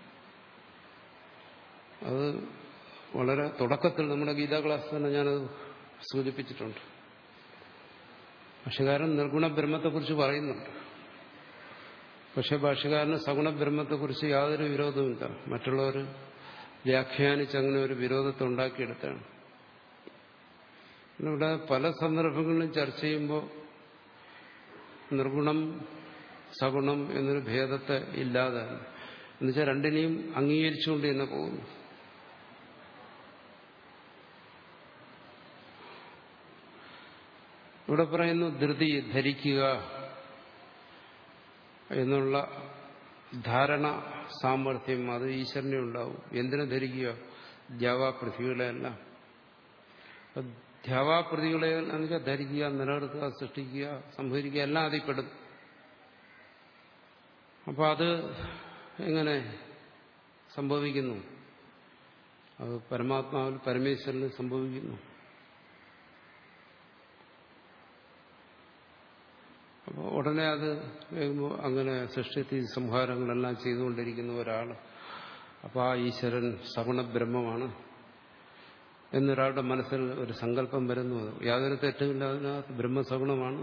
അത് വളരെ തുടക്കത്തിൽ നമ്മുടെ ഗീതാ ക്ലാസ് തന്നെ ഞാനത് സൂചിപ്പിച്ചിട്ടുണ്ട് ഭാഷകാരൻ നിർഗുണ ബ്രഹ്മത്തെക്കുറിച്ച് പറയുന്നുണ്ട് പക്ഷെ ഭാഷകാരന് സഗുണ ബ്രഹ്മത്തെക്കുറിച്ച് യാതൊരു വിരോധവുമില്ല മറ്റുള്ളവർ വ്യാഖ്യാനിച്ച് അങ്ങനെ ഒരു വിരോധത്തെ ഉണ്ടാക്കിയെടുത്താണ് ഇവിടെ പല സന്ദർഭങ്ങളിലും ചർച്ച ചെയ്യുമ്പോൾ നിർഗുണം സഗുണം എന്നൊരു ഭേദത്തെ ഇല്ലാതെ എന്നുവെച്ചാൽ രണ്ടിനെയും അംഗീകരിച്ചുകൊണ്ട് തന്നെ പോകുന്നു ഇവിടെ പറയുന്നു ധൃതി ധരിക്കുക എന്നുള്ള ധാരണ സാമർഥ്യം അത് ഈശ്വരനെ ഉണ്ടാവും എന്തിനു ധരിക്കുക ദ്യാവാപൃഥ്വികളെയെല്ലാം ധ്യാവാപ്രതികളെ എന്ന് ധരിക്കുക നിലനിർത്തുക സൃഷ്ടിക്കുക സംഭരിക്കുക എല്ലാം അതിൽ പെടും അപ്പോൾ അത് എങ്ങനെ സംഭവിക്കുന്നു അത് പരമാത്മാവിൽ പരമേശ്വരന് സംഭവിക്കുന്നു അപ്പോൾ ഉടനെ അത് അങ്ങനെ സൃഷ്ടി സംഹാരങ്ങളെല്ലാം ചെയ്തുകൊണ്ടിരിക്കുന്ന ഒരാൾ അപ്പോൾ ആ ഈശ്വരൻ സഗുണ ബ്രഹ്മമാണ് എന്നൊരാളുടെ മനസ്സിൽ ഒരു സങ്കല്പം വരുന്നു യാതൊരു തെറ്റുമില്ല അതിനകത്ത് ബ്രഹ്മസഗുണമാണ്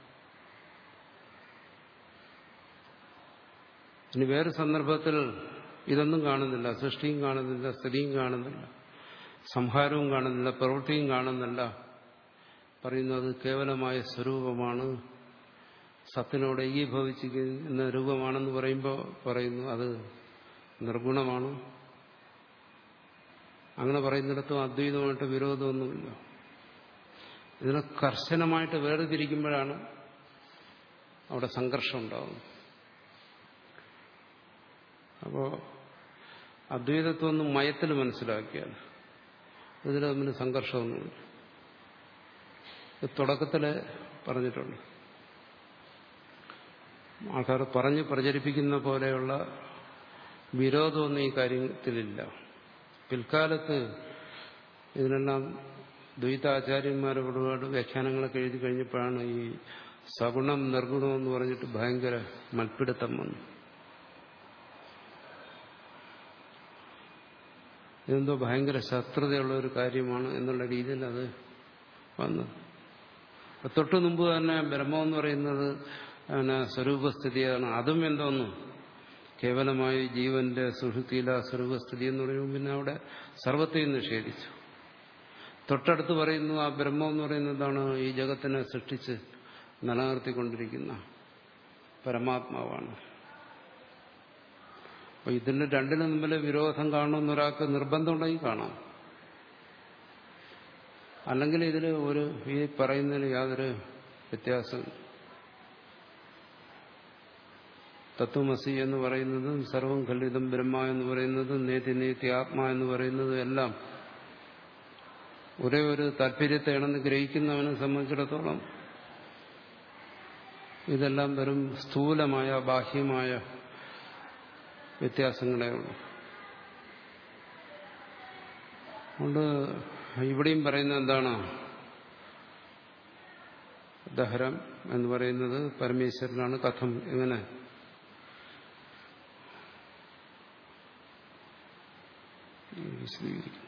ഇനി വേറെ സന്ദർഭത്തിൽ ഇതൊന്നും കാണുന്നില്ല സൃഷ്ടിയും കാണുന്നില്ല സ്ഥിതിയും കാണുന്നില്ല സംഹാരവും കാണുന്നില്ല പ്രവൃത്തിയും കാണുന്നില്ല പറയുന്നത് കേവലമായ സ്വരൂപമാണ് സത്തിനോട് ഏകീഭവിച്ചിരിക്കുന്ന രൂപമാണെന്ന് പറയുമ്പോൾ പറയുന്നു അത് നിർഗുണമാണ് അങ്ങനെ പറയുന്നിടത്തും അദ്വൈതമായിട്ട് വിരോധമൊന്നുമില്ല ഇതിനെ കർശനമായിട്ട് വേർതിരിക്കുമ്പോഴാണ് അവിടെ സംഘർഷം ഉണ്ടാകുന്നത് അപ്പോൾ അദ്വൈതത്വം മയത്തിൽ മനസ്സിലാക്കിയാൽ ഇതിൽ തമ്മിൽ സംഘർഷമൊന്നുമില്ല തുടക്കത്തിൽ പറഞ്ഞിട്ടുണ്ട് ആൾക്കാർ പറഞ്ഞ് പ്രചരിപ്പിക്കുന്ന പോലെയുള്ള വിരോധമൊന്നും ഈ കാര്യത്തിലില്ല പിൽക്കാലത്ത് ഇതിനെല്ലാം ദ്വൈതാചാര്യന്മാർ ഒരുപാട് വ്യാഖ്യാനങ്ങളൊക്കെ എഴുതി കഴിഞ്ഞപ്പോഴാണ് ഈ സഗുണം നിർഗുണം എന്ന് പറഞ്ഞിട്ട് ഭയങ്കര മൽപ്പിടുത്തം വന്നു ഇതെന്തോ ഭയങ്കര ശത്രുതയുള്ള ഒരു കാര്യമാണ് എന്നുള്ള രീതിയിൽ അത് വന്നു തൊട്ടു മുമ്പ് തന്നെ ബ്രഹ്മം എന്ന് പറയുന്നത് അങ്ങനെ സ്വരൂപസ്ഥിതിയാണ് അതും എന്തോന്നു കേവലമായി ജീവന്റെ സുഷുതിയില സ്വരൂപസ്ഥിതി എന്ന് പറയുമ്പോൾ പിന്നെ അവിടെ സർവത്തെയും നിഷേധിച്ചു തൊട്ടടുത്ത് പറയുന്നു ആ ബ്രഹ്മം എന്ന് പറയുന്നത് എന്താണ് ഈ ജഗത്തിനെ സൃഷ്ടിച്ച് നിലനിർത്തിക്കൊണ്ടിരിക്കുന്ന പരമാത്മാവാണ് അപ്പൊ ഇതിന്റെ രണ്ടിനും തമ്മിൽ വിരോധം കാണുമെന്ന് ഒരാൾക്ക് നിർബന്ധമുണ്ടെങ്കിൽ കാണാം അല്ലെങ്കിൽ ഇതിൽ ഒരു ഈ പറയുന്നതിന് യാതൊരു വ്യത്യാസം തത്വമസി എന്ന് പറയുന്നതും സർവം ഖണ്ഡിതം ബ്രഹ്മ എന്ന് പറയുന്നതും നേതി നേതി ആത്മ എന്ന് പറയുന്നതും എല്ലാം ഒരേ ഒരു താല്പര്യത്തെയാണെന്ന് ഗ്രഹിക്കുന്നവനെ സംബന്ധിച്ചിടത്തോളം ഇതെല്ലാം വെറും സ്ഥൂലമായ ബാഹ്യമായ വ്യത്യാസങ്ങളേ ഉള്ളൂ അതുകൊണ്ട് ഇവിടെയും പറയുന്നത് എന്താണ് ദഹരം എന്ന് പറയുന്നത് പരമേശ്വരനാണ് കഥം എങ്ങനെ വിശദീകരിക്കും